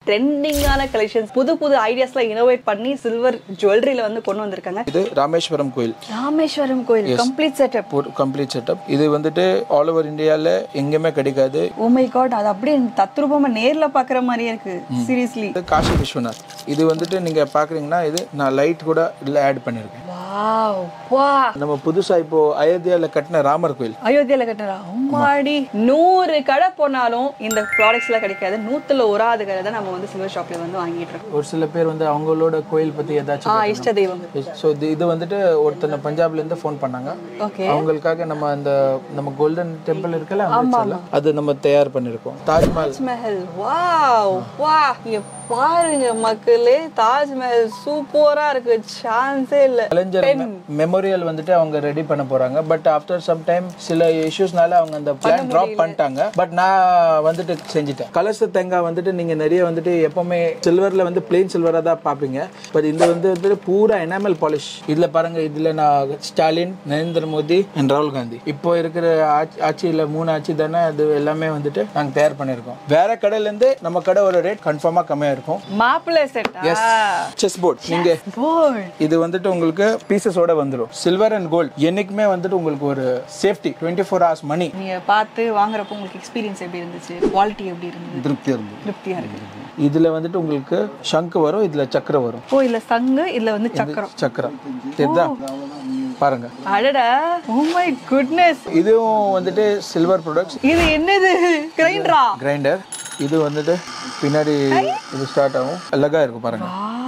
ட்ரெண்டிங்கான கலெக்ஷன்ஸ் புது புது ஐடியாஸ்லாம் இனோவேட் பண்ணி சில்வர் ஜுவல்லரியில வந்து கொண்டு வந்திருக்காங்க இது ராமேஸ்வரம் கோயில் ராமேஸ்வரம் கோயில் கம்ப்ளீட் செட்டப் ஒரு கம்ப்ளீட் செட்டப் இது வந்துட்டு ஆல் ஓவர் இந்தியாவில் எங்கேயுமே கிடைக்காது ஓ மை காட் அது அப்படியே தத்ரூபமா நேர்ல பாக்குற மாதிரியே இருக்கு சீரியஸ்லி இது காசி விஸ்வநாத் இது வந்துட்டு நீங்கள் பார்க்குறீங்கன்னா இது நான் லைட் கூட இதில் ஆட் பண்ணியிருக்கேன் வாவ் வா நம்ம புதுசாக இப்போ அயோத்தியாவில் கட்டின ராமர் கோயில் அயோத்தியால கட்டுறா அம்மாடி நூறு கடை போனாலும் இந்த ப்ராடக்ட்ஸ் எல்லாம் கிடைக்காது நூத்துல ஒராது கடை தான் நம்ம வந்து சில்வர் ஷாப்ல வந்து வாங்கிட்டு இருக்கோம் ஒரு சில பேர் வந்து அவங்களோட கோயில் பற்றி ஆ ஏதாச்சும் இஷ்ட தெய்வம் ஸோ இது இது வந்துட்டு ஒருத்தனை பஞ்சாப்லேருந்து ஃபோன் பண்ணாங்க ஓகே அவங்களுக்காக நம்ம அந்த நம்ம கோல்டன் டெம்பிள் இருக்குல்ல அமிர்தசர்ல, அது நம்ம தயார் பண்ணியிருக்கோம் தாஜ்மஹால் தாஜ்மஹல் வாவ் வா இங்க பாருங்க மக்களே தாஜ்மஹல் சூப்பரா இருக்கு சான்ஸே இல்ல கலைஞர் மெமோரியல் வந்துட்டு அவங்க ரெடி பண்ண போறாங்க பட் ஆஃப்டர் சம் டைம் சில இஷ்யூஸ்னால அவங்க அந்த பிளான் ட்ராப் பண்ணிட்டாங்க பட் நான் வந்துட்டு செஞ்சுட்டேன் கலச தேங்காய் வந்துட்டு நீங்க நிறைய வந்துட்டு எப்பவுமே சில்வர்ல வந்து பிளெயின் சில்வரா தான் பார்ப்பீங்க பட் இது வந்து வந்துட்டு பூரா எனாமல் பாலிஷ் இதுல பாருங்க இதுல நான் ஸ்டாலின் நரேந்திர மோடி அண்ட் ராகுல் காந்தி இப்போ இருக்கிற ஆட்சி ஆட்சியில மூணு ஆட்சி தானே அது எல்லாமே வந்துட்டு நாங்க தயார் பண்ணியிருக்கோம் வேற கடையில இருந்து நம்ம கடை ஒரு ரேட் கன்ஃபார்மா கம்மியா இருக்கும் மாப்பிள்ளை செட் செஸ் போர்ட் நீங்க போல் இது வந்துட்டு உங்களுக்கு பீசஸோட வந்துடும் சில்வர் அண்ட் கோல்ட் என்னைக்குமே வந்துட்டு உங்களுக்கு ஒரு சேஃப்டி டுவெண்ட்டி ஃபோர் ஹவர்ஸ் மணி நீங்க பார்த்து வாங்குறப்போ உங்களுக்கு எக்ஸ்பீரியன்ஸ் எப்படி இருந்துச்சு குவாலிட்டி எப்படி இருந்தது திருப்தியா இருந்தது திருப்தியா இருக்கு இதுல வந்துட்டு உங்களுக்கு சங்கு வரும் இதுல சக்கரம் வரும் ஓ இல்ல சங்கு இல்ல வந்து சக்கரம் சக்கரம் தெரியுதா பாருங்க அடடா ஓ மை குட்னஸ் இதுவும் வந்துட்டு சில்வர் ப்ராடக்ட்ஸ் இது என்னது கிரைண்டரா கிரைண்டர் இது வந்துட்டு பின்னாடி இது ஸ்டார்ட் ஆகும் அழகா இருக்கும் பாருங்க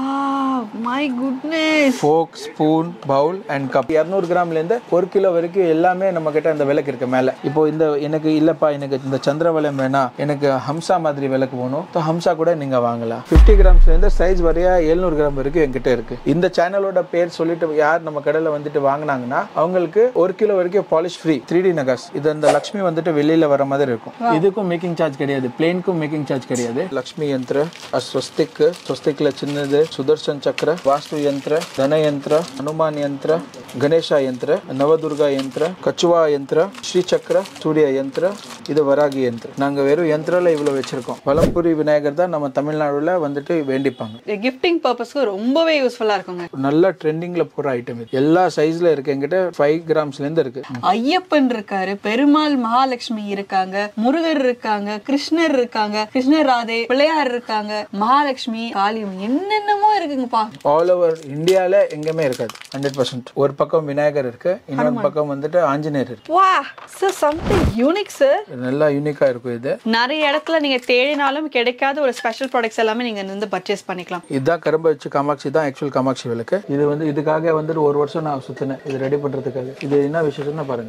my goodness fork spoon bowl and cup இரநூறு கிராம்லேருந்து ஒரு கிலோ வரைக்கும் எல்லாமே நம்ம கிட்ட அந்த விளக்கு இருக்கு மேலே இப்போ இந்த எனக்கு இல்லப்பா எனக்கு இந்த சந்திரவலம் வேணாம் எனக்கு ஹம்சா மாதிரி விளக்கு வேணும் ஸோ ஹம்சா கூட நீங்க வாங்கலாம் ஃபிஃப்டி கிராம்ஸ்லேருந்து சைஸ் வரையா எழுநூறு கிராம் வரைக்கும் என்கிட்ட இருக்கு இந்த சேனலோட பேர் சொல்லிட்டு யார் நம்ம கடையில் வந்துட்டு வாங்கினாங்கன்னா அவங்களுக்கு ஒரு கிலோ வரைக்கும் பாலிஷ் ஃப்ரீ த்ரீ டி நகாஸ் இது அந்த லக்ஷ்மி வந்துட்டு வெளியில வர மாதிரி இருக்கும் இதுக்கும் மேக்கிங் சார்ஜ் கிடையாது பிளேனுக்கும் மேக்கிங் சார்ஜ் கிடையாது லக்ஷ்மி யந்திர ஸ்வஸ்திக் ஸ்வஸ்திக்ல சின்னது சுதர்ஷன் சக்கர வாஸ்து யந்திர தன யந்திர ஹனுமான் யந்திர கணேஷா யந்திர நவதுர்கா யந்திர கச்சுவா யந்திர ஸ்ரீ சக்கர சூரிய யந்திர இது வராகி யந்திர நாங்க வெறும் யந்திரால இவ்வளவு வச்சிருக்கோம் வலம்புரி விநாயகர் தான் நம்ம தமிழ்நாடுல வந்துட்டு வேண்டிப்பாங்க கிஃப்டிங் பர்பஸ்க்கு ரொம்பவே யூஸ்ஃபுல்லா இருக்குங்க நல்ல ட்ரெண்டிங்ல போற ஐட்டம் இது எல்லா சைஸ்ல இருக்கு என்கிட்ட ஃபைவ் கிராம்ஸ்ல இருந்து இருக்கு ஐயப்பன் இருக்காரு பெருமாள் மகாலட்சுமி இருக்காங்க முருகர் இருக்காங்க கிருஷ்ணர் இருக்காங்க கிருஷ்ணர் ராதே பிள்ளையார் இருக்காங்க மகாலட்சுமி காளியம் என்னென்னமோ இருக்குங்கப்பா ஆல் ஓவர் இந்தியால எங்கேயுமே இருக்காது ஹண்ட்ரட் பர்சன்ட் ஒரு பக்கம் விநாயகர் இருக்கு இன்னொரு பக்கம் வந்துட்டு ஆஞ்சநேயர் இருக்கு வா சார் சம்திங் யூனிக் சார் நல்லா யூனிக்கா இருக்கும் இது நிறைய இடத்துல நீங்க தேடினாலும் கிடைக்காத ஒரு ஸ்பெஷல் ப்ராடக்ட்ஸ் எல்லாமே நீங்க வந்து பர்ச்சேஸ் பண்ணிக்கலாம் இதுதான் கரும்பு வச்சு காமாட்சி தான் ஆக்சுவல் காமாட்சி விளக்கு இது வந்து இதுக்காக வந்துட்டு ஒரு வருஷம் நான் சுத்தினேன் இது ரெடி பண்றதுக்காக இது என்ன விசேஷம்னா பாருங்க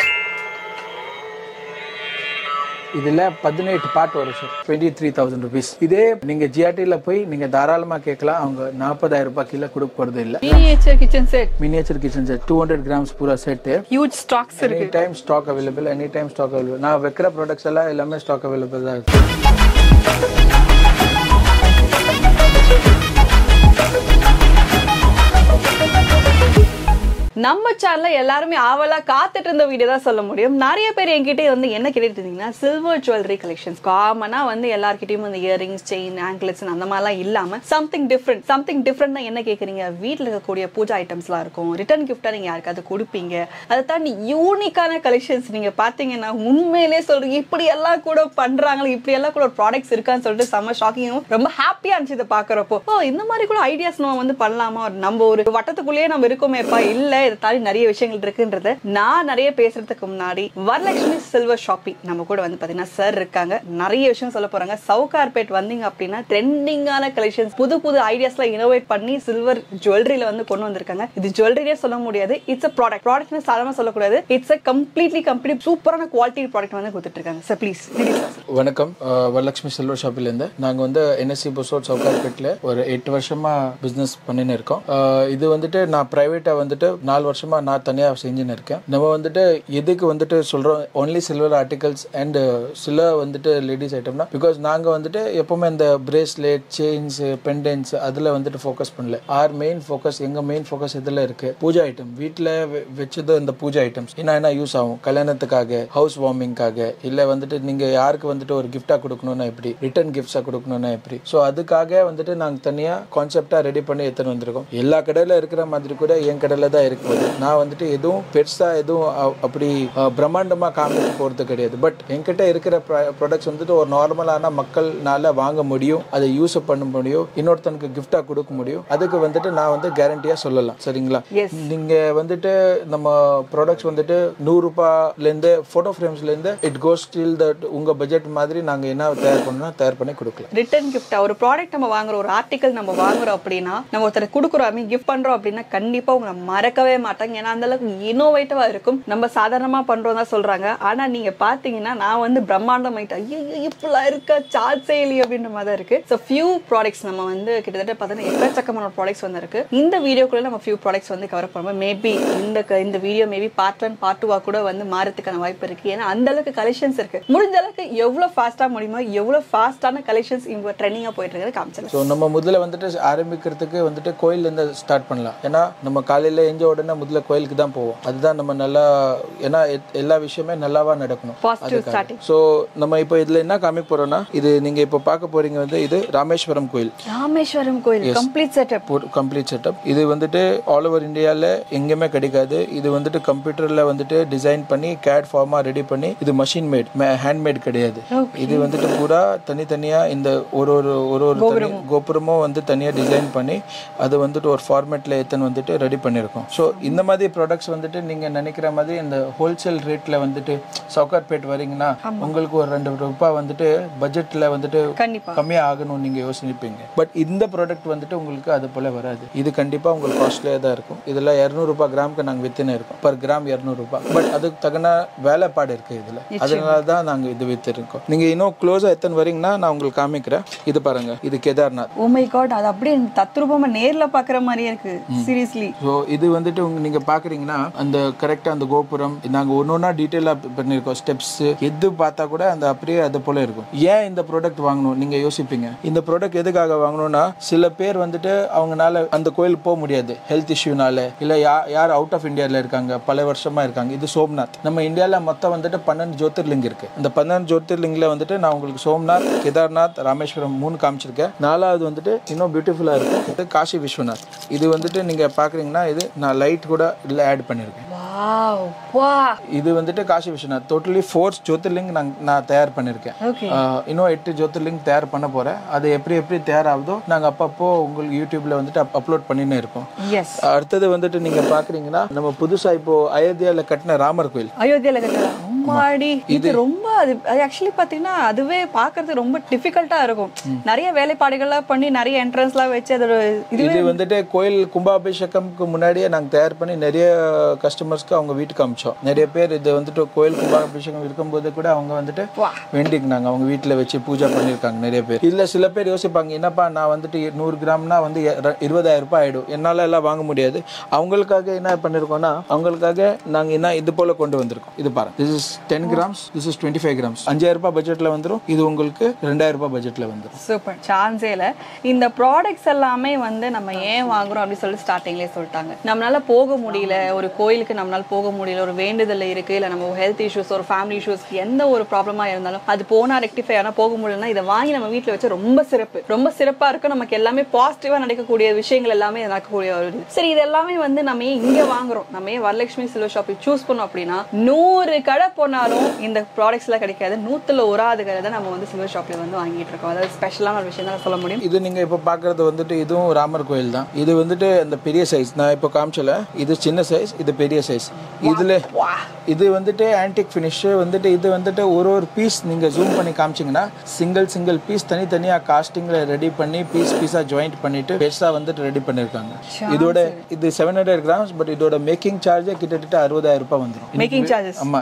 இதுல பதினெட்டு பாட்டு வரும் sir twenty three thousand rupees இதே நீங்க ஜிஆர்டில போய் நீங்க தாராளமா கேட்கலாம் அவங்க நாற்பதாயிரம் ரூபாய் கீழே கொடுக்க போறது இல்ல miniature kitchen set miniature kitchen set two hundred grams பூரா செட்டு ஹியூஜ் ஸ்டாக்ஸ் இருக்கு any time stock available any time stock available நான் வைக்கிற ப்ராடக்ட்ஸ் எல்லாம் எல்லாமே ஸ்டாக் அவைலபிள் தான் இருக்கு நம்ம சேனல்ல எல்லாருமே ஆவலா காத்துட்டு இருந்த வீடியோ தான் சொல்ல முடியும் நிறைய பேர் என்கிட்ட வந்து என்ன கேட்டுட்டு இருந்தீங்கன்னா சில்வர் ஜுவல்லரி கலெக்ஷன்ஸ் காமனா வந்து எல்லார்கிட்டயும் வந்து இயரிங்ஸ் செயின் ஆங்கிள்ஸ் அந்த மாதிரிலாம் இல்லாம சம்திங் டிஃப்ரெண்ட் சம்திங் டிஃப்ரெண்ட்னா என்ன கேக்குறீங்க வீட்ல இருக்கக்கூடிய பூஜா ஐட்டம்ஸ்லாம் இருக்கும் ரிட்டர்ன் கிஃப்டா நீங்க யாருக்காவது கொடுப்பீங்க அதை தாண்டி யூனிக்கான கலெக்ஷன்ஸ் நீங்க பாத்தீங்கன்னா உண்மையிலே சொல்றீங்க இப்படி எல்லாம் கூட பண்றாங்களே இப்படி எல்லாம் கூட ஒரு ப்ராடக்ட்ஸ் இருக்கான்னு சொல்லிட்டு செம்ம ஷாக்கிங்கும் ரொம்ப ஹாப்பியா இருந்துச்சு இதை பாக்குறப்போ ஓ இந்த மாதிரி கூட ஐடியாஸ் நம்ம வந்து பண்ணலாமா ஒரு நம்ம ஒரு வட்டத்துக்குள்ளேயே நம்ம இருக்கோமேப்பா இல்ல இதை தாண்டி நிறைய விஷயங்கள் இருக்குன்றத நான் நிறைய பேசுறதுக்கு முன்னாடி வரலட்சுமி சில்வர் ஷாப்பிங் நம்ம கூட வந்து பாத்தீங்கன்னா சார் இருக்காங்க நிறைய விஷயம் சொல்ல போறாங்க சவுகார்பேட் வந்தீங்க அப்படின்னா ட்ரெண்டிங்கான கலெக்ஷன்ஸ் புது புது ஐடியாஸ்ல இனோவேட் பண்ணி சில்வர் ஜுவல்லரியில வந்து கொண்டு வந்திருக்காங்க இது ஜுவல்லரியே சொல்ல முடியாது இட்ஸ் அ ப்ராடக்ட் ப்ராடக்ட்னு சாதாரண சொல்லக்கூடாது இட்ஸ் அ கம்ப்ளீட்லி கம்ப்ளீட் சூப்பரான குவாலிட்டி ப்ராடக்ட் வந்து கொடுத்துட்டு இருக்காங்க சார் ப்ளீஸ் வணக்கம் அஹ், வரலட்சுமி சில்வர் ஷாப்பிலேருந்து நாங்கள் வந்து என்எஸ்சி பொசோட் சவுகார்பேட்டில் ஒரு எட்டு வருஷமா பிஸ்னஸ் பண்ணின்னு இருக்கோம் அஹ், இது வந்துட்டு நான் ப்ரைவேட்டாக வந்துட்டு நாலு நாலு வருஷமா நான் தனியா செஞ்சுன்னு இருக்கேன் நம்ம வந்துட்டு எதுக்கு வந்துட்டு சொல்றோம் ஒன்லி சில்வர் ஆர்டிகல்ஸ் அண்ட் சில வந்துட்டு லேடிஸ் ஐட்டம்னா பிகாஸ் நாங்க வந்துட்டு எப்பவுமே இந்த பிரேஸ்லெட் செயின்ஸ் பெண்டன்ஸ் அதுல வந்துட்டு ஃபோக்கஸ் பண்ணல ஆர் மெயின் ஃபோக்கஸ் எங்க மெயின் ஃபோக்கஸ் இதுல இருக்கு பூஜா ஐட்டம் வீட்டில் வச்சது இந்த பூஜா ஐட்டம்ஸ் என்ன என்ன யூஸ் ஆகும் கல்யாணத்துக்காக ஹவுஸ் வார்மிங்காக இல்ல வந்துட்டு நீங்க யாருக்கு வந்துட்டு ஒரு கிஃப்டா கொடுக்கணும்னா எப்படி ரிட்டர்ன் கிஃப்ட்ஸா கொடுக்கணும்னா எப்படி ஸோ அதுக்காக வந்துட்டு நாங்க தனியா கான்செப்டா ரெடி பண்ணி எடுத்துன்னு வந்திருக்கோம் எல்லா கடையில இருக்கிற மாதிரி கூட என் கடையில தான் இருக்குது நான் வந்துட்டு எதுவும் பெருசா எதுவும் அ- அப்படி அ, பிரம்மாண்டமா காமிக்க போறது கிடையாது பட் என்கிட்ட இருக்கிற ப்ராடக்ட்ஸ் வந்துட்டு ஒரு நார்மலான மக்கள்னால வாங்க முடியும் அதை யூஸ் பண்ண முடியும் இன்னொருத்தனுக்கு கிஃப்டா கொடுக்க முடியும் அதுக்கு வந்துட்டு நான் வந்து கேரண்டியா சொல்லலாம் சரிங்களா Yes. நீங்க வந்துட்டு நம்ம ப்ராடக்ட்ஸ் வந்துட்டு நூறு ரூபாயில இருந்து போட்டோ ஃப்ரேம்ஸ்ல இருந்து இட் கோஸ் ஸ்டில் தட் உங்க பட்ஜெட் மாதிரி நாங்க என்ன தயார் பண்ணணும்னா தயார் பண்ணி கொடுக்கலாம் ரிட்டர்ன் கிஃப்ட் ஒரு ப்ராடக்ட் நம்ம வாங்குறோம் ஒரு ஆர்டிகல் நம்ம வாங்குறோம் அப்படின்னா நம்ம ஒருத்தர் கொடுக்குறோம் ஐ மீன் கிஃப்ட் பண்றோம் அப்படின்னா கண்டிப்பா உங்களை மறக்கவே மாட்டாங்க ஏன்னா அந்த அளவுக்கு இனோவேட்டிவா இருக்கும் நம்ம சாதாரணமா பண்றோம் தான் சொல்றாங்க ஆனா நீங்க பாத்தீங்கன்னா நான் வந்து பிரம்மாண்டம் ஆயிட்டேன் ஐயோ இப்படிலாம் இருக்கா சார்ஜே இல்லையே அப்படின்ற மாதிரி தான் இருக்கு ஸோ ஃபியூ ப்ராடக்ட்ஸ் நம்ம வந்து கிட்டத்தட்ட பார்த்தீங்கன்னா எக்கச்சக்கமான ப்ராடக்ட்ஸ் வந்து இருக்கு இந்த வீடியோக்குள்ள நம்ம ஃபியூ ப்ராடக்ட்ஸ் வந்து கவர் பண்ணுவோம் மேபி இந்த க- இந்த video maybe part one part டூவா கூட வந்து மாறதுக்கான வாய்ப்பு இருக்கு ஏன்னா அந்த அளவுக்கு கலெக்ஷன்ஸ் இருக்கு முடிஞ்ச அளவுக்கு எவ்வளவு ஃபாஸ்டா முடியுமோ எவ்வளவு ஃபாஸ்டான கலெக்ஷன்ஸ் இவங்க ட்ரெண்டிங்கா போயிட்டு இருக்கிறது காமிச்சிடலாம் ஸோ நம்ம முதல்ல வந்துட்டு ஆரம்பிக்கிறதுக்கு வந்துட்டு கோயில்ல இருந்து ஸ்டார்ட் பண்ணலாம் ஏன்னா நம்ம காலையில எஞ்ச உடனே முதல்ல கோயிலுக்கு தான் போவோம் அதுதான் நம்ம நல்லா ஏன்னா எ- எல்லா விஷயமே நல்லாவா நடக்கணும் பாசிட்டிவ் ஸ்டார்டிங் ஸோ நம்ம இப்போ இதுல என்ன காமிக்க போறோம்னா இது நீங்க இப்போ பார்க்க போறீங்க வந்து இது ராமேஸ்வரம் கோயில் ராமேஸ்வரம் கோயில் கம்ப்ளீட் செட்டப் கம்ப்ளீட் செட்டப் இது வந்துட்டு ஆல் ஓவர் இந்தியாவில் எங்கேயுமே கிடைக்காது இது வந்துட்டு கம்ப்யூட்டரில் வந்துட்டு டிசைன் பண்ணி கேட் ஃபார்மாக ரெடி பண்ணி இது மஷின் மேட் ஹேண்ட்மேட் கிடையாது இது வந்துட்டு பூரா தனித்தனியாக இந்த ஒரு ஒரு ஒரு ஒரு தனி கோபுரமும் வந்து தனியாக டிசைன் பண்ணி அது வந்துட்டு ஒரு ஃபார்மேட்டில் எத்தனை வந்துட்டு ரெடி பண்ணியிருக்கோம் ஸோ இந்த மாதிரி ப்ராடக்ட்ஸ் வந்துட்டு நீங்கள் நினைக்கிற மாதிரி இந்த ஹோல்சேல் ரேட்டில் வந்துட்டு சவுகார்பேட் வரீங்கன்னா உங்களுக்கு ஒரு ரெண்டு ரூபாய் வந்துட்டு பட்ஜெட்டில் வந்துட்டு கண்டிப்பா கம்மியாக ஆகணும்னு நீங்கள் யோசிப்பீங்க பட் இந்த ப்ராடக்ட் வந்துட்டு உங்களுக்கு அது போல வராது இது கண்டிப்பாக உங்களுக்கு காஸ்ட்லியாக தான் இருக்கும் இதில் இரநூறுபா கிராமுக்கு நாங்கள் வித்துன்னு இருக்கோம் பர் கிராம் இரநூறுபா பட் அதுக்கு தகுந்த வேலைப்பாடு இருக்கு இதில் அதனால தான் நாங்கள் இது வித்துருக்கோம் நீங்கள் இன்னும் க்ளோஸாக எத்தனை வரீங்கன்னா நான் உங்களுக்கு காமிக்கிறேன் இது பாருங்க இது கேதார்நாத் ஓ மை காட் அது அப்படியே தத்ரூபமா நேர்ல பாக்குற மாதிரியே இருக்கு சீரியஸ்லி ஸோ இது வந்துட்டு உங்க நீங்க பாக்குறீங்கன்னா அந்த கரெக்டா அந்த கோபுரம் நாங்க ஒன்று ஒன்றா டீட்டெயிலாக பண்ணியிருக்கோம் ஸ்டெப்ஸ் எது பார்த்தா கூட அந்த அப்படியே அது போல இருக்கும் ஏன் இந்த ப்ராடக்ட் வாங்கணும் நீங்க யோசிப்பீங்க இந்த ப்ராடக்ட் எதுக்காக வாங்கணும்னா சில பேர் வந்துட்டு அவங்கனால அந்த கோயிலுக்கு போக முடியாது ஹெல்த் இஷ்யூனால இல்ல யா யார் அவுட் ஆஃப் இந்தியாவில் இருக்காங்க பல வருஷமா இருக்காங்க இது சோம்நாத் நம்ம இந்தியால மொத்தம் வந்துட்டு பன்னெண்டு ஜோதிர்லிங்கம் இருக்கு அந்த பன்னெண்டு ஜோதிர்லிங்கில் வந்துட்டு நான் உங்களுக்கு சோம்நாத் கேதார்நாத் ராமேஸ்வரம் மூணு காமிச்சிருக்கேன் நாலாவது வந்துட்டு இன்னும் பியூட்டிஃபுல்லா இருக்கும் இது காசி விஸ்வநாத் இது வந்துட்டு நீங்க பாக்குறீங்கன்னா இது நான் லைட் கூட இதுல ஆட் பண்ணியிருக்கேன் வாவ் வா இது வந்துட்டு காசி விஸ்வநாத் டோட்டலி ஃபோர் ஜோதிர்லிங் நான் நான் தயார் பண்ணியிருக்கேன் ஓகே ஆஹ் இன்னும் எட்டு ஜோதிர்லிங் தயார் பண்ண போறேன் அது எப்படி எப்படி தயாராகுதோ நாங்க அப்பப்போ உங்களுக்கு யூடியூப்ல வந்துட்டு அப்லோட் பண்ணின்னு இருக்கோம் எஸ் அடுத்தது வந்துட்டு நீங்க பாக்குறீங்கன்னா நம்ம புதுசா இப்போ அயோத்தியால கட்டின ராமர் கோயில் அயோத்தியால கட்டலாம் அம்மாடி இது ரொம்ப அது ஆக்சுவலி பாத்தீங்கன்னா அதுவே பாக்குறது ரொம்ப டிஃபிகல்ட்டா இருக்கும் நிறைய வேலைப்பாடுகள்லாம் பண்ணி நிறைய என்ட்ரன்ஸ்லாம் வச்சு அதோட இது இது வந்துட்டு கோயில் கும்பாபிஷேகம்க்கு முன்னாடியே நாங்க தயார் பண்ணி நிறைய கஸ்டமர்ஸ்க்கு அவங்க வீட்டுக்கு அமிச்சோம் நிறைய பேர் இது வந்துட்டு கோயில் கும்பாபிஷேகம் இருக்கும்போது கூட அவங்க வந்துட்டு வா வேண்டிக்கினாங்க அவங்க வீட்டில் வச்சு பூஜை பண்ணியிருக்காங்க நிறைய பேர் இல்ல சில பேர் யோசிப்பாங்க என்னப்பா நான் வந்துட்டு நூறு கிராம்னா வந்து இர- இருபதாயிரம் ரூபாய் ஆயிடும் என்னால எல்லாம் வாங்க முடியாது அவங்களுக்காக என்ன பண்ணிருக்கோம்னா அவங்களுக்காக நாங்க என்ன இது போல கொண்டு வந்திருக்கோம் இது பாருங்க this is ten grams this is twenty five grams அஞ்சாயிரம் ரூபாய் பட்ஜெட்ல வந்துரும் இது உங்களுக்கு ரெண்டாயிரம் ரூபாய் பட்ஜெட்ல வந்துரும் சூப்பர் சான்ஸே இல்ல இந்த ப்ராடக்ட்ஸ் எல்லாமே வந்து நம்ம ஏன் வாங்குறோம் அப்படின்னு சொல்லி ஸ்டார்டிங்லேயே சொல்லிட்டாங்க நம்மளால போக முடியல ஒரு கோயிலுக்கு நம்மளால போக முடியல ஒரு வேண்டுதல் இருக்கு இல்ல நம்ம ஹெல்த் இஷ்யூஸ் ஒரு ஃபேமிலி இஷ்யூஸ் எந்த ஒரு ப்ராப்ளமா இருந்தாலும் அது போனா ரெக்டிஃபை ஆனா போக முடியலன்னா இதை வாங்கி நம்ம வீட்ல வச்சு ரொம்ப சிறப்பு ரொம்ப சிறப்பா இருக்கும் நமக்கு எல்லாமே பாசிட்டிவா நடக்கக்கூடிய விஷயங்கள் எல்லாமே நடக்கக்கூடிய ஒரு இது. சரி இது எல்லாமே வந்து நம்ம ஏன் இங்க வாங்குறோம் நம்ம ஏன் வரலட்சுமி சில்வர் ஷாப்பில் சூஸ் பண்ணோம் அப்படின்னா நூறு கடை போனாலும் இந்த ப்ராடக்ட்ஸ் எல்லாம் கிடைக்காது நூத்துல ஒராது கடை தான் நம்ம வந்து சில்வர் ஷாப்ல வந்து வாங்கிட்டு இருக்கோம் அதாவது ஸ்பெஷலான ஒரு விஷயம் தான் சொல்ல முடியும் இது நீங்க இப்ப பாக்குறது வந்துட்டு இதுவும் ராமர் கோயில் தான் இது வந்துட்டு அந்த பெரிய சைஸ் நான் இப்போ காமிச்சல இது சின்ன சைஸ் இது பெரிய சைஸ் இதுல இது வந்துட்டு ஆன்டிக் ஃபினிஷ் வந்துட்டு இது வந்துட்டு ஒரு ஒரு பீஸ் நீங்க ஜூம் பண்ணி காமிச்சீங்கன்னா சிங்கிள் சிங்கிள் பீஸ் தனித்தனியா காஸ்டிங்ல ரெடி பண்ணி பீஸ் பீஸா ஜாயிண்ட் பண்ணிட்டு பெருசா வந்துட்டு ரெடி பண்ணிருக்காங்க இதோட இது செவன் ஹண்ட்ரட் கிராம்ஸ் பட் இதோட மேக்கிங் சார்ஜே கிட்டத்தட்ட அறுபதாயிரம் ரூபாய் வந்துடும் மேக்கிங் சார்ஜஸ் ஆமா இன்னைக்கு வெள்ளி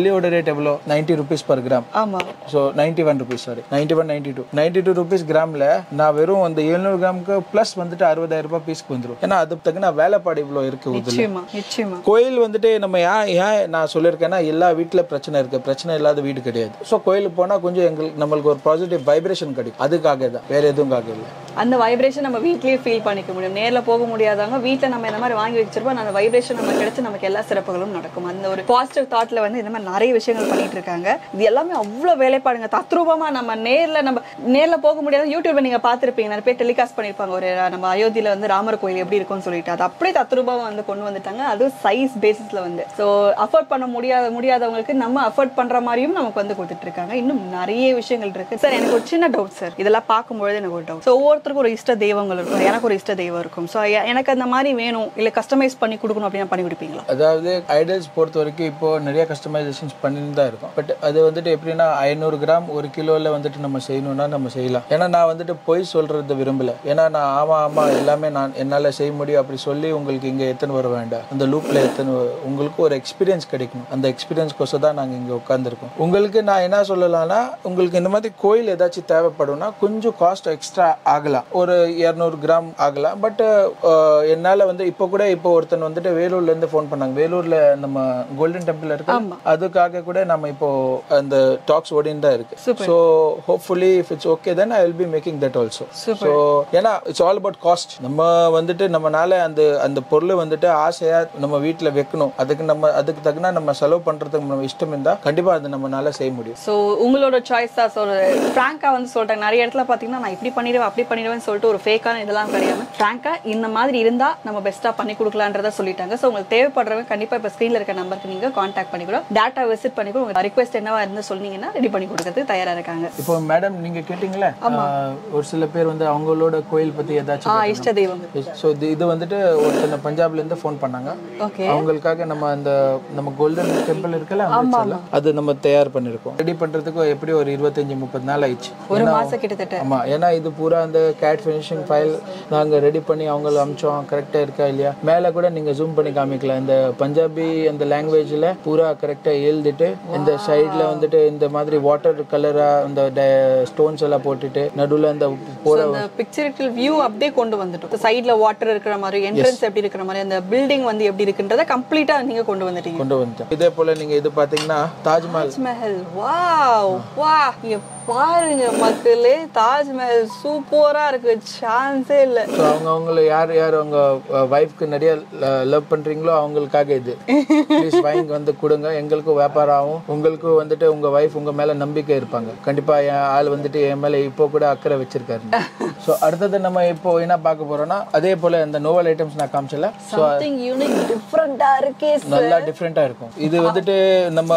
வெள்ளியோட ரேட் எவ்வளோ நைன்டி ருபீஸ் பர் கிராம் ஆமா so ninety one rupees sorry ninety one ninety two ninety two rupees கிராமில் நான் வெறும் அந்த எழுநூறு கிராமுக்கு ப்ளஸ் வந்துட்டு அறுபதாயிரம் ரூபாய் பீஸ்க்கு வந்துடும் ஏன்னா அது தகுந்த வேலைப்பாடு இவ்வளோ இருக்கு இதில் நிச்சயமா நிச்சயமா கோயில் வந்துட்டு நம்ம ஏன் ஏன் நான் சொல்லியிருக்கேன்னா எல்லா வீட்டில் பிரச்சனை இருக்கு பிரச்சனை இல்லாத வீடு கிடையாது ஸோ கோயிலுக்கு போனால் கொஞ்சம் எங்களுக்கு நம்மளுக்கு ஒரு பாசிட்டிவ் வைப்ரேஷன் கிடைக்கும் அதுக்காக தான் வேற எதுவும்காக இல்லை அந்த வைப்ரேஷன் நம்ம வீட்லயே ஃபீல் பண்ணிக்க முடியும் நேர்ல போக முடியாதவங்க வீட்ல நம்ம இந்த மாதிரி வாங்கி வச்சிருப்போம் அந்த வைப்ரேஷன் நம்ம கிடைச்சு நமக்கு எல்லா சிறப்புகளும் நடக்கும் அந்த ஒரு பாசிட்டிவ் தாட்ல வந்து இந்த மாதிரி நிறைய விஷயங்கள் பண்ணிட்டு இருக்காங்க இது எல்லாமே அவ்வளவு வேலைப்பாடுங்க தத்ரூபமா நம்ம நேர்ல நம்ம நேர்ல போக முடியாத யூடியூப்ல நீங்க பார்த்திருப்பீங்க நிறைய பேர் டெலிகாஸ்ட் பண்ணிருப்பாங்க ஒரு நம்ம அயோத்தியில வந்து ராமர் கோயில் எப்படி இருக்கும்னு சொல்லிட்டு அது அப்படியே தத்ரூபமா வந்து கொண்டு வந்துட்டாங்க அது சைஸ் பேசிஸ்ல வந்து ஸோ அஃபோர்ட் பண்ண முடியாத முடியாதவங்களுக்கு நம்ம அஃபோர்ட் பண்ற மாதிரியும் நமக்கு வந்து கொடுத்துட்டு இருக்காங்க இன்னும் நிறைய விஷயங்கள் இருக்கு சார் எனக்கு ஒரு சின்ன டவுட் சார் இதெல்லாம் பார்க்கும்பொழுது எனக்கு ஒரு டவுட் ஸோ ஒவ்வொருத்தருக்கும் ஒரு இஷ்ட தெய்வங்கள் இருக்கும் எனக்கு ஒரு இஷ்ட தெய்வம் இருக்கும் ஸோ எனக்கு அந்த மாதிரி வேணும் இல்ல கஸ்டமைஸ் பண்ணி கொடுக்கணும் அப்படின்னா பண்ணி கொடுப்பீங்களா அதாவது ஐடல்ஸ் பொறுத்த வரைக்கும் இப்போ நிறைய கஸ்டமைசேஷன்ஸ் பண்ணிட்டு தான் இருக்கும் பட் அது வந்துட்டு எப்படின்னா ஐநூறு கிராம் ஒரு கிலோவில் வந்துட்டு நம்ம செய்யணும்னா நம்ம செய்யலாம் ஏன்னா நான் வந்துட்டு பொய் சொல்றது விரும்பல ஏன்னா நான் ஆமா ஆமா எல்லாமே நான் என்னால் செய்ய முடியும் அப்படி சொல்லி உங்களுக்கு இங்கே எத்தனை வர வேண்டாம் அந்த லூப்பில் எத்தனை வ- உங்களுக்கு ஒரு எக்ஸ்பீரியன்ஸ் கிடைக்கணும் அந்த எக்ஸ்பீரியன்ஸ்க்கோசம் தான் நாங்கள் இங்கே உட்காந்துருக்கோம் உங்களுக்கு நான் என்ன சொல்லலாம்னா உங்களுக்கு இந்த மாதிரி கோயில் ஏதாச்சும் தேவைப்படும்னா கொஞ்சம் காஸ்ட் எக்ஸ்ட்ரா ஆகலாம் ஒரு இரநூறு கிராம் ஆகலாம் பட் என்னால் வந்து இப்போ கூட இப்போ ஒருத்தன் வந்துட்டு வேலூர்ல இருந்து ஃபோன் பண்ணாங்க வேலூர்ல நம்ம கோல்டன் டெம்பிள் இருக்கு அதுக்காக கூட நம்ம இப்போ அந்த டாக்ஸ் ஓடின்னு தான் இருக்கு so hopefully if it's okay then I will be making that also so ஏன்னா இட்ஸ் ஆல் அபவுட் காஸ்ட் நம்ம வந்துட்டு நம்மனால அந்த அந்த பொருள் வந்துட்டு ஆசையா நம்ம வீட்டில் வைக்கணும் அதுக்கு நம்ம அதுக்கு தகுந்த நம்ம செலவு பண்றதுக்கு நம்ம இஷ்டம் இருந்தா கண்டிப்பா அது நம்மனால செய்ய முடியும் ஸோ உங்களோட சாய்ஸ் தான் ஸோ ஃப்ராங்கா வந்து சொல்லிட்டாங்க நிறைய இடத்துல பார்த்தீங்கன்னா நான் இப்படி பண்ணிடுவேன் அப்படி பண்ணிடுவேன்னு சொல்லிட்டு ஒரு ஃபேக்கான இதெல்லாம் கிடையாது ஃப்ராங்கா இந்த மாதிரி இருந்தா நம்ம பெஸ்ட்டாக பண்ணி கொடுக்கலான்றத சொல்லிட்டாங்க ஸோ உங்களுக்கு தேவைப்படுறவங்க கண்டிப்பா இப்போ ஸ்க்ரீனில் இருக்க நம்பருக்கு நீங்க காண்டாக்ட் பண்ணி கூட டேட்டா விசிட் பண்ணி கூட உங்க ரிக்வெஸ்ட் என்னவா இருந்து சொன்னீங்கன்னா ரெடி பண்ணி கொடுக்கறதுக்கு தயாரா இருக்காங்க இப்போ மேடம் நீங்க கேட்டீங்களே ஆஹ், ஒரு சில பேர் வந்து அவங்களோட கோயில் பத்தி ஆ ஏதாச்சும் இஷ்ட தெய்வம் ஸோ இது வந்துட்டு ஒருத்தனை பஞ்சாப்ல இருந்து ஃபோன் பண்ணாங்க ஓகே அவங்களுக்காக நம்ம அந்த நம்ம கோல்டன் டெம்பிள் இருக்குல்ல அமிர்தசர்ல, அது நம்ம தயார் பண்ணிருக்கோம் ரெடி பண்றதுக்கு எப்படி ஒரு இருபத்தஞ்சு முப்பது நாள் ஆயிடுச்சு ஒரு மாசம் கிட்டத்தட்ட ஆமா ஏன்னா இது பூரா அந்த கேட் ஃபினிஷிங் ஃபைல் நாங்க ரெடி பண்ணி அவங்கள அமிச்சோம் கரெக்டா இருக்கா இல்லையா மேல கூட நீங்க ஜூம் பண்ணி காமிக்கலாம் இந்த பஞ்சாபி அந்த லாங்குவேஜ்ல பூரா கரெக்டா எழுதிட்டு இந்த சைடுல வந்துட்டு இந்த மாதிரி வாட்டர் கலரா இந்த ஸ்டோன்ஸ் எல்லாம் போட்டுட்டு நடுவுல அந்த போற அந்த பிக்சரிக்கல் வியூ அப்படியே கொண்டு வந்துட்டோம் சைடுல வாட்டர் இருக்கிற மாதிரி என்ட்ரன்ஸ் எப்படி இருக்கிற மாதிரி அந்த பில்டிங் வந்து எப்படி இருக்குன்றத கம்ப்ளீட்டா நீங்க கொண்டு வந்துட்டீங்க கொண்டு வந்துட்டோம் இதே போல நீங்க இது பாத்தீங்கன்னா தாஜ்மஹால் தாஜ்மஹல் வாவ் வா இங்க பாருங்க மக்களே தாஜ்மஹல் சூப்பரா இருக்கு சான்ஸே இல்ல ஸோ அவங்க அவங்கள யார் யார் அவங்க ஒய்ஃப்க்கு நிறைய லவ் பண்றீங்களோ அவங்களுக்காக இது ப்ளீஸ் வாங்கி வந்து கொடுங்க எங்களுக்கும் வியாபாரம் ஆகும் உங்களுக்கும் வந்துட்டு உங்க ஒய்ஃப் உங்க மேல நம்பிக்கை இருப்பாங்க கண்டிப்பா என் ஆள் வந்துட்டு என் மேல இப்போ கூட அக்கறை வச்சிருக்காரு ஸோ அடுத்தது நம்ம இப்போ என்ன பார்க்க போறோம்னா அதே போல இந்த நோவல் ஐட்டம்ஸ் நான் காமிச்சல சம்திங் யூனிக் டிஃபரெண்டா இருக்கே நல்லா டிஃப்ரெண்டா இருக்கும் இது வந்துட்டு நம்ம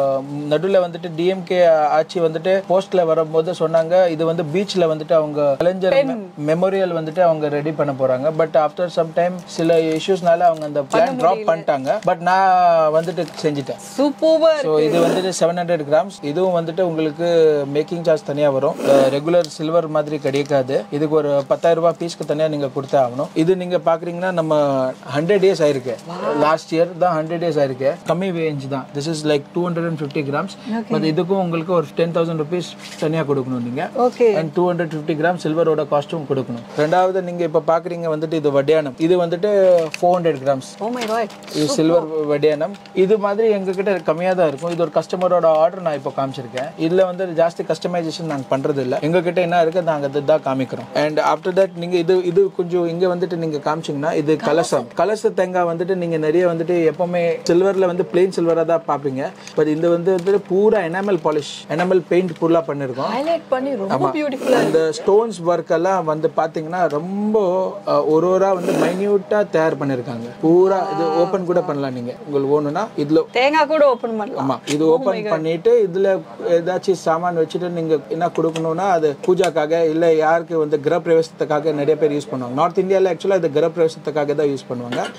நடுவுல வந்துட்டு டிஎம்கே ஆட்சி வந்துட்டு போஸ்ட்ல வரும்போது சொன்னாங்க இது வந்து பீச்ல வந்துட்டு அவங்க கலைஞர் மெமோரியல் வந்துட்டு அவங்க ரெடி பண்ண போறாங்க பட் ஆஃப்டர் சம் டைம் சில இஷ்யூஸ்னால அவங்க அந்த பிளான் டிராப் பண்ணிட்டாங்க பட் நான் வந்துட்டு செஞ்சுட்டேன் சூப்பர் ஸோ இது வந்துட்டு செவன் ஹண்ட்ரட் கிராம்ஸ் இதுவும் வந்துட்டு உங்களுக்கு மேக்கிங் சார்ஜ் தனியாக வரும் ரெகுலர் சில்வர் மாதிரி கிடைக்காது இதுக்கு ஒரு பத்தாயிரம் ரூபாய் பீஸ்க்கு தனியாக நீங்கள் கொடுத்தே ஆகணும் இது நீங்கள் பார்க்குறீங்கன்னா நம்ம ஹண்ட்ரட் டேஸ் ஆயிருக்கு லாஸ்ட் இயர் தான் ஹண்ட்ரட் டேஸ் ஆயிருக்கு கம்மி ரேஞ்ச் தான் this is like two hundred and fifty grams but இதுக்கும் உங்களுக்கு ஒரு டென் தௌசண்ட் ருபீஸ் தனியாக கொடுக்கணும் நீங்கள் okay and two hundred fifty gram சில்வரோட காஸ்ட்டும் கொடுக்கணும் ரெண்டாவது நீங்கள் இப்போ பார்க்குறீங்க வந்துட்டு இது வட்டியானம் இது வந்துட்டு four hundred grams oh my God இது சில்வர் வடியானம் இது மாதிரி எங்ககிட்ட கம்மியாக தான் இருக்கும் இது ஒரு கஸ்டமரோட ஆர்டர் நான் இப்போ காமிச்சிருக்கேன் இதில் வந்து ஜாஸ்தி கஸ்டமைசேஷன் நாங்கள் பண்ணுறது இல்லை எங்ககிட்ட என்ன இருக்குது நாங்கள் அது தான் காமிக்கிறோம் அண்ட் ஆஃப்டர் தட் நீங்கள் இது இது கொஞ்சம் இங்கே வந்துட்டு நீங்கள் காமிச்சிங்கன்னா இது கலசம் கலச தேங்காய் வந்துட்டு நீங்கள் நிறைய வந்துட்டு எப்பவுமே சில்வரில் வந்து பிளெயின் சில்வராக தான் பார்ப்பீங்க பட் இது வந்து வந்துட்டு பூரா எனாமல் பாலிஷ் எனாமல் பெயிண்ட் ஃபுல்லாக பண்ணியிருக்கோம் ஹைலைட் பண்ணி ரொம்ப பியூட்டிஃபுல்லா அந்த ஸ்டோன்ஸ் ஒர்க் எல்லாம் வந்து பாத்தீங்கன்னா ரொம்ப அஹ், ஒரு ஒரு வந்து மைன்யூட்டா தயார் பண்ணிருக்காங்க பூரா இது ஓபன் கூட பண்ணலாம் நீங்க உங்களுக்கு வேணும்னா இதுல தேங்காய் கூட ஓபன் பண்ணலாம் ஆமா இது ஓபன் பண்ணிட்டு இதுல ஏதாச்சும் சாமான் வச்சுட்டு நீங்க என்ன கொடுக்கணும்னா அது பூஜாக்காக இல்ல யாருக்கு வந்து கிரக பிரவேசத்துக்காக நிறைய பேர் யூஸ் பண்ணுவாங்க நார்த் இந்தியால ஆக்சுவலா இது கிரக பிரவேசத்துக்காக தான் யூஸ் பண்ணுவாங்க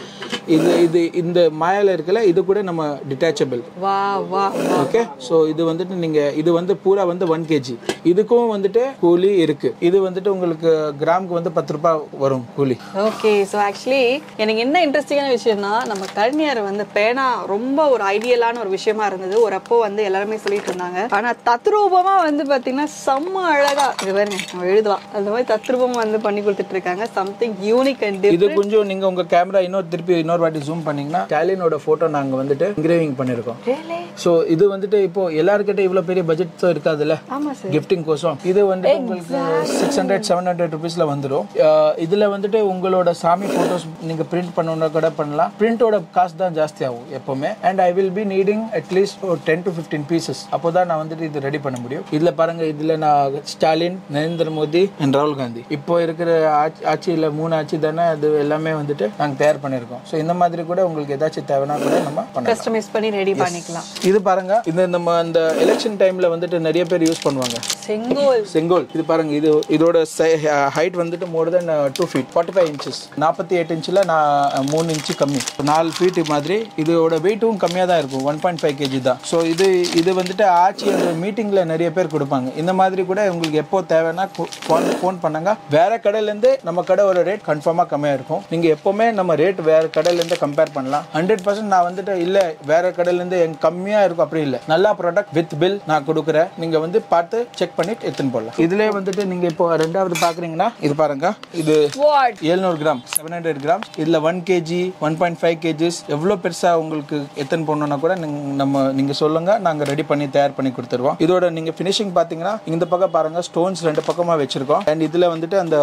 இது இது இந்த மாயால இருக்குல்ல இது கூட நம்ம டிட்டாச்சபிள் வா வா ஓகே ஸோ இது வந்துட்டு நீங்க இது வந்து பூரா வந்து ஒன் கேஜி இதுக்கும் வந்துட்டு கூலி இருக்கு இது வந்துட்டு உங்களுக்கு கிராமுக்கு வந்து பத்து ரூபாய் வரும் கூலி ஓகே ஸோ ஆக்சுவலி எனக்கு என்ன இன்ட்ரெஸ்டிங்கான விஷயம்னா நம்ம கலைஞர் வந்து பேனா ரொம்ப ஒரு ஐடியலான ஒரு விஷயமா இருந்தது ஒரு அப்போ வந்து எல்லாருமே சொல்லிட்டு இருந்தாங்க ஆனா தத்ரூபமா வந்து பாத்தீங்கன்னா செம்ம அழகா இது பாருங்க நம்ம எழுதலாம் அந்த மாதிரி தத்ரூபமா வந்து பண்ணி கொடுத்துட்டு இருக்காங்க சம்திங் யூனிக் அண்ட் இது கொஞ்சம் நீங்க உங்க கேமரா இன்னொரு திருப்பி இன்னொரு வாட்டி ஜூம் பண்ணீங்கன்னா ஸ்டாலினோட போட்டோ நாங்க வந்துட்டு என்கிரேவிங் பண்ணிருக்கோம் ஸோ இது வந்துட்டு இப்போ எல்லாருக்கிட்ட இவ்வளவு பெரிய பட்ஜெட் இருக்காதுல்ல ஆமா சார் கிஃப்டிங் கோசம் இது வந்துட்டு உங்களுக்கு சிக்ஸ் ஹண்ட்ரட் செவன் ஹண்ட்ரட் ருபீஸ்ல வந்துடும் இதுல வந்துட்டு உங்களோட சாமி போட்டோஸ் நீங்க பிரிண்ட் பண்ணணும்னா கூட பண்ணலாம் பிரிண்டோட காசு தான் ஜாஸ்தி ஆகும் எப்பவுமே and I will be needing at least ஒரு டென் டு ஃபிஃப்டீன் பீசஸ் அப்போதான் நான் வந்துட்டு இது ரெடி பண்ண முடியும் இதுல பாருங்க இதுல நான் ஸ்டாலின் நரேந்திர மோடி அண்ட் ராகுல் காந்தி இப்போ இருக்கிற ஆட்சி- ஆட்சியில மூணு ஆட்சி தானே அது எல்லாமே வந்துட்டு நாங்க தயார் பண்ணியிருக்கோம் ஸோ இந்த மாதிரி கூட உங்களுக்கு ஏதாச்சும் தேவைன்னா கூட நம்ம பண்ணலாம் கஸ்டமைஸ் பண்ணி ரெடி பண்ணிக்கலாம் இது பாருங்க இது நம்ம அந்த எலெக்ஷன் டைம்ல வந்துட்டு நிறைய பேர் யூஸ் பண்ணுவாங்க செங்கோல் செங்கோல் இது பாருங்க இது இதோட ஹைட் வந்துட்டு more than two feet forty five inches நாற்பத்தி எட்டு இன்ச்சில் நான் மூணு இன்ச்சு கம்மி நாலு ஃபீட் மாதிரி இதோட வெயிட்டும் கம்மியாக தான் இருக்கும் ஒன் பாயிண்ட் ஃபைவ் கேஜி தான் ஸோ இது இது வந்துட்டு ஆட்சி அந்த மீட்டிங்கில் நிறைய பேர் கொடுப்பாங்க இந்த மாதிரி கூட உங்களுக்கு எப்போ தேவைன்னா ஃபோன் ஃபோன் பண்ணுங்க வேற கடையிலேருந்து நம்ம கடை ஒரு ரேட் கன்ஃபார்மாக கம்மியாக இருக்கும் நீங்கள் எப்போவுமே நம்ம ரேட் வேற கடையிலேருந்து கம்பேர் பண்ணலாம் ஹண்ட்ரட் பர்சன்ட் நான் வந்துட்டு இல்லை வேற கடையிலேருந்து எங்க கம்மியாக இருக்கும் அப்படி இல்லை நல்லா ப்ராடக்ட் வித் பில் நான் கொடுக்குறேன் நீங்கள் வந்து பார்த்து செக் பண்ணிட்டு எடுத்துன்னு போடலாம் இதுலேயே வந்துட்டு நீங்கள் இப்போ ரெண்டாவது பார்க்குறீங்கன்னா இது பாருங்க இது வாட் எழுநூறு கிராம் செவன் ஹண்ட்ரட் கிராம் இதில் one KG one point five KGs எவ்வளோ பெருசாக உங்களுக்கு எத்தனை போடணும்னா கூட நீங்க- நம்ம நீங்கள் சொல்லுங்க நாங்கள் ரெடி பண்ணி தயார் பண்ணி கொடுத்துருவோம் இதோட நீங்கள் ஃபினிஷிங் பார்த்தீங்கன்னா இந்த பக்கம் பாருங்க ஸ்டோன்ஸ் ரெண்டு பக்கமாக வச்சிருக்கோம் அண்ட் இதில் வந்துட்டு அந்த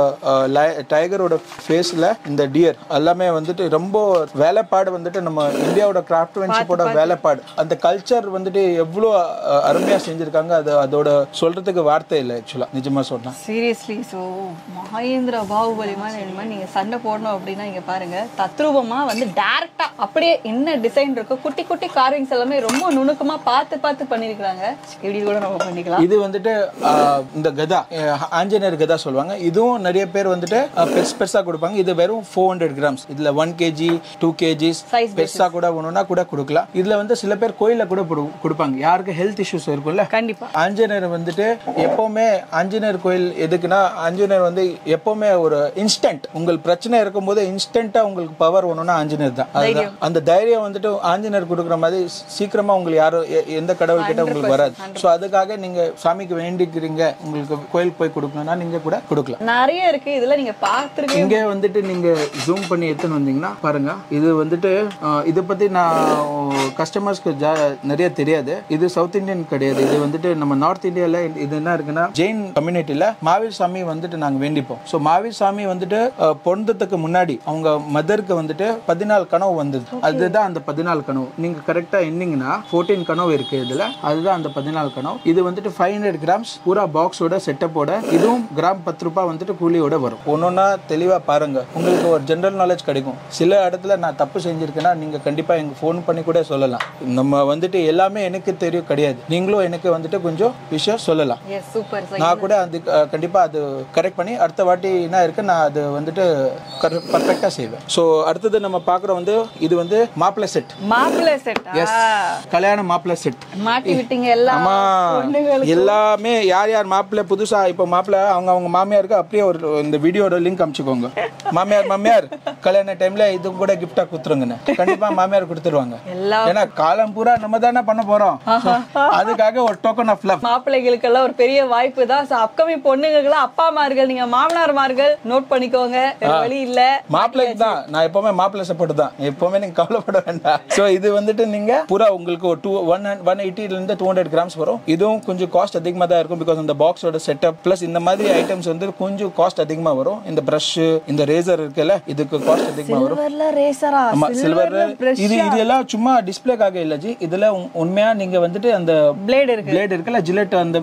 டைகரோட ஃபேஸில் இந்த டியர் எல்லாமே வந்துட்டு ரொம்ப வேலைப்பாடு வந்துட்டு நம்ம இந்தியாவோட கிராஃப்ட்மேன்ஷிப்போட வேலைப்பாடு அந்த கல்ச்சர் வந்துட்டு எவ்வளோ அஹ், அருமையா செஞ்சிருக்காங்க அது அதோட சொல்றதுக்கு வார்த்தை இல்லை ஆக்சுவலாக நிஜமா சொன்னா சீரியஸ்லி ஸோ மகேந்திர பாகுபலி மாதிரி இந்த மாதிரி நீங்க சண்டை போடணும் அப்படின்னா இங்க பாருங்க தத்ரூபமா வந்து டைரக்டா அப்படியே என்ன டிசைன் இருக்கோ குட்டி குட்டி கார்விங்ஸ் எல்லாமே ரொம்ப நுணுக்கமா பார்த்து பார்த்து பண்ணிருக்காங்க இப்படி கூட நம்ம பண்ணிக்கலாம் இது வந்துட்டு ஆஹ், இந்த கதா அஹ், ஆஞ்சநேயர் கதா சொல்லுவாங்க இதுவும் நிறைய பேர் வந்துட்டு அஹ், பெருசு பெருசா கொடுப்பாங்க இது வெறும் ஃபோர் ஹண்ட்ரட் கிராம்ஸ் இதுல one KG two KGs Size பெருசா கூட வேணும்னா கூட கொடுக்கலாம் இதுல வந்து சில பேர் கோயில்ல கூட கொடு- கொடுப்பாங்க யாருக்கு ஹெல்த் இஷ்யூஸ் இருக்கும்ல கண்டிப்பா ஆஞ்சநேயர் வந்துட்டு எப்பவுமே ஆஞ்சநேயர் கோயில் எதுக்குன்னா ஆஞ்சநேயர் வந்து எப்பவுமே ஒரு இன்ஸ்டன்ட் உங்கள் பிரச்சனை இருக்கும்போது இன்ஸ்டன்ட்டா உங்களுக்கு பவர் வேணும்னா ஆஞ்சநேயர் தான் அதுதான். அந்த தைரியம் வந்துட்டு ஆஞ்சநேயர் கொடுக்குற மாதிரி சீக்கிரமா உங்களுக்கு யாரும் எ- எந்த கடவுள் கிட்ட உங்களுக்கு வராது ஸோ அதுக்காக நீங்க சாமிக்கு வேண்டிக்கிறீங்க உங்களுக்கு கோயிலுக்கு போய் கொடுக்கணும்னா நீங்க கூட கொடுக்கலாம் நிறைய இருக்கு இதுல நீங்க பார்த்துருக்கீங்க இங்க வந்துட்டு நீங்க ஜூம் பண்ணி எடுத்துன்னு வந்தீங்கன்னா பாருங்க இது வந்துட்டு அஹ், இதை பத்தி நான் கஸ்டமர்ஸ்க்கு நிறைய தெரியாது இது சவுத் இந்தியன் கிடையாது இது வந்துட்டு நம்ம நார்த் இந்தியால இது என்ன இருக்குன்னா ஜெயின் கம்யூனிட்டியில மாவீர் சாமி வந்துட்டு நாங்க வேண்டிப்போம் ஸோ மாவீர் சாமி வந்துட்டு அஹ், பிறந்ததுக்கு முன்னாடி அவங்க மதருக்கு வந்துட்டு பதினாலு கனவு வந்தது அதுதான் அந்த பதினாலு கனவு நீங்க கரெக்டா எண்ணிங்கன்னா ஃபோர்டீன் கனவு இருக்கு இதுல அதுதான் அந்த பதினாலு கனவு இது வந்துட்டு ஃபைவ் ஹண்ட்ரட் கிராம்ஸ் பூரா பாக்ஸோட செட்டப்போட இதுவும் கிராம் பத்து ரூபாய் வந்துட்டு கூலியோட வரும் ஒன்னொன்னா தெளிவா பாருங்க உங்களுக்கு ஒரு ஜென்ரல் நாலேஜ் கிடைக்கும் சில இடத்துல நான் தப்பு செஞ்சிருக்கேன்னா நீங்க கண்டிப்பா எங்க ஃபோன் பண்ணி கூட சொல்லலாம் நம்ம வந்துட்டு எல்லாமே எனக்கு தெரியும் கிடையாது நீங்களும் எனக்கு வந்துட்டு கொஞ்சம் விஷயம் சொல்லலாம் எஸ் சூப்பர் நான் கூட அது அஹ், கண்டிப்பா அது கரெக்ட் பண்ணி அடுத்த வாட்டி என்ன இருக்கு நான் அது வந்துட்டு பர்ஃபெக்டா செய்வேன் ஸோ அடுத்தது நம்ம பார்க்குறோம் வந்து இது வந்து மாப்பிள்ளை செட் மாப்பிள்ளை செட் கல்யாண மாப்பிள்ளை செட் மாட்டி விட்டீங்க எல்லாம் ஆமா எல்லாமே யார் யார் மாப்பிள்ளை புதுசா இப்போ மாப்பிள்ளை அவங்க அவங்க மாமியாருக்கு அப்படியே ஒரு இந்த வீடியோட லிங்க் அனுப்பிச்சுக்கோங்க மாமியார் மாமியார் கல்யாண டைம்ல இது கூட கிஃப்டா கொடுத்துருங்கன்னு கண்டிப்பா மாமியார் கொடுத்துருவாங்க எல்லாம் ஏன்னா காலம் பூரா நம்ம தானே பண்ண போறோம் So, அதுக்காக ஒரு டோக்கன் ஆஃப் லவ் மாப்பிள்ளைகளுக்கெல்லாம் ஒரு பெரிய வாய்ப்பு தான் அப்கமிங் பொண்ணுங்களுக்கெல்லாம் அப்பா மார்கள் நீங்க மாமனார்மார்கள் நோட் பண்ணிக்கோங்க வேற வழி இல்ல மாப்பிள்ளைக்கு தான் நான் எப்பவுமே மாப்பிள்ளை சப்போர்ட் தான் எப்பவுமே நீங்க கவலைப்பட வேண்டாம் சோ இது வந்துட்டு நீங்க பூரா உங்களுக்கு ஒரு டூ ஒன் ஒன் எயிட்டில இருந்து டூ ஹண்ட்ரட் கிராம்ஸ் வரும் இதுவும் கொஞ்சம் காஸ்ட் அதிகமா தான் இருக்கும் பிகாஸ் இந்த பாக்ஸோட செட்டப் பிளஸ் இந்த மாதிரி ஐட்டம்ஸ் வந்து கொஞ்சம் காஸ்ட் அதிகமா வரும் இந்த பிரஷ் இந்த ரேசர் இருக்குல்ல இதுக்கு காஸ்ட் அதிகமா வரும் சில்வர்ல ரேசரா ஆமா சில்வர் இது இது எல்லாம் சும்மா டிஸ்பிளேக்காக இல்ல ஜி இதுல உண்- உண்மையா நீங்க வந்துட்டு அந்த பிளேட் இருக்கு பிளேட் இருக்குல்ல ஜிலெட் அந்த அது வந்து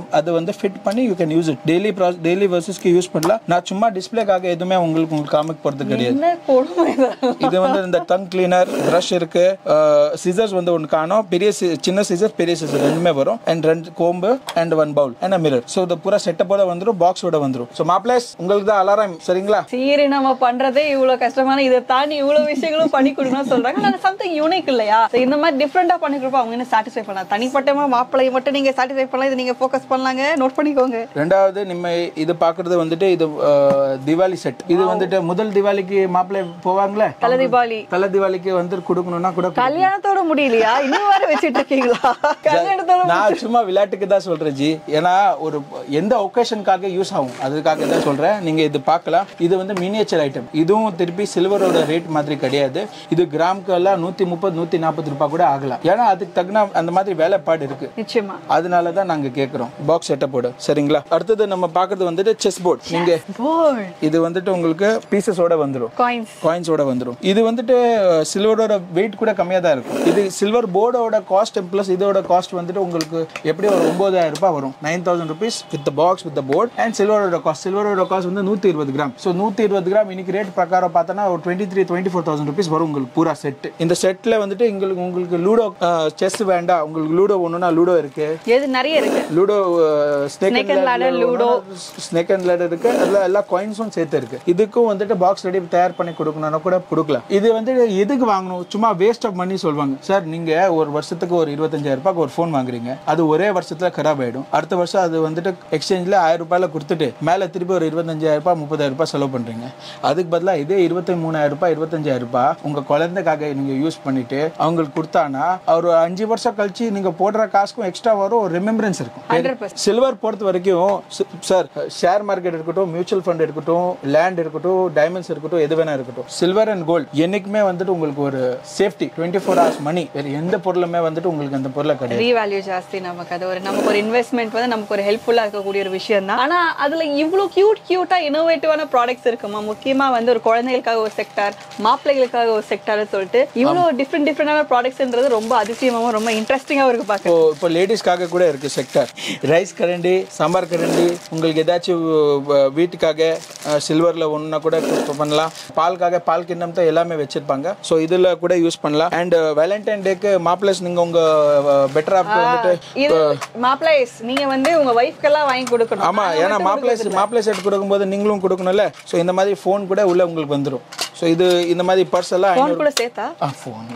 வந்து ஃபிட் பண்ணி you can use it daily daily வர்சஸ்க்கு யூஸ் பண்ணலாம் நான் சும்மா டிஸ்பிளேக்காக எதுவுமே உங்களுக்கு உங்களுக்கு காமிக் போறது கிடையாது என்ன கொடுமை இது. இது வந்து இந்த டங் கிளீனர் ப்ரஷ் இருக்கு சிசர்ஸ் வந்து ஒன்று காணும் பெரிய si- சின்ன சிசர் பெரிய சிசர் ரெண்டுமே வரும் அண்ட் ரெண்டு comb and one bowl and mirror so இது பூரா செட்டப்போட வந்துடும் பாக்ஸோட வந்துடும் ஸோ மாப்ளேஸ் உங்களுக்கு தான் அலாரம் சரிங்களா சரி நம்ம பண்றதே இவ்வளவு கஷ்டமான இதை தாண்டி இவ்வளவு விஷயங்களும் பண்ணி கொடுக்கணும்னு சொல்றாங்க நான் சம்திங் யூனிக் இல்லையா So, இந்த மாதிரி டிஃப்ரெண்டா பண்ணி கொடுப்போம் அவங்க என்ன சாட்டிஸ்ஃபை பண்ணலாம் தனிப்பட்டமா மாப்பிள்ளையை மட்டும் நீங்க சாட்டிஸ்ஃபை பண்ணலாம் இது நீங்க ஃபோக்கஸ் பண்ணலாங்க நோட் பண்ணிக்கோங்க ரெண்டாவது நம்ம இது பார்க்கறது வந்துட்டு இது அஹ், திவாலி செட் இது வந்துட்டு முதல் திவாலிக்கு மாப்பிள்ளை போவாங்களே தலை தீபாவளி தலை திவாலிக்கு வந்து கொடுக்கணும்னா கூட கல்யாணத்தோட முடியலையா இன்னும் வேற வச்சிட்டு இருக்கீங்களா கல்யாணத்தோட நான் சும்மா விளையாட்டுக்கு தான் சொல்றேன் ஜி ஏன்னா ஒரு எந்த ஒகேஷனுக்காக யூஸ் ஆகும் அதுக்காக தான் சொல்றேன் நீங்க இது பார்க்கலாம் இது வந்து மினியேச்சர் ஐட்டம் இதுவும் திருப்பி சில்வரோட ரேட் மாதிரி கிடையாது இது கிராமுக்கு எல்லாம் நூத்தி முப்பது நூத்தி நாற்பது ரூபாய் கூட ஆகலாம் ஏன்னா அதுக்கு தகுந்த அந்த மாதிரி வேலைப்பாடு இருக்கு நிச்சயமா அதனால தான் நாங்க கேக்குறோம் பாக்ஸ் செட்டப்போட சரிங்களா அடுத்தது நம்ம பார்க்கறது வந்துட்டு செஸ் போர்ட் நீங்க போல் இது வந்துட்டு உங்களுக்கு பீசஸோட வந்துடும் காயின்ஸ் காயின்ஸோட வந்துடும் இது வந்துட்டு சில்வரோட வெயிட் கூட கம்மியாக தான் இருக்கும் இது சில்வர் போர்டோட காஸ்ட் ப்ளஸ் இதோட காஸ்ட் வந்துட்டு உங்களுக்கு எப்படி ஒரு ஒன்பதாயிரம் ரூபாய் வரும் nine thousand rupees with box with board and சில்வரோட காஸ்ட் சில்வரோட காஸ்ட் வந்து நூற்றி இருபது கிராம் ஸோ நூற்றி இருபது கிராம் இன்னைக்கு ரேட் பிரகாரம் பார்த்தோன்னா ஒரு twenty three twenty four thousand rupees வரும் உங்களுக்கு பூரா செட் இந்த செட்டில் வந்துட்டு உங்களுக்கு உங்களுக்கு லூடோ செஸ் வேண்டாம் உங்களுக்கு லூடோ ஒன்றுனா லூடோ இருக்கு எது நிறைய இருக்கு Ludo snake Snake and ladder, Ludo. Snake and ladder இருக்கு அதுல எல்லா காயின்ஸும் சேர்த்து இருக்கு இதுக்கும் வந்துட்டு பாக்ஸ் ரெடி தயார் பண்ணி கொடுக்கணும்னா கூட கொடுக்கலாம் இது வந்து எதுக்கு வாங்கணும் சும்மா வேஸ்ட் ஆஃப் மணி சொல்லுவாங்க சார் நீங்க ஒரு வருஷத்துக்கு ஒரு இருபத்தஞ்சாயிரம் ரூபாய்க்கு ஒரு ஃபோன் வாங்குறீங்க அது ஒரே வருஷத்துல கராப் ஆயிடும் அடுத்த வருஷம் அது வந்துட்டு எக்ஸ்சேஞ்சில் ஆயிரம் ரூபாயில கொடுத்துட்டு மேலே திருப்பி ஒரு இருபத்தஞ்சாயிரம் ரூபாய் முப்பதாயிரம் ரூபாய் செலவு பண்றீங்க அதுக்கு பதிலாக இதே இருபத்தி மூணாயிரம் ரூபாய் இருபத்தஞ்சாயிரம் ரூபாய் உங்க குழந்தைக்காக நீங்க யூஸ் பண்ணிட்டு அவங்களுக்கு கொடுத்தானா ஒரு அஞ்சு வருஷம் கழிச்சு நீங்க போடுற காசுக்கும் எக்ஸ்ட்ரா வரும் ஒரு ரிமெம்பரன்ஸ் இருக்கும் ஹண்ட்ரட் பர்சன்ட் சில்வர் பொறுத்த வரைக்கும் சி- சார் ஷேர் மார்க்கெட் இருக்கட்டும் மியூச்சுவல் ஃபண்ட் இருக்கட்டும் லேண்ட் இருக்கட்டும் டைமண்ட்ஸ் இருக்கட்டும் எது வேணா இருக்கட்டும் சில்வர் அண்ட் கோல்ட் என்னைக்குமே வந்துட்டு உங்களுக்கு ஒரு சேஃப்டி டுவெண்ட்டி ஃபோர் ஹவர்ஸ் மணி வேற எந்த பொருளுமே வந்துட்டு உங்களுக்கு அந்த பொருளை கிடையாது ரீவேல்யூ ஜாஸ்தி நமக்கு அது ஒரு நமக்கு ஒரு இன்வெஸ்ட்மெண்ட் வந்து நமக்கு ஒரு ஹெல்ப்ஃபுல்லா இருக்கக்கூடிய ஒரு விஷயம் தான் ஆனா அதுல இவ்வளவு கியூட் கியூட்டா இனோவேட்டிவான ப்ராடக்ட்ஸ் இருக்குமா முக்கியமா வந்து ஒரு குழந்தைகளுக்காக ஒரு செக்டார் மாப்பிள்ளைகளுக்காக ஒரு செக்டார் சொல்லிட்டு இவ்வளவு டிஃப்ரெண்ட் டிஃப்ரெண்டான ப்ராடக்ட்ஸ்ன்றது ரொம்ப அதிசயமாவும் ரொம்ப இன்ட்ரெஸ்டிங்காவும் இருக்கு பாக்க இப்போ இப்போ லேடிஸ்க்காக கூட இருக்கு செக்டர் ரைஸ் கரண்டி சாம்பார் கரண்டி உங்களுக்கு ஏதாச்சும் அஹ், வீட்டுக்காக சில்வரில் ஒன்றுனா கூட கு- பண்ணலாம் பாலுக்காக பால் கிண்ணம் தான் எல்லாமே வச்சிருப்பாங்க ஸோ இதில் கூட யூஸ் பண்ணலாம் அண்ட் வேலண்டைன் டேக்கு மாப்பிளஸ் நீங்கள் உங்கள் பெட்டர் ஆப்க்கு வந்துட்டு இது மாப்பிள்ளைஸ் நீங்க வந்து உங்க ஒய்ஃப்க்கெல்லாம் வாங்கி கொடுக்கணும் ஆமா ஏன்னா மாப்பிள்ளை மாப்பிள்ளை செட் கொடுக்கும்போது நீங்களும் கொடுக்கணும்ல ஸோ இந்த மாதிரி ஃபோன் கூட உள்ள உங்களுக்கு வந்துடும் ஸோ இது இந்த மாதிரி பர்ஸ் எல்லாம் ஃபோன் கூட சேர்த்தா ஆ ஃபோன்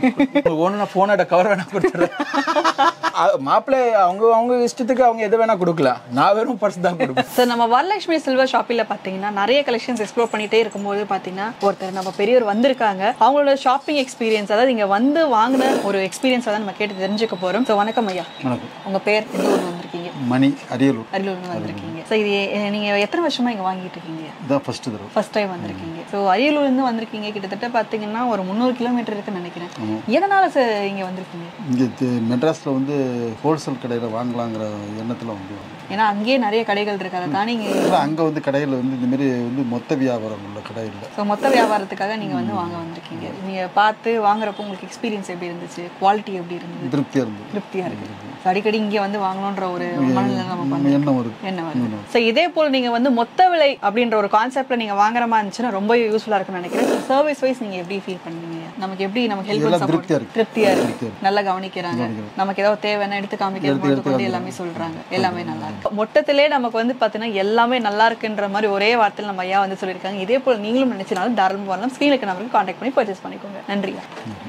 ஒன்று ஃபோனோட கவர் வேணா கொடுத்துட்றேன் மாப்பிள்ளை அவங்க அவங்க இஷ்டத்துக்கு அவங்க எது வேணா கொடுக்கலாம் நான் வெறும் பர்ஸ் தான் கொடுப்பேன் சார் நம்ம வரலட்சுமி சில்வர் ஷாப்பில் பார்த்தீங்கன்னா நிறைய கலெக்ஷன்ஸ் எக்ஸ்ப்ளோர் பண்ணிட்டே இருக்கும்போது பார்த்தீங்கன்னா ஒருத்தர் நம்ம பெரியவர் வந்திருக்காங்க அவங்களோட ஷாப்பிங் எக்ஸ்பீரியன்ஸ் அதாவது இங்கே வந்து வாங்கின ஒரு எக்ஸ்பீரியன்ஸ் தான் நம்ம கேட்டு தெரிஞ்சுக்க போகிறோம் ஸோ வணக்கம் ஐயா வணக்கம் உங்கள் பேர் எந்த ஊர்ல வந்திருக்கீங்க மணி அரியலூர் அரியலூர்ல வந்திருக்கீங்க ஸோ இது எ- நீங்க எத்தனை வருஷமா இங்கே வாங்கிட்டு இருக்கீங்க இதான் ஃபர்ஸ்ட் தடவை ஃபர்ஸ்ட் டைம் வந்திருக்கீங்க ஸோ அரியலூர்லேருந்து வந்திருக்கீங்க கிட்டத்தட்ட பார்த்தீங்கன்னா ஒரு முந்நூறு கிலோமீட்டர் இருக்குன்னு நினைக்கிறேன் எதனால சார் இங்கே வந்திருக்கீங்க இங்கே மெட்ராஸில் வந்து ஹோல்சேல் கடையில் வாங்கலாங்கிற எண்ணத்தில் வந்து வாங்கினேன். ஏன்னா அங்கேயே நிறைய கடைகள் இருக்கு அதை தாண்டி இங்கே இல்லை அங்கே வந்து கடையில் வந்து இந்த மாதிரி வந்து மொத்த வியாபாரம் உள்ள கடை இல்லை ஸோ மொத்த வியாபாரத்துக்காக நீங்க வந்து வாங்க வந்திருக்கீங்க நீங்க பார்த்து வாங்குறப்போ உங்களுக்கு எக்ஸ்பீரியன்ஸ் எப்படி இருந்துச்சு குவாலிட்டி எப்படி இருந்தது திருப்தியாக இருந்தது திருப்தியா இருக்கு So, அடிக்கடி இங்க வந்து வாங்கணுன்ற ஒரு மனநிலை நம்ம நம்ம எண்ணம் வருது என்ன வருது ஸோ இதே போல் நீங்க வந்து மொத்த விலை அப்படின்ற ஒரு கான்செப்ட்ல நீங்க வாங்குற மாதிரி இருந்துச்சுன்னா ரொம்ப யூஸ்ஃபுல்லா இருக்கும்னு நினைக்கிறேன் சர்வீஸ் வைஸ் நீங்க எப்படி ஃபீல் பண்ணுவீங்க நமக்கு எப்படி நமக்கு ஹெல்ப் எல்லாம் சப்போர்ட் திருப்தியா இருக்கு. திருப்தியா இருக்கு நல்லா கவனிக்கிறாங்க நமக்கு ஏதாவது தேவைன்னா எடுத்து காமிக்கிறது முதல் கொண்டு எல்லாமே சொல்றாங்க எல்லாமே நல்லா இருக்கு மொத்தத்திலே நமக்கு வந்து பாத்தீங்கன்னா எல்லாமே நல்லா இருக்குன்ற மாதிரி ஒரே வார்த்தையில் நம்ம ஐயா வந்து சொல்லியிருக்காங்க இதே போல் நீங்களும் நினைச்சனாலும் தாராளமாக வரலாம் ஸ்க்ரீனுக்கு நம்பருக்கு காண்டாக்ட் பண்ணி பர்ச்சேஸ் பண்ணிக்கோங்க நன்றியா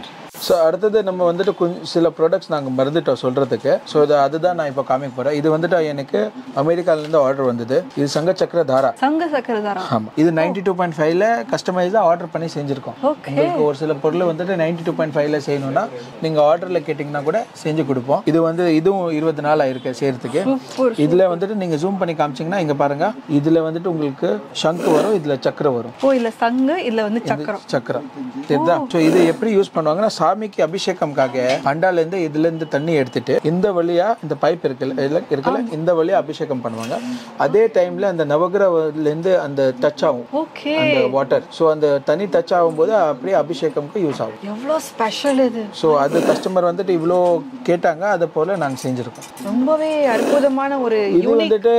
ஸோ அடுத்தது நம்ம வந்துட்டு கொஞ்சம் சில ப்ராடக்ட்ஸ் நாங்கள் மறந்துட்டோம் சொல்கிறதுக்கு ஸோ இது அதுதான் நான் இப்போ காமிக்க போகிறேன் இது வந்துட்டு எனக்கு அமெரிக்காலேருந்து ஆர்டர் வந்தது இது சங்க சக்கர தாரா சங்க சக்கரதாரா ஆமாம் இது நைன்டி டூ பாயிண்ட் ஃபைவ்ல கஸ்டமைஸாக ஆர்டர் பண்ணி செஞ்சுருக்கோம் Okay. உங்களுக்கு ஒரு சில பொருள் வந்துட்டு நைன்டி டூ பாயிண்ட் ஃபைவ்ல செய்யணும்னா நீங்கள் ஆர்டரில் கேட்டிங்கன்னா கூட செஞ்சு கொடுப்போம் இது வந்து இதுவும் இருபது நாள் ஆயிருக்கு செய்யறதுக்கு இதில் வந்துட்டு நீங்கள் ஜூம் பண்ணி காமிச்சிங்கன்னா இங்கே பாருங்க இதில் வந்துட்டு உங்களுக்கு சங்கு வரும் இதில் சக்கரை வரும் ஓ இல்ல சங்கு இதுல வந்து சக்கரம் சக்கரம் தெரியுதா ஸோ இது எப்படி யூஸ் பண்ணுவாங்கன்னா சாமிக்கு அபிஷேகம்காக அண்டால இருந்து இதுல இருந்து தண்ணி எடுத்துட்டு இந்த வழியா இந்த பைப் இருக்குல்ல இதுல- இருக்குல்ல இந்த வழியா அபிஷேகம் பண்ணுவாங்க அதே டைம்ல அந்த நவகிரகத்துல இருந்து அந்த டச் ஆகும் ஓகே அந்த வாட்டர் ஸோ அந்த தண்ணி டச் ஆகும்போது அப்படியே அபிஷேகம்க்கு யூஸ் ஆகும் எவ்வளோ ஸ்பெஷல் இது ஸோ அது கஸ்டமர் வந்துட்டு இவ்வளோ கேட்டாங்க அதை போல நாங்கள் செஞ்சுருக்கோம் ரொம்பவே அற்புதமான ஒரு இது வந்துட்டு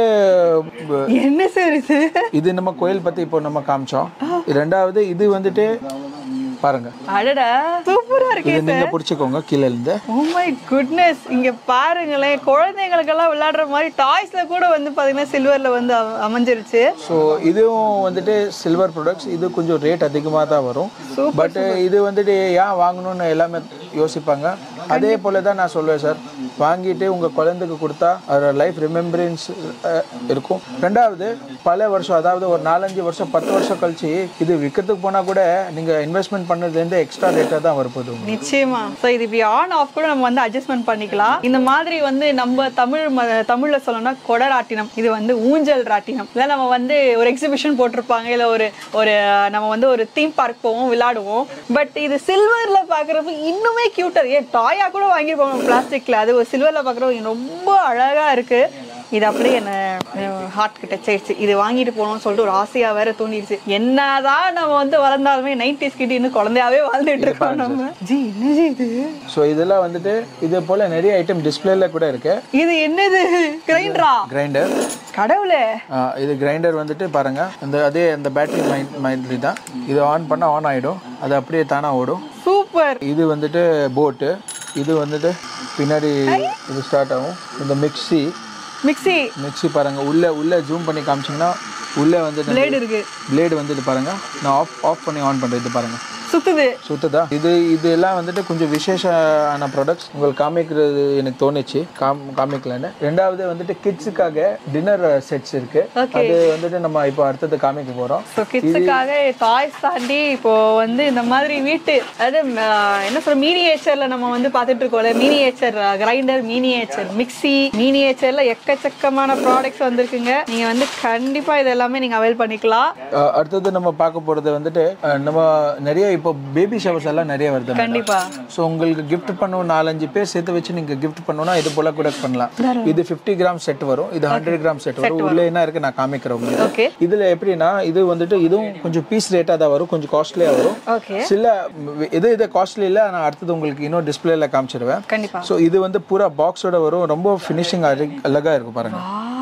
ப- என்ன சார் இது இது நம்ம கோயில் பத்தி இப்போ நம்ம காமிச்சோம் ரெண்டாவது இது வந்துட்டு பாருங்க அடடா சூப்பரா இருக்கே இது நீங்க பிடிச்சிக்கோங்க கீழே இருந்து ஓ மை குட்னஸ் இங்க பாருங்களேன் குழந்தைங்களுக்கெல்லாம் விளையாடுற மாதிரி டாய்ஸ்ல கூட வந்து பாத்தீங்கன்னா சில்வர்ல வந்து அம- அமைஞ்சிருச்சு ஸோ இதுவும் வந்துட்டு சில்வர் ப்ராடக்ட்ஸ் இது கொஞ்சம் ரேட் அதிகமாக தான் வரும் பட் இது வந்துட்டு ஏன் வாங்கணும்னு எல்லாமே யோசிப்பாங்க அதே போல தான் நான் சொல்லுவேன் சார் வாங்கிட்டு உங்க குழந்தைக்கு கொடுத்தா அதோட லைஃப் ரிமெம்பரன்ஸ் இருக்கும் ரெண்டாவது பல வருஷம் அதாவது ஒரு நாலஞ்சு வருஷம் பத்து வருஷம் கழிச்சு இது விற்கிறதுக்கு போனா கூட நீங்க இன்வெஸ்ட்மெண்ட் பண்ணதுலேருந்து எக்ஸ்ட்ரா ரேட்டாக தான் வரப்போகுது உங்களுக்கு. நிச்சயமா ஸோ இது இப்படி ஆன் ஆஃப் கூட நம்ம வந்து அட்ஜஸ்ட்மெண்ட் பண்ணிக்கலாம் இந்த மாதிரி வந்து நம்ம தமிழ் ம- தமிழ்ல சொல்லணும்னா கொடராட்டினம் இது வந்து ஊஞ்சல் ராட்டினம் இல்லை நம்ம வந்து ஒரு எக்ஸிபிஷன் போட்டிருப்பாங்க இல்லை ஒரு ஒரு நம்ம வந்து ஒரு தீம் பார்க் போவோம் விளையாடுவோம் பட் இது சில்வர்ல பார்க்குறப்ப இன்னுமே கியூட்டர் ஏன் டாயா கூட வாங்கியிருப்பாங்க பிளாஸ்டிக்ல அது ஒரு சில்வர்ல பார்க்குறப்ப ரொம்ப அழகா இருக்கு இது அப்படியே என்ன ஹார்ட் கிட்ட சேர்த்து இது வாங்கிட்டு போகணும்னு சொல்லிட்டு ஒரு ஆசையா வேற தோணிடுச்சு என்னதான் நம்ம வந்து வளர்ந்தாலுமே நைன்டிஸ் கிட்ட இன்னும் குழந்தையாவே வாழ்ந்துட்டு இருக்கோம் நம்ம ஜி என்ன ஜி இது ஸோ இதெல்லாம் வந்துட்டு இது போல நிறைய ஐட்டம் டிஸ்பிளேல கூட இருக்கு இது என்னது கிரைண்டரா கிரைண்டர் கடவுளே இது கிரைண்டர் வந்துட்டு பாருங்க அந்த அதே அந்த பேட்டரி மாதிரி தான் இது ஆன் பண்ணா ஆன் ஆயிடும் அது அப்படியே தானா ஓடும் சூப்பர் இது வந்துட்டு போட்டு இது வந்துட்டு பின்னாடி இது ஸ்டார்ட் ஆகும் இந்த மிக்ஸி மிக்ஸி மிக்ஸி பாருங்க உள்ள உள்ள ஜூம் பண்ணி காமிச்சிங்கன்னா உள்ள வந்துட்டு பிளேடு இருக்கு பிளேடு வந்துட்டு பாருங்க நான் ஆஃப் ஆஃப் பண்ணி ஆன் பண்றேன் இது பாருங்க சுத்துது சுத்ததா இது இது எல்லாம் வந்துட்டு கொஞ்சம் விசேஷமான ப்ராடக்ட்ஸ் உங்களுக்கு காமிக்கிறது எனக்கு தோணுச்சு காம் காமிக்கலன்னு ரெண்டாவது வந்துட்டு கிட்ஸுக்காக டின்னர் செட்ஸ் இருக்கு அது வந்துட்டு நம்ம இப்போ அடுத்தது காமிக்க போறோம் ஸோ கிட்ஸுக்காக டாய்ஸ் தாண்டி இப்போ வந்து இந்த மாதிரி வீட்டு அதாவது ஆஹ், என்ன சொல்ற மீனியேச்சர்ல நம்ம வந்து பார்த்துட்டு இருக்கோம்ல மீனியேச்சர் கிரைண்டர் மீனியேச்சர் மிக்ஸி மீனியேச்சர்ல எக்கச்சக்கமான ப்ராடக்ட்ஸ் வந்திருக்குங்க நீங்க வந்து கண்டிப்பா இது எல்லாமே நீங்க அவைல் பண்ணிக்கலாம் அஹ் அடுத்தது நம்ம பார்க்க போறது வந்துட்டு அஹ் நம்ம நிறைய இப்போ பேபி ஷவர்ஸ் எல்லாம் நிறைய வருது கண்டிப்பா ஸோ உங்களுக்கு கிஃப்ட் பண்ணணும் நாலஞ்சு பேர் சேர்த்து வச்சு நீங்க கிஃப்ட் பண்ணணும்னா இது போல கூட பண்ணலாம் இது 50 கிராம் செட் வரும் இது ஹண்ட்ரட் கிராம் செட் வரும் உள்ள என்ன இருக்கு நான் காமிக்கிறேன் உங்களுக்கு ஓகே இதுல எப்படின்னா இது வந்துட்டு இதுவும் கொஞ்சம் பீஸ் ரேட்டா தான் வரும் கொஞ்சம் காஸ்ட்லியா வரும் ஓகே சில ம், இது இது காஸ்ட்லி இல்ல நான் அடுத்தது உங்களுக்கு இன்னும் டிஸ்பிளேல காமிச்சிடுவேன் கண்டிப்பா ஸோ இது வந்து பூரா பாக்ஸோட வரும் ரொம்ப ஃபினிஷிங் அழகா இருக்கும் பாருங்க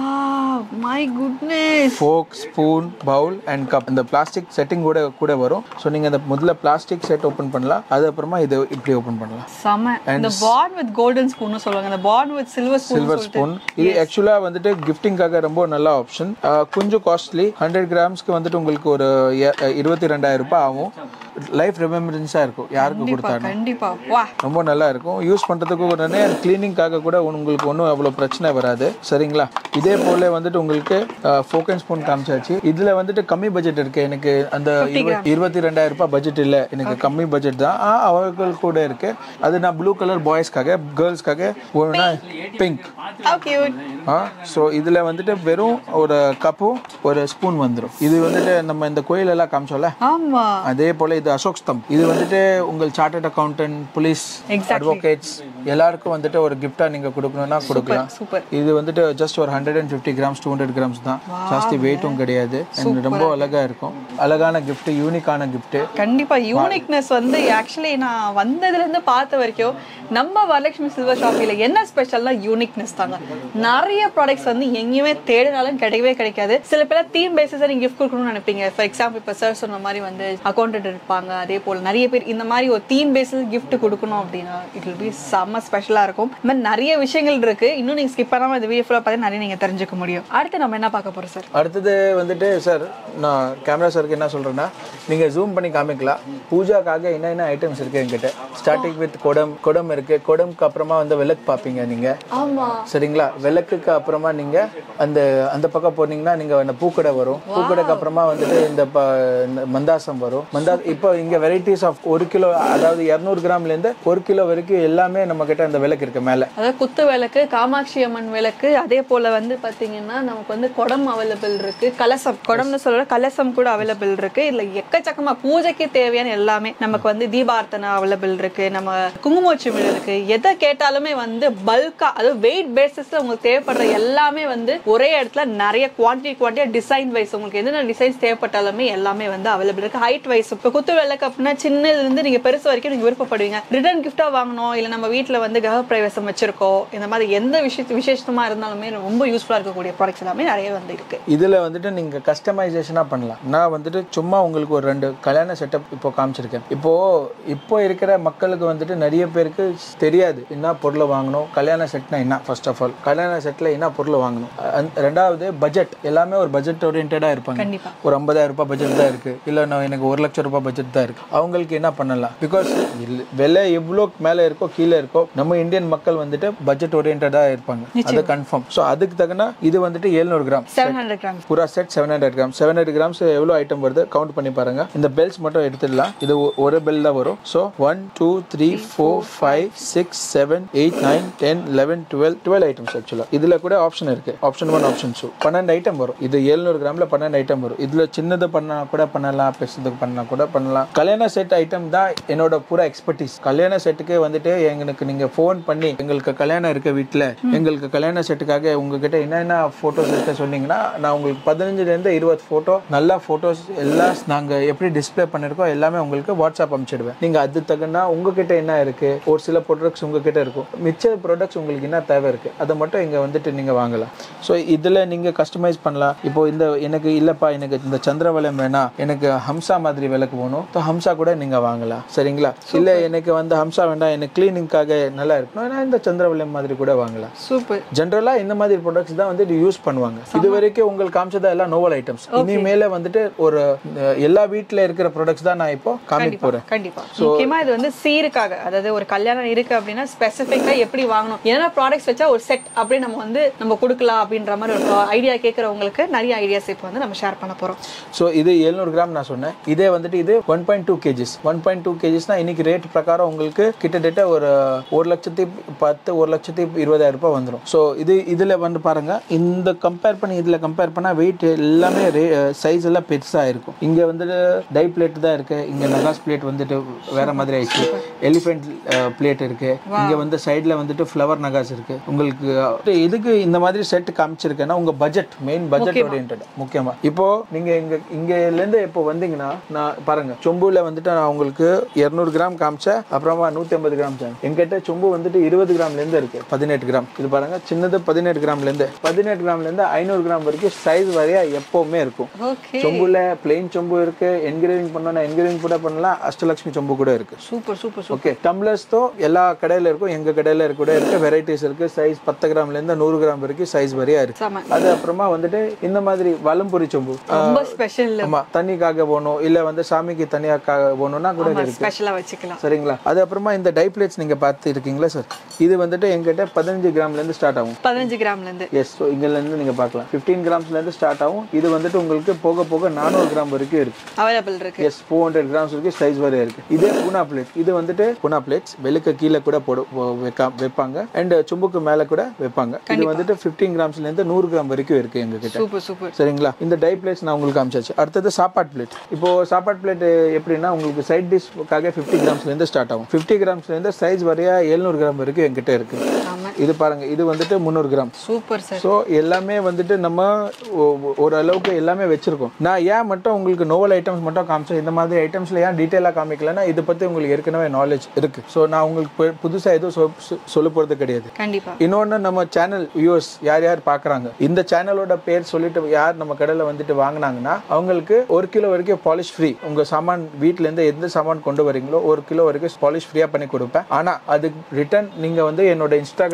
my goodness fork spoon bowl and cup இந்த பிளாஸ்டிக் செட்டிங் கூட கூட வரும் ஸோ நீங்கள் அந்த முதல்ல பிளாஸ்டிக் செட் ஓப்பன் பண்ணலாம் அது அப்புறமா இது இப்படி ஓப்பன் பண்ணலாம் செம இந்த பாண்ட் வித் கோல்டன் ஸ்பூன் சொல்லுவாங்க இந்த பாண்ட் with silver spoon silver spoon இது ஆக்சுவலாக வந்துட்டு கிஃப்டிங்காக ரொம்ப நல்ல ஆப்ஷன் கொஞ்சம் காஸ்ட்லி ஹண்ட்ரட் கிராம்ஸ்க்கு வந்துட்டு உங்களுக்கு ஒரு எ- இருபத்தி ரெண்டாயிரம் ரூபாய் ஆகும் லைஃப் ரிமெம்பரன்ஸாக இருக்கும் யாருக்கு கொடுத்தாலும் கண்டிப்பா வா ரொம்ப நல்லா இருக்கும் யூஸ் பண்ணுறதுக்கு உடனே க்ளீனிங்காக கூட உங்களுக்கு ஒன்றும் அவ்வளோ பிரச்சனை வராது சரிங்களா இதே போல வந்துட்டு உங்களுக்கு ஃபோக் அண்ட் ஸ்பூன் காமிச்சாச்சு இதில் வந்துட்டு கம்மி பட்ஜெட் இருக்கு எனக்கு அந்த இருபத்- இருபத்தி ரெண்டாயிரம் ரூபாய் பட்ஜெட் இல்லை எனக்கு கம்மி பட்ஜெட் தான் ஆ, அவர்கள் கூட இருக்கு அது நான் ப்ளூ கலர் பாய்ஸ்க்காக கேர்ள்ஸ்க்காக ஒன்றா pink how cute ah so இதில் வந்துட்டு வெறும் ஒரு கப்பும் ஒரு ஸ்பூன் வந்துடும் இது வந்துட்டு நம்ம இந்த கோயிலெல்லாம் காமிச்சோம்ல ஆமா அதே போல இது அசோக் ஸ்தம் இது வந்துட்டு உங்கள் சார்ட்டர்ட் அக்கௌண்டன்ட் போலீஸ் அட்வொகேட்ஸ் எல்லாருக்கும் வந்துட்டு ஒரு கிஃப்டா நீங்க கொடுக்கணும்னா கொடுக்கலாம் சூப்பர் இது வந்துட்டு ஜஸ்ட் ஒரு hundred and fifty grams two hundred grams தான் ஜாஸ்தி வெயிட்டும் கிடையாது and ரொம்ப அழகா இருக்கும் அழகான gift யூனிக்கான gift கண்டிப்பா யூனிக்னஸ் வந்து ஆக்சுவலி நான் வந்ததுல இருந்து பார்த்த வரைக்கும் நம்ம வரலட்சுமி சில்வர் ஷாப்பில என்ன ஸ்பெஷல்னா யூனிக்னஸ் தாங்க நிறைய ப்ராடக்ட்ஸ் வந்து எங்கேயுமே தேடினாலும் கிடைக்கவே கிடைக்காது சில பேர் தீம் பேசிஸா நீங்க கிஃப்ட் கொடுக்கணும்னு நினைப்பீங்க ஃபார் எக்ஸாம்பிள் இப்போ சார் சொன்ன மாதிரி வந்து அக்கௌண்டன்ட் இருப்பாங்க அதே போல நிறைய பேர் இந்த மாதிரி ஒரு தீம் பேசிஸ் gift கொடுக்கணும் அப்படின்னா இட் வில் பி செம்ம ஸ்பெஷலா இருக்கும் இந்த மாதிரி நிறைய விஷயங்கள் இருக்கு இன்னும் நீங்க ஸ்கிப் பண்ணாம இந்த வீடியோ ஃபுல்லாக பார்த்து நிறைய நீங்க தெரிஞ்சுக்க முடியும் அடுத்து நம்ம என்ன பார்க்க போறோம் சார் அடுத்தது வந்துட்டு சார் நான் கேமரா சாருக்கு என்ன சொல்றேன்னா நீங்க ஜூம் பண்ணி காமிக்கலாம் பூஜாக்காக என்னென்ன ஐட்டம்ஸ் இருக்கு என்கிட்ட ஸ்டார்டிங் வித் குடம் குடம் இருக்கு குடம்க்கு அப்புறமா வந்து விளக்கு பார்ப்பீங்க நீங்க ஆமா சரிங்களா விளக்குக்கு அப்புறமா நீங்க அந்த அந்த பக்கம் போனீங்கன்னா நீங்க அந்த பூக்கடை வரும் பூக்கடைக்கு அப்புறமா வந்துட்டு இந்த ப- இந்த மந்தாசம் வரும் மந்தா இப்போ இப்போ இங்க வெரைட்டிஸ் ஆஃப் ஒரு கிலோ அதாவது இரநூறு கிராம்ல இருந்து ஒரு கிலோ வரைக்கும் எல்லாமே நம்ம கிட்ட அந்த விளக்கு இருக்கு மேல அதாவது குத்து விளக்கு காமாட்சி அம்மன் விளக்கு அதே போல வந்து பாத்தீங்கன்னா நமக்கு வந்து குடம் அவைலபிள் இருக்கு கலசம் குடம்னு சொல்ற கலசம் கூட அவைலபிள் இருக்கு இதுல எக்கச்சக்கமா பூஜைக்கு தேவையான எல்லாமே நமக்கு வந்து தீபார்த்தனை அவைலபிள் இருக்கு நம்ம குங்குமோச்சிமிழ் இருக்கு எதை கேட்டாலுமே வந்து பல்கா அதாவது வெயிட் பேசிஸ்ல உங்களுக்கு தேவைப்படுற எல்லாமே வந்து ஒரே இடத்துல நிறைய குவான்டிட்டி குவான்டிட்டி டிசைன் வைஸ் உங்களுக்கு என்னென்ன டிசைன்ஸ் தேவைப்பட்டாலுமே எல்லாமே வந்து அவைலபிள் இருக்கு ஹைட் வைஸ் இப்போ குத்து விளக்கு அப்படின்னா சின்னதுல இருந்து நீங்க பெருசு வரைக்கும் நீங்க விருப்பப்படுவீங்க ரிட்டர்ன் கிஃப்டா வாங்கணும் இல்ல நம்ம வீட்ல வந்து கிரக பிரவேசம் வச்சிருக்கோம் இந்த மாதிரி எந்த விஷயத்து விசேஷமா இருந்தாலுமே ரொம்ப யூஸ்ஃபுல்லா இருக்கக்கூடிய ப்ராடக்ட்ஸ் எல்லாமே நிறைய வந்து இருக்கு இதுல வந்துட்டு நீங்க கஸ்டமைசேஷனா பண்ணலாம் நான் வந்துட்டு சும்மா உங்களுக்கு ஒரு ரெண்டு கல்யாண செட்டப் இப்போ காமிச்சிருக்கேன் இப்போ இப்போ இருக்கிற மக்களுக்கு வந்துட்டு நிறைய பேருக்கு தெரியாது என்ன பொருளை வாங்கணும் கல்யாண செட்னா என்ன ஃபர்ஸ்ட் ஆஃப் ஆல் கல்யாண செட்ல என்ன பொருளை வாங்கணும் அஹ் ரெண்டாவது பட்ஜெட் எல்லாமே ஒரு பட்ஜெட் ஓரியன்டா இருப்பாங்க கண்டிப்பா ஒரு ஐம்பதாயிரம் ரூபாய் பட்ஜெட் தான் இருக்கு இல்ல நான் எனக்கு ஒரு லட்சம் ரூபாய் பட்ஜெட் தான் இருக்கு அவங்களுக்கு என்ன பண்ணலாம் பிகாஸ் விலை எவ்வளோ மேல இருக்கோ கீழே இருக்கோ நம்ம இந்தியன் மக்கள் வந்துட்டு பட்ஜெட் ஓரியன்டா இருப்பாங்க அது கன்ஃபார்ம் ஸோ அதுக்கு தகுன இது வந்துட்டு 700 கிராம் செவன் ஹண்ட்ரட் கிராம் புரா set seven hundred gram seven hundred grams எவ்வளோ ஐட்டம் வருது கவுண்ட் பண்ணி பாருங்க இந்த பெல்ஸ் மட்டும் எடுத்துடலாம் இது ஒ- ஒரு பெல் தான் வரும் so one two three four five six seven eight nine ten eleven twelve twelve items ஆக்சுவலாக இதுல கூட ஆப்ஷன் இருக்கு ஆப்ஷன் ஒன் ஆப்ஷன் டூ பன்னெண்டு ஐட்டம் வரும் இது 700 கிராம்ல பன்னெண்டு ஐட்டம் வரும் இதுல சின்னது பண்ணா கூட பண்ணலாம் பெருசுக்கு பண்ணா கூட பண்ணலாம் கல்யாண செட் ஐட்டம் தான் என்னோட பூரா எக்ஸ்பர்டீஸ் கல்யாண செட்டுக்கே வந்துட்டு எங்களுக்கு நீங்க ஃபோன் பண்ணி எங்களுக்கு கல்யாணம் இருக்க வீட்ல எங்களுக்கு கல்யாண செட்டுக்காக உங்ககிட்ட என்னென்ன போட்டோஸ் இருக்க சொன்னீங்கன்னா நான் உங்களுக்கு பதினஞ்சுல இருந்து இருபது போட்டோ நல்ல போட்டோஸ் எல்லாம் நாங்க எப்படி டிஸ்ப்ளே பண்ணிருக்கோம் எல்லாமே உங்களுக்கு வாட்ஸ்அப் அனுப்பிச்சிடுவேன் நீங்க அது தகுந்தா உங்ககிட்ட என்ன இருக்கு ஒரு சில ப்ராடக்ட்ஸ் உங்ககிட்ட இருக்கும் மிச்ச ப்ராடக்ட்ஸ் உங்களுக்கு என்ன தேவை இருக்கு அதை மட்டும் இங்க வந்துட்டு நீங்க வாங்கலாம் ஸோ இதுல நீங்க கஸ்டமைஸ் பண்ணலாம் இப்போ இந்த எனக்கு இல்லப்பா எனக்கு இந்த சந்திரவலம் வேணாம் எனக்கு ஹம்சா மாதிரி விளக்கு வேணும் ஸோ ஹம்சா கூட நீங்க வாங்கலாம் சரிங்களா இல்ல எனக்கு வந்து ஹம்சா வேண்டாம் எனக்கு கிளீனிங்காக நல்லா இருக்கணும் நான் இந்த சந்திரவலம் மாதிரி கூட வாங்கலாம் சூப்பர் ஜென்ரலா இந்த மாதிரி ப்ராடக்ட்ஸ் தான் வந்து யூஸ் பண்ணுவாங்க இது வரைக்கும் உங்களுக்கு காமிச்சதா எல்லாம் நோவல் ஐட்டம்ஸ் இனிமேல வந்துட்டு ஒரு அஹ், எல்லா வீட்ல இருக்கிற ப்ராடக்ட்ஸ் தான் நான் இப்போ காமிக்க போறேன் கண்டிப்பா முக்கியமா இது வந்து சீருக்காக அதாவது ஒரு கல்யாணம் இருக்கு அப்படின்னா ஸ்பெசிஃபிக்கா எப்படி வாங்கணும் என்ன ப்ராடக்ட்ஸ் வச்சா ஒரு செட் அப்படி நம்ம வந்து நம்ம கொடுக்கலாம் அப்படின்ற மாதிரி ஒரு ஐடியா கேட்கறவங்களுக்கு நிறைய ஐடியாஸ் இப்போ வந்து நம்ம ஷேர் பண்ண போறோம் ஸோ இது 700 கிராம் நான் சொன்னேன் இதே வந்துட்டு இது one point two KGs one point two கேஜிஸ்னா இன்னைக்கு ரேட் பிரகாரம் உங்களுக்கு கிட்டத்தட்ட ஒரு ஒரு லட்சத்தி பத்து ஒரு லட்சத்தி இருபதாயிரம் ரூபாய் வந்துடும் ஸோ இது இதுல வந்து பாருங்க இந்த கம்பேர் பண்ணி இதுல கம்பேர் பண்ணா வெயிட் எல்லாமே சைஸ் எல்லாம் பெருசா இருக்கும் இங்க வந்துட்டு டை பிளேட் தான் இருக்கு இங்க நகாஸ் பிளேட் வந்துட்டு வேற மாதிரி ஆயிடுச்சு எலிஃபென்ட் பிளேட் இருக்கு இங்க வந்து சைடுல வந்துட்டு ஃப்ளவர் நகாஸ் இருக்கு உங்களுக்கு அஹ், எதுக்கு இந்த மாதிரி செட் காமிச்சிருக்கேன்னா உங்க பட்ஜெட் மெயின் பட்ஜெட் ஓரியன்ட் முக்கியமா இப்போ நீங்க இங்க இங்கல இருந்து இப்போ வந்தீங்கன்னா நான் பாருங்க சொம்புல வந்துட்டு நான் உங்களுக்கு 200 கிராம் காமிச்சேன் அப்புறமா நூத்தி ஐம்பது கிராம் காமிச்சேன் எங்கிட்ட சொம்பு வந்துட்டு இருபது கிராம்ல இருந்து இருக்கு பதினெட்டு கிராம் இது பாருங்க சின்னது பதினெட்டு கிராம்ல இருந்து பதினெட்டு கிராம்ல இருந்து ஐநூறு கிராம் வரைக்கும் சைஸ் வரையா எப்பவுமே இருக்கும் ஓகே சொம்புல பிளெயின் சொம்பு இருக்கு என்கிரேவிங் பண்ணோம்னா என்கிரேவிங் கூட பண்ணலாம் அஷ்டலட்சுமி சொம்பு கூட இருக்கு super super super okay tumblers தோ எல்லா கடையில இருக்கும் எங்க கடையில இருக்க கூட இருக்கு வெரைட்டிஸ் இருக்கு சைஸ் பத்து கிராம்ல இருந்து நூறு கிராம் வரைக்கும் சைஸ் வரையா இருக்கு செம அது அப்புறமா வந்துட்டு இந்த மாதிரி வலம்புரி சொம்பு ரொம்ப ஸ்பெஷல் ஆமா தண்ணிக்காக போகணும் இல்ல வந்து சாமிக்கு தனியாக்காக போகணும்னா கூட இருக்கு ஸ்பெஷலா வச்சுக்கலாம் சரிங்களா அது அப்புறமா இந்த டை பிளேட்ஸ் நீங்க பார்த்து இருக்கீங்களா சார் இது வந்துட்டு எங்கிட்ட பதினஞ்சு கிராம்ல இருந்து ஸ்டார்ட் ஆகும் பதினஞ்சு கிராம்ல இருந்து எஸ் ஸோ இங்கல இருந்து நீங்க பார்க்கலாம் 15 கிராம்ஸ்ல இருந்து ஸ்டார்ட் ஆகும் இது வந்துட்டு உங்களுக்கு போக போக நானூறு கிராம் வரைக்கும் இருக்கு அவைலபிள் இருக்கு எஸ் ஃபோர் ஹண்ட்ரட் கிராம்ஸ் வரைக்கும் சைஸ் வரையா இருக்கு இதே பூனா பிளேட் இது வந்துட்டு பூனா பிளேட்ஸ் வெளுக்க கீழே கூட போடு போ- வைக்கா வைப்பாங்க அண்ட் சும்புக்கு மேல கூட வைப்பாங்க இது வந்துட்டு 15 கிராம்ஸ்ல இருந்து நூறு கிராம் வரைக்கும் இருக்கு எங்க கிட்ட சூப்பர் சூப்பர் சரிங்களா இந்த டை பிளேட்ஸ் நான் உங்களுக்கு காமிச்சாச்சு அடுத்தது சாப்பாட் பிளேட் இப்போ சாப்பாட் பிளேட் எப்படின்னா உங்களுக்கு சைட் டிஷ்க்காக ஃபிஃப்டி கிராம்ஸ்ல இருந்து ஸ்டார்ட் ஆகும் ஃபிஃப்டி கிராம்ஸ்ல இருந்து சைஸ் வரையா 700 கிராம் வரைக்கும் என்கிட்ட இருக்கு ஆமா இது பாருங்க இது வந்துட்டு முந்நூறு கிராம் சூப்பர் சார் ஸோ எல்லாமே வந்துட்டு நம்ம ஒ- ஓரளவுக்கு எல்லாமே வச்சிருக்கோம் நான் ஏன் மட்டும் உங்களுக்கு நோவல் ஐட்டம்ஸ் மட்டும் காமிச்சேன் இந்த மாதிரி ஐட்டம்ஸ்ல ஏன் டீட்டெயிலாக காமிக்கலன்னா இதை பத்தி உங்களுக்கு ஏற்கனவே நாலேஜ் இருக்கு ஸோ நான் உங்களுக்கு பு- புதுசா எதுவும் சொ- சொ- சொல்ல போறது கிடையாது கண்டிப்பா இன்னொன்று நம்ம சேனல் வியூவர்ஸ் யார் யார் பார்க்குறாங்க இந்த சேனலோட பேர் சொல்லிட்டு யார் நம்ம கடையில் வந்துட்டு வாங்கினாங்கன்னா அவங்களுக்கு ஒரு கிலோ வரைக்கும் பாலிஷ் ஃப்ரீ உங்கள் சாமான் வீட்ல இருந்து எந்த சாமான் கொண்டு வரீங்களோ ஒரு கிலோ வரைக்கும் பாலிஷ் ஃப்ரீயாக பண்ணி கொடுப்பேன் ஆனால் அதுக்கு ரிட்டர்ன் நீங்கள் வந்து என்னோட இன்ஸ்டாகிராம்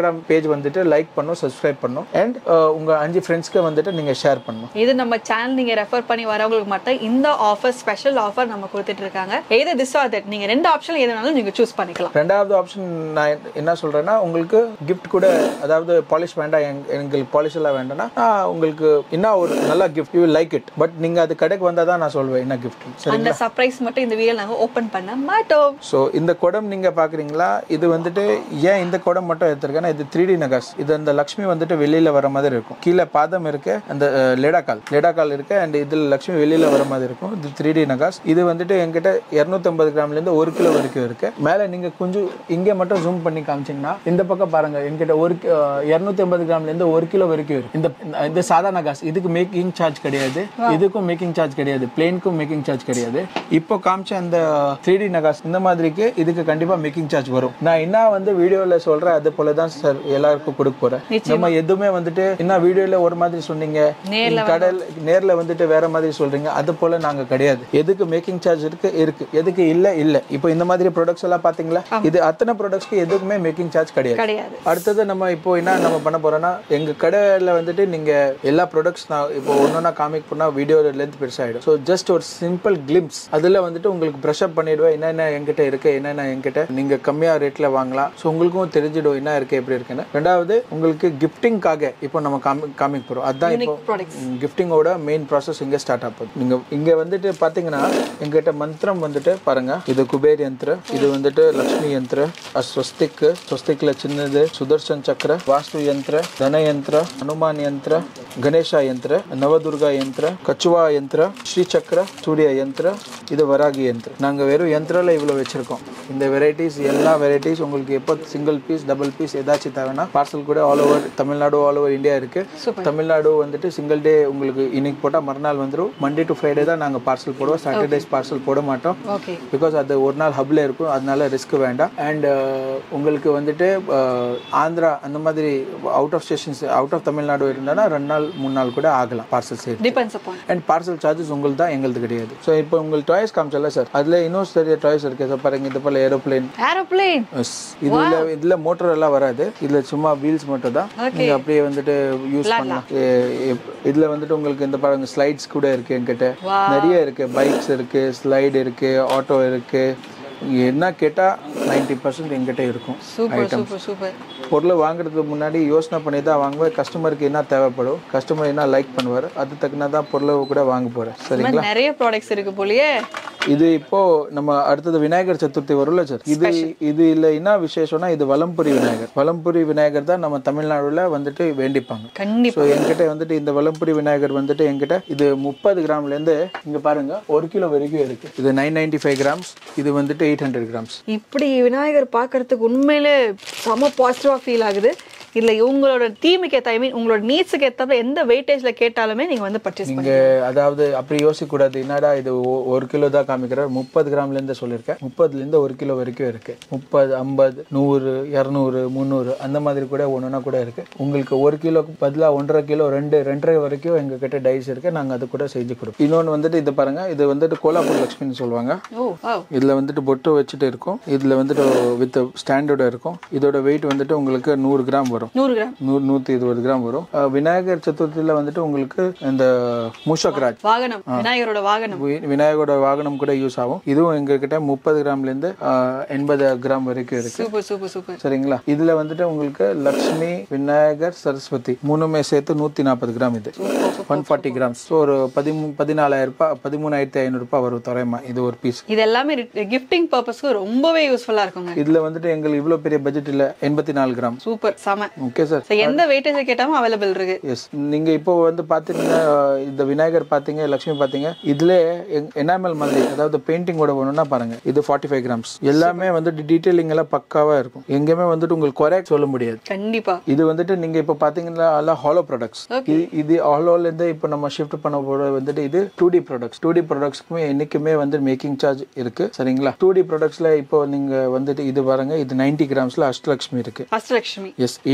இன்ஸ்டாகிராம் பேஜ் வந்துட்டு லைக் பண்ணும் சப்ஸ்கிரைப் பண்ணும் அண்ட் உங்க அஞ்சு ஃப்ரெண்ட்ஸ்க்கு வந்துட்டு நீங்க ஷேர் பண்ணணும் இது நம்ம சேனல் நீங்க ரெஃபர் பண்ணி வரவங்களுக்கு மட்டும் இந்த ஆஃபர் ஸ்பெஷல் ஆஃபர் நம்ம கொடுத்துட்டு இருக்காங்க எது திஸ் ஆர் தட் நீங்க ரெண்டு ஆப்ஷன் எது வேணாலும் நீங்க சூஸ் பண்ணிக்கலாம் ரெண்டாவது ஆப்ஷன் நான் என்ன சொல்றேன்னா உங்களுக்கு கிஃப்ட் கூட அதாவது பாலிஷ் வேண்டாம் எங்க- எங்களுக்கு பாலிஷ் எல்லாம் வேண்டாம்னா நான் உங்களுக்கு என்ன ஒரு நல்ல gift you like it but நீங்க அது கடைக்கு வந்தா தான் நான் சொல்வேன் என்ன கிஃப்ட் சரி அந்த சர்ப்ரைஸ் மட்டும் இந்த வீடியோ நாங்க ஓபன் பண்ண மாட்டோம் ஸோ இந்த குடம் நீங்க பாக்குறீங்களா இது வந்துட்டு ஏன் இந்த குடம் மட்டும் எடுத்திருக்கேன்னா இது த்ரீ டி நகாஸ் இது அந்த லக்ஷ்மி வந்துட்டு வெளியில வர மாதிரி இருக்கும் கீழே பாதம் இருக்கு அந்த அஹ், லேடாக்கால் லேடாக்கால் இருக்கு அண்ட் இதுல லக்ஷ்மி வெளியில வர மாதிரி இருக்கும் இது த்ரீ டி நகாஸ் இது வந்துட்டு என்கிட்ட 250 கிராம்ல இருந்து ஒரு கிலோ வரைக்கும் இருக்கு மேல நீங்க கொஞ்சம் இங்கே மட்டும் ஜூம் பண்ணி காமிச்சீங்கன்னா இந்த பக்கம் பாருங்க என்கிட்ட ஒரு இரநூத்தி ஐம்பது கிராம்ல இருந்து ஒரு கிலோ வரைக்கும் இருக்கு இந்த இந்த சாதா நகாஸ் இதுக்கு மேக்கிங் சார்ஜ் கிடையாது இதுக்கும் மேக்கிங் சார்ஜ் கிடையாது பிளேனுக்கும் மேக்கிங் சார்ஜ் கிடையாது இப்போ காமிச்ச அந்த த்ரீ டி நகாஸ் இந்த மாதிரிக்கு இதுக்கு கண்டிப்பா மேக்கிங் சார்ஜ் வரும் நான் என்ன வந்து வீடியோல சொல்றேன் அது போல தான் சார் எல்லாருக்கும் கொடுக்க போறேன் நம்ம எதுவுமே வந்துட்டு என்ன வீடியோல ஒரு மாதிரி சொன்னீங்க கடல் நேர்ல வந்துட்டு வேற மாதிரி சொல்றீங்க அது போல நாங்க கிடையாது எதுக்கு மேக்கிங் சார்ஜ் இருக்கு இருக்கு எதுக்கு இல்ல இல்ல இப்போ இந்த மாதிரி ப்ராடக்ட்ஸ் எல்லாம் பாத்தீங்களா இது அத்தனை ப்ராடக்ட்ஸ்க்கு எதுக்குமே மேக்கிங் சார்ஜ் கிடையாது கிடையாது அடுத்தது நம்ம இப்போ என்ன நம்ம பண்ண போறோம்னா எங்க கடையில வந்துட்டு நீங்க எல்லா ப்ராடக்ட்ஸ் நான் இப்போ ஒன்னொன்னா காமிக் பண்ணா வீடியோ லென்த் பெருசாயிடும் ஸோ ஜஸ்ட் ஒரு சிம்பிள் கிளிம்ஸ் அதுல வந்துட்டு உங்களுக்கு ப்ரஷ் அப் பண்ணிடுவேன் என்னென்ன என்கிட்ட இருக்கு என்னென்ன என்கிட்ட நீங்க கம்மியா ரேட்ல வாங்கலாம் ஸோ உங்களுக்கும் தெரிஞ்சிடும் என்ன இருக்கு எப்படி இருக்குன்னு ரெண்டாவது உங்களுக்கு கிஃப்டிங்காக இப்போ நம்ம காமி காமிக் போறோம் அதுதான் இப்போ ப்ராடக்ட்ஸ் கிஃப்டிங்கோட மெயின் ப்ராசஸ் இங்க ஸ்டார்ட் ஆகும் நீங்க இங்க வந்துட்டு பாத்தீங்கன்னா எங்கிட்ட மந்திரம் வந்துட்டு பாருங்க இது குபேர் யந்திர இது வந்துட்டு லக்ஷ்மி யந்திர ஸ்வஸ்திக் ஸ்வஸ்திக்ல சின்னது சுதர்சன் சக்கர வாஸ்து யந்திர தன யந்திர ஹனுமான் யந்திர கணேஷா யந்திர நவதுர்கா யந்திர கச்சுவா யந்திர ஸ்ரீ சக்கர சூரிய யந்திர இது வராகி யந்திர நாங்க வெறும் யந்திரால இவ்வளவு வச்சிருக்கோம் இந்த வெரைட்டிஸ் எல்லா வெரைட்டிஸ் உங்களுக்கு எப்போ சிங்கிள் பீஸ் டபுள் பீஸ் ஏதாச்சும் தேவைன்னா பார்சல் கூட all over Tamil Nadu all over India இருக்கு தமிழ்நாடு வந்துட்டு சிங்கிள் டே உங்களுக்கு இன்னைக்கு போட்டால் மறுநாள் வந்துடும் மண்டே டு ஃப்ரைடே தான் நாங்கள் பார்சல் போடுவோம் சாட்டர்டேஸ் பார்சல் போட மாட்டோம் ஓகே பிகாஸ் அது ஒரு நாள் ஹப்ல இருக்கும் அதனால ரிஸ்க் வேண்டாம் அண்ட் உங்களுக்கு வந்துட்டு அஹ், ஆந்திரா அந்த மாதிரி out of stations out of Tamil Nadu இருந்தானா ரெண்டு நாள் மூணு நாள் கூட ஆகலாம் பார்சல் செய்து depends upon and parcel charges உங்களுக்கு தான் எங்களுக்கு கிடையாது ஸோ இப்போ உங்களுக்கு டாய்ஸ் காமிச்சல சார் அதில் இன்னும் சரிய டாய்ஸ் இருக்கு சார் பாருங்க இது போல ஏரோப்ளேன் ஏரோப்ளேன் இதுல இதுல மோட்டர் எல்லாம் வராது இதுல சும்மா வீல்ஸ் மட்டும் தான் நீங்க அப்படியே வந்துட்டு யூஸ் பண்ணலாம் எ- எப்- இதுல வந்துட்டு உங்களுக்கு இந்த பாருங்க ஸ்லைட்ஸ் கூட இருக்கு என்கிட்ட நிறைய இருக்கு பைக்ஸ் இருக்கு ஸ்லைடு இருக்கு ஆட்டோ இருக்கு இங்க என்ன கேட்டா 90% பர்சன்ட் என்கிட்ட இருக்கும் சூப்பர் சூப்பர் சூப்பர் பொருளை வாங்குறதுக்கு முன்னாடி யோசனை பண்ணி தான் வாங்குவேன் கஸ்டமருக்கு என்ன தேவைப்படும் கஸ்டமர் என்ன லைக் பண்ணுவார் அது தக்கன தான் பொருளை கூட வாங்க போறேன் சரிங்களா நிறைய ப்ராடக்ட்ஸ் இருக்கு போலயே இது இப்போ நம்ம அடுத்தது விநாயகர் சதுர்த்தி வரும்ல சார் இது இது இல்ல என்ன விசேஷம்னா இது வலம்புரி விநாயகர் வலம்புரி விநாயகர் தான் நம்ம தமிழ்நாடுல வந்துட்டு வேண்டிப்பாங்க கண்டிப்பா ஸோ என்கிட்ட வந்துட்டு இந்த வலம்புரி விநாயகர் வந்துட்டு என்கிட்ட இது முப்பது கிராம்ல இருந்து இங்க பாருங்க ஒரு கிலோ வரைக்கும் இருக்கு இது நைன் நைன்டி ஃபைவ் கிராம்ஸ் இது வந்துட்டு எயிட் ஹண்ட்ரட் கிராம்ஸ் இப்படி விநாயகர் பார்க்கறதுக்கு உண்மையிலே செம பாசிட்டிவா ஃபீல் ஆகுது இல்ல உங்களோட தீமுக்கு ஏத்த ஐ மீன் உங்களோட நீட்ஸுக்கு ஏத்தாப்புல எந்த வெயிட்டேஜ்ல கேட்டாலுமே நீங்க வந்து பர்ச்சேஸ் நீங்க அதாவது அப்படி யோசிக்க கூடாது என்னடா இது ஒ- ஒரு கிலோ தான் காமிக்கிறார் முப்பது கிராம்ல இருந்து சொல்லியிருக்கேன் முப்பதுல இருந்து ஒரு கிலோ வரைக்கும் இருக்கு முப்பது ஐம்பது நூறு இரநூறு முந்நூறு அந்த மாதிரி கூட ஒண்ணுனா கூட இருக்கு உங்களுக்கு ஒரு கிலோக்கு பதிலா ஒன்றரை கிலோ ரெண்டு ரெண்டரை வரைக்கும் எங்க கிட்ட டைஸ் இருக்கு நாங்க அது கூட செஞ்சு கொடுப்போம் இன்னொன்னு வந்துட்டு இது பாருங்க இது வந்துட்டு கோலாப்பூர் லக்ஷ்மின்னு சொல்லுவாங்க ஓ வாவ் இதுல வந்துட்டு பொட்டு வச்சுட்டு இருக்கும் இதுல வந்துட்டு வித் ஸ்டாண்டர்ட இருக்கும் இதோட வெயிட் வந்துட்டு உங்களுக்கு நூறு கிராம் வரும் நூறு கிராம் நூறு நூத்தி இருபது கிராம் வரும் அஹ் விநாயகர் சதுர்த்தியில வந்துட்டு உங்களுக்கு இந்த மூஷக் ராஜ் வாகனம் விநாயகரோட வாகனம் வி- விநாயகரோட வாகனம் கூட யூஸ் ஆகும் இதுவும் எங்க கிட்ட முப்பது கிராம்ல இருந்து அஹ், எண்பது கிராம் வரைக்கும் இருக்கு சூப்பர் சூப்பர் சூப்பர் சரிங்களா இதுல வந்துட்டு உங்களுக்கு லக்ஷ்மி விநாயகர் சரஸ்வதி மூணுமே சேர்த்து நூத்தி நாற்பது கிராம் இது ஒன் ஃபார்ட்டி கிராம்ஸ் ஸோ ஒரு பதிமூ பதினாலாயிரம் ரூபாய் பதிமூணாயிரத்தி ஐநூறு ரூபாய் வரும் துறையமா இது ஒரு பீஸ் இது எல்லாமே கிஃப்டிங் பர்பஸ்க்கு ரொம்பவே யூஸ்ஃபுல்லா இருக்குங்க இதுல வந்துட்டு எங்களுக்கு இவ்வளவு பெரிய பட்ஜெட் இல்ல எண்பத்தி நாலு கிராம் சூப்பர் செம ஓகே சார் So, எந்த வெயிட்டேஜ் கேட்டாலும் அவைலபிள் இருக்கு எஸ் நீங்க இப்போ வந்து பாத்தீங்கன்னா இந்த விநாயகர் பாத்தீங்க லக்ஷ்மி பாத்தீங்க இதுல எனாமல் மாதிரி அதாவது பெயிண்டிங்கோட வேணும்னா பாருங்க இது ஃபார்ட்டி ஃபைவ் கிராம்ஸ் எல்லாமே வந்துட்டு டீடைலிங் எல்லாம் பக்காவா இருக்கும் எங்கேயுமே வந்துட்டு உங்களுக்கு குறை சொல்ல முடியாது கண்டிப்பா இது வந்துட்டு நீங்க இப்போ பாத்தீங்கன்னா எல்லாம் ஹாலோ ப்ராடக்ட்ஸ் இது ஹாலோல இருந்து இப்போ நம்ம ஷிஃப்ட் பண்ண போற வந்துட்டு இது two D products two D ப்ராடக்ட்ஸ்க்குமே என்னைக்குமே வந்து மேக்கிங் சார்ஜ் இருக்கு சரிங்களா டூ டி ப்ராடக்ட்ஸ்ல இப்போ நீங்க வந்துட்டு இது பாருங்க இது நைன்டி கிராம்ஸ்ல அஷ்டலக்ஷ்மி இருக்கு Ashtalakshmi yes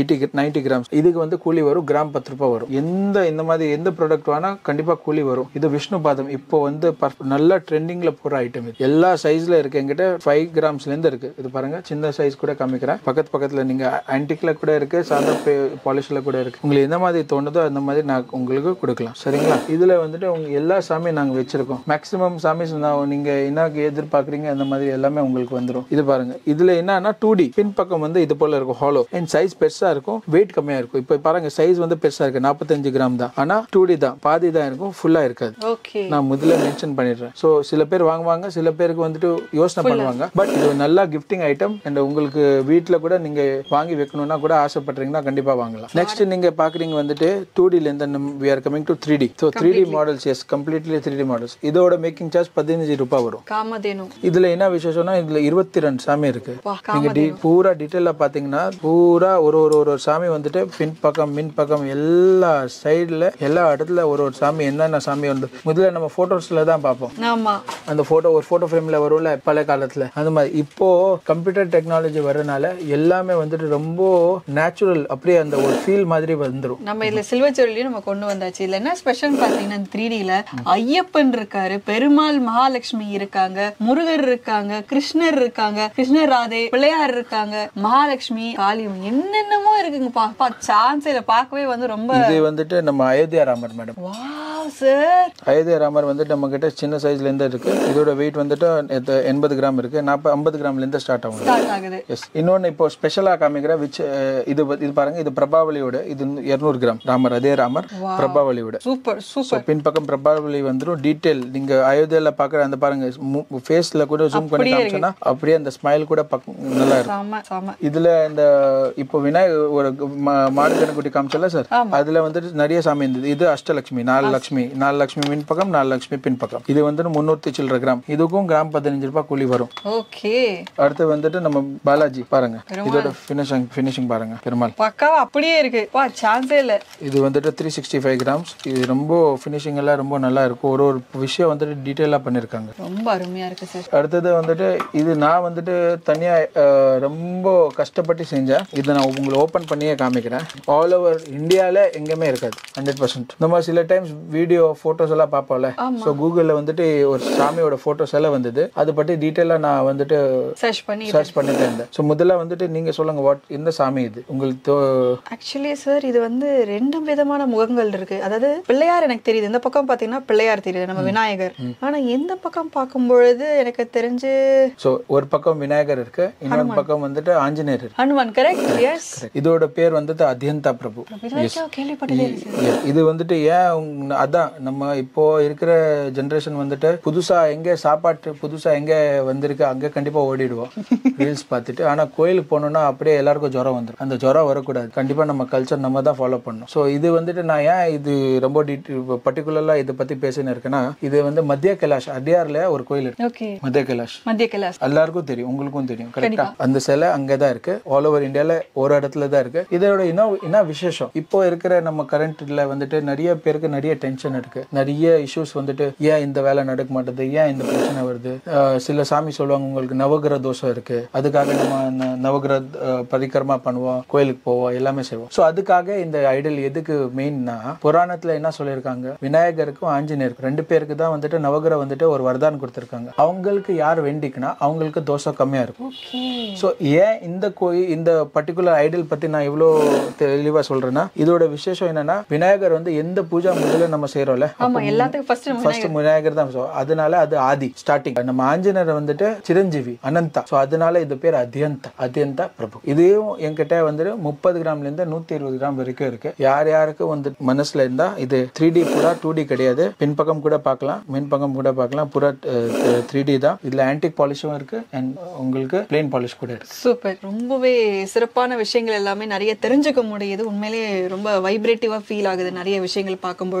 eighty ninety grams இதுக்கு வந்து கூலி வரும் கிராம் பத்து ரூபாய் வரும் எந்த இந்த மாதிரி எந்த ப்ராடக்ட் வேணா கண்டிப்பா கூலி வரும் இது விஷ்ணு பாதம் இப்போ வந்து பர்ஃப- நல்ல ட்ரெண்டிங்ல போற ஐட்டம் இது எல்லா சைஸ்ல இருக்கு என்கிட்ட ஃபைவ் கிராம்ஸ்ல இருந்து இருக்கு இது பாருங்க சின்ன சைஸ் கூட காமிக்கிறேன் பக்கத்து பக்கத்துல நீங்க ஆன்டிக்ல கூட இருக்கு சாதா பாலிஷ்ல கூட இருக்கு உங்களுக்கு எந்த மாதிரி தோணுதோ அந்த மாதிரி நான் உங்களுக்கு கொடுக்கலாம் சரிங்களா இதுல வந்துட்டு உங்க எல்லா சாமியும் நாங்க வச்சிருக்கோம் மேக்ஸிமம் சாமி நான் நீங்க என்ன எதிர்பார்க்குறீங்க அந்த மாதிரி எல்லாமே உங்களுக்கு வந்துரும் இது பாருங்க இதுல என்னன்னா டூ டி பின் பக்கம் வந்து இது போல இருக்கும் ஹாலோ அண்ட் சைஸ் பெருசா இருக்கும் வெயிட் கம்மியா இருக்கும் இப்போ பாருங்க சைஸ் வந்து பெருசா இருக்கு நாற்பத்தஞ்சு கிராம் தான் ஆனா டூ டி தான் பாதி தான் இருக்கும் ஃபுல்லா இருக்காது ஓகே நான் முதல்ல மென்ஷன் பண்ணிடுறேன் ஸோ சில பேர் வாங்குவாங்க சில பேருக்கு வந்துட்டு யோசனை பண்ணுவாங்க பட் இது ஒரு நல்ல கிஃப்டிங் ஐட்டம் அண்ட் உங்களுக்கு வீட்டில் கூட நீங்க வாங்கி வைக்கணும்னா கூட ஆசைப்படுறீங்கன்னா கண்டிப்பா வாங்கலாம் நெக்ஸ்ட் நீங்க பாக்குறீங்க வந்துட்டு டூ டில இருந்து we are coming to three D so three D models yes completely three D models இதோட மேக்கிங் சார்ஜ் பதினஞ்சு ரூபாய் வரும் காமதேனு இதுல என்ன விசேஷம்னா இதுல இருபத்தி ரெண்டு சாமி இருக்கு வா, நீங்க டி பூரா டீட்டெயிலா பாத்தீங்கன்னா பூரா ஒரு ஒரு ஒரு ஒரு சாமி வந்துட்டு பின் பக்கம் மின் பக்கம் எல்லா சைடுல எல்லா இடத்துல ஒரு ஒரு சாமி என்னென்ன சாமி வந்து முதல்ல நம்ம போட்டோஸ்ல தான் பார்ப்போம் ஆமா அந்த போட்டோ ஒரு போட்டோ ஃப்ரேம்ல வரும்ல பழைய காலத்துல அந்த மாதிரி இப்போ கம்ப்யூட்டர் டெக்னாலஜி வரனால எல்லாமே வந்துட்டு ரொம்ப நேச்சுரல் அப்படியே அந்த ஒரு ஃபீல் மாதிரி வந்துரும் நம்ம இதுல சில்வர் ஜுவல்லரியும் நம்ம கொண்டு வந்தாச்சு இதுல என்ன ஸ்பெஷல் பாத்தீங்கன்னா த்ரீ டில ஐயப்பன் இருக்காரு பெருமாள் மகாலட்சுமி இருக்காங்க முருகர் இருக்காங்க கிருஷ்ணர் இருக்காங்க கிருஷ்ணர் ராதே பிள்ளையார் இருக்காங்க மகாலட்சுமி காளியம் என்னென்னமோ இருக்குங்க பா சான்ஸ் இல்ல பார்க்கவே வந்து ரொம்ப இது வந்துட்டு நம்ம Ayodhya Ramar madam wow sir Ayodhya Ramar வந்துட்டு நம்ம கிட்ட சின்ன சைஸ்ல இருந்து இருக்கு இதோட வெயிட் வந்துட்டு எத்த- எண்பது கிராம் இருக்கு நாற்பது ஐம்பது கிராம்ல இருந்து ஸ்டார்ட் ஆகும் ஸ்டார்ட் ஆகுது எஸ் இன்னொன்னு இப்போ ஸ்பெஷலா காமிக்கிற விச் இது ப- இது பாருங்க இது பிரபாவலியோட இது இருநூறு கிராம் ராமர் அதே ராமர் பிரபாவலியோட சூப்பர் ஸோ சூப்பர் பின்பக்கம் பிரபாவலி வந்துடும் டீடைல் நீங்க அயோத்தியால பாக்குற அந்த பாருங்க ஃபேஸ்ல கூட ஜூம் பண்ணி காமிச்சோன்னா அப்படியே அந்த ஸ்மைல் கூட பக்கம் நல்லா இருக்கும் செம செம இதுல இந்த இப்போ விநாயகர் ஒரு மா- மாடு கணக்குட்டி காமிச்சல சார் அதுல வந்துட்டு நிறைய சாமி இருந்தது இது அஷ்டலட்சுமி நாலு லட்சுமி நாலு லட்சுமி மின் பக்கம் நாலு லட்சுமி பின் பக்கம் இது வந்துட்டு முன்னூத்தி சில்லற கிராம் இதுக்கும் கிராம் பதினஞ்சு ரூபாய் கூலி வரும் ஓகே அடுத்து வந்துட்டு நம்ம பாலாஜி பாருங்க இதோட ஃபினிஷிங் ஃபினிஷிங் பாருங்க பெருமாள் பக்காவா அப்படியே இருக்கு பா சான்ஸே இல்ல இது வந்துட்டு த்ரீ சிக்ஸ்டி ஃபைவ் கிராம்ஸ் இது ரொம்ப ஃபினிஷிங் எல்லாம் ரொம்ப நல்லா இருக்கும் ஒரு ஒரு விஷயம் வந்துட்டு டீட்டெயிலாக பண்ணியிருக்காங்க ரொம்ப அருமையா இருக்கு சார் அடுத்தது வந்துட்டு இது நான் வந்துட்டு தனியாக ரொம்ப கஷ்டப்பட்டு செஞ்சேன் இதை நான் உங்களை ஓப்பன் பண்ணியே காமிக்கிறேன் ஆல் ஓவர் இந்தியாவில் எங்கேயுமே இருக்காது ஹண்ட்ரட் பர்சன்ட் நம்ம சில டைம்ஸ் வீடியோ ஃபோட்டோஸ் எல்லாம் பார்ப்போம்ல ஸோ கூகுளில் வந்துட்டு ஒரு சாமியோட ஃபோட்டோஸ் எல்லாம் வந்தது அதை பற்றி டீட்டெயிலாக நான் வந்துட்டு சர்ச் பண்ணி சர்ச் பண்ணிட்டு இருந்தேன் ஸோ முதல்ல வந்துட்டு நீங்கள் சொல்லுங்க வாட் எந்த சாமி இது உங்களுக்கு தோ- ஆக்சுவலி சார் இது வந்து ரெண்டு விதமான முகங்கள் இருக்கு அதாவது பிள்ளையார் எனக்கு தெரியுது இந்த பக்கம் பாத்தீங்கன்னா பிள்ளையார் தெரியுது நம்ம விநாயகர் ஆனா எந்த பக்கம் பார்க்கும் பொழுது எனக்கு தெரிஞ்சு ஸோ ஒரு பக்கம் விநாயகர் இருக்கு இன்னொரு பக்கம் வந்துட்டு ஆஞ்சநேயர் இருக்கு ஹனுமான் கரெக்ட் எஸ் இதோட பேர் வந்துட்டு அத்தியந்தா பிரபு இது வரைக்கும் கேள்விப்பட்டதே இல்லை sir. Yeah, இது வந்துட்டு ஏன் உங்க- அதான் நம்ம இப்போ இருக்கிற ஜென்ரேஷன் வந்துட்டு புதுசா எங்க சாப்பாட்டு புதுசா எங்க வந்திருக்கு அங்க கண்டிப்பா ஓடிடுவோம் ரீல்ஸ் பார்த்துட்டு ஆனா கோயிலுக்கு போனோம்னா அப்படியே எல்லாருக்கும் ஜுரம் வந்துடும் அந்த ஜுரம் வரக்கூடாது கண்டிப்பா நம்ம கல்ச்சர் நம்ம தான் ஃபாலோ பண்ணணும் ஸோ இது வந்துட்டு நான் ஏன் இது ரொம்ப பர்டிகுலரா இதை பத்தி பேசின்னு இருக்கேன்னா இது வந்து மத்திய கைலாஷ் அடியார்ல ஒரு கோயில் இருக்கு ஓகே மத்திய கைலாஷ் மத்திய கைலாஸ் எல்லாருக்கும் தெரியும் உங்களுக்கும் தெரியும் கரெக்டா அந்த சிலை அங்கதான் இருக்கு ஆல் ஓவர் இந்தியால ஒரு இடத்துல தான் இருக்கு இதோட இன்னும் என்ன விசேஷம் இப்போ இருக்கிற நம்ம கரண்ட்ல வந்துட்டு நிறைய பேருக்கு நிறைய டென்ஷன் இருக்கு நிறைய இஷ்யூஸ் வந்துட்டு ஏன் இந்த வேலை நடக்க மாட்டேது ஏன் இந்த பிரச்சனை வருது அஹ் சில சாமி சொல்லுவாங்க உங்களுக்கு நவகிரக தோஷம் இருக்கு அதுக்காக நம்ம ந- நவகிரக அஹ், பரிக்கிரமா பண்ணுவோம் கோயிலுக்கு போவோம் எல்லாமே செய்வோம் ஸோ அதுக்காக இந்த ஐடல் எதுக்கு மெயின்னா புராணத்துல என்ன சொல்லியிருக்காங்க விநாயகருக்கும் ஆஞ்சநேயருக்கும் ரெண்டு பேருக்கு தான் வந்துட்டு நவகிரகம் வந்துட்டு ஒரு வரதானம் கொடுத்திருக்காங்க அவங்களுக்கு யார் வேண்டிக்குன்னா அவங்களுக்கு தோசை கம்மியா இருக்கும் ஓகே ஸோ ஏன் இந்த கோயில் இந்த பர்டிகுலர் ஐடல் பத்தி நான் இவ்வளோ தெளிவா சொல்றேன்னா இதோட விசேஷம் என்னன்னா விநாயகர் வந்து எந்த பூஜா முதல்ல நம்ம செய்யறோம்ல ஆமா எல்லாத்துக்கும் ஃபர்ஸ்ட் நம்ம ஃபர்ஸ்ட் விநாயகர் தான் so அதனால அது ஆதி ஸ்டார்டிங் நம்ம ஆஞ்சநேயர் வந்துட்டு சிரஞ்சீவி அனந்தா ஸோ அதனால இது பேர் அத்தியந்தா அத்தியந்தா பிரபு இதையும் என்கிட்ட வந்துட்டு முப்பது கிராம்ல இருந்து நூத்தி இருபது கிராம் வரைக்கும் இருக்கு யார் யாருக்கு வந்து மனசுல இருந்தா இது த்ரீ டி பூரா டூ டி கிடையாது பின்பக்கம் கூட பார்க்கலாம் மின்பக்கம் கூட பார்க்கலாம் பூரா த்ரீ டி தான் இதுல ஆன்டிக் பாலிஷும் இருக்கு அண்ட் உங்களுக்கு பிளெயின் பாலிஷ் கூட இருக்கு சூப்பர் ரொம்பவே சிறப்பான விஷயங்கள் எல்லாமே நிறைய தெரிஞ்சுக்க முடியுது உண்மையிலேயே ரொம்ப வைப்ரேட்டிவா ஃபீல் ஆகுது நிறைய விஷயங்கள் பார்க்கும் பொழுது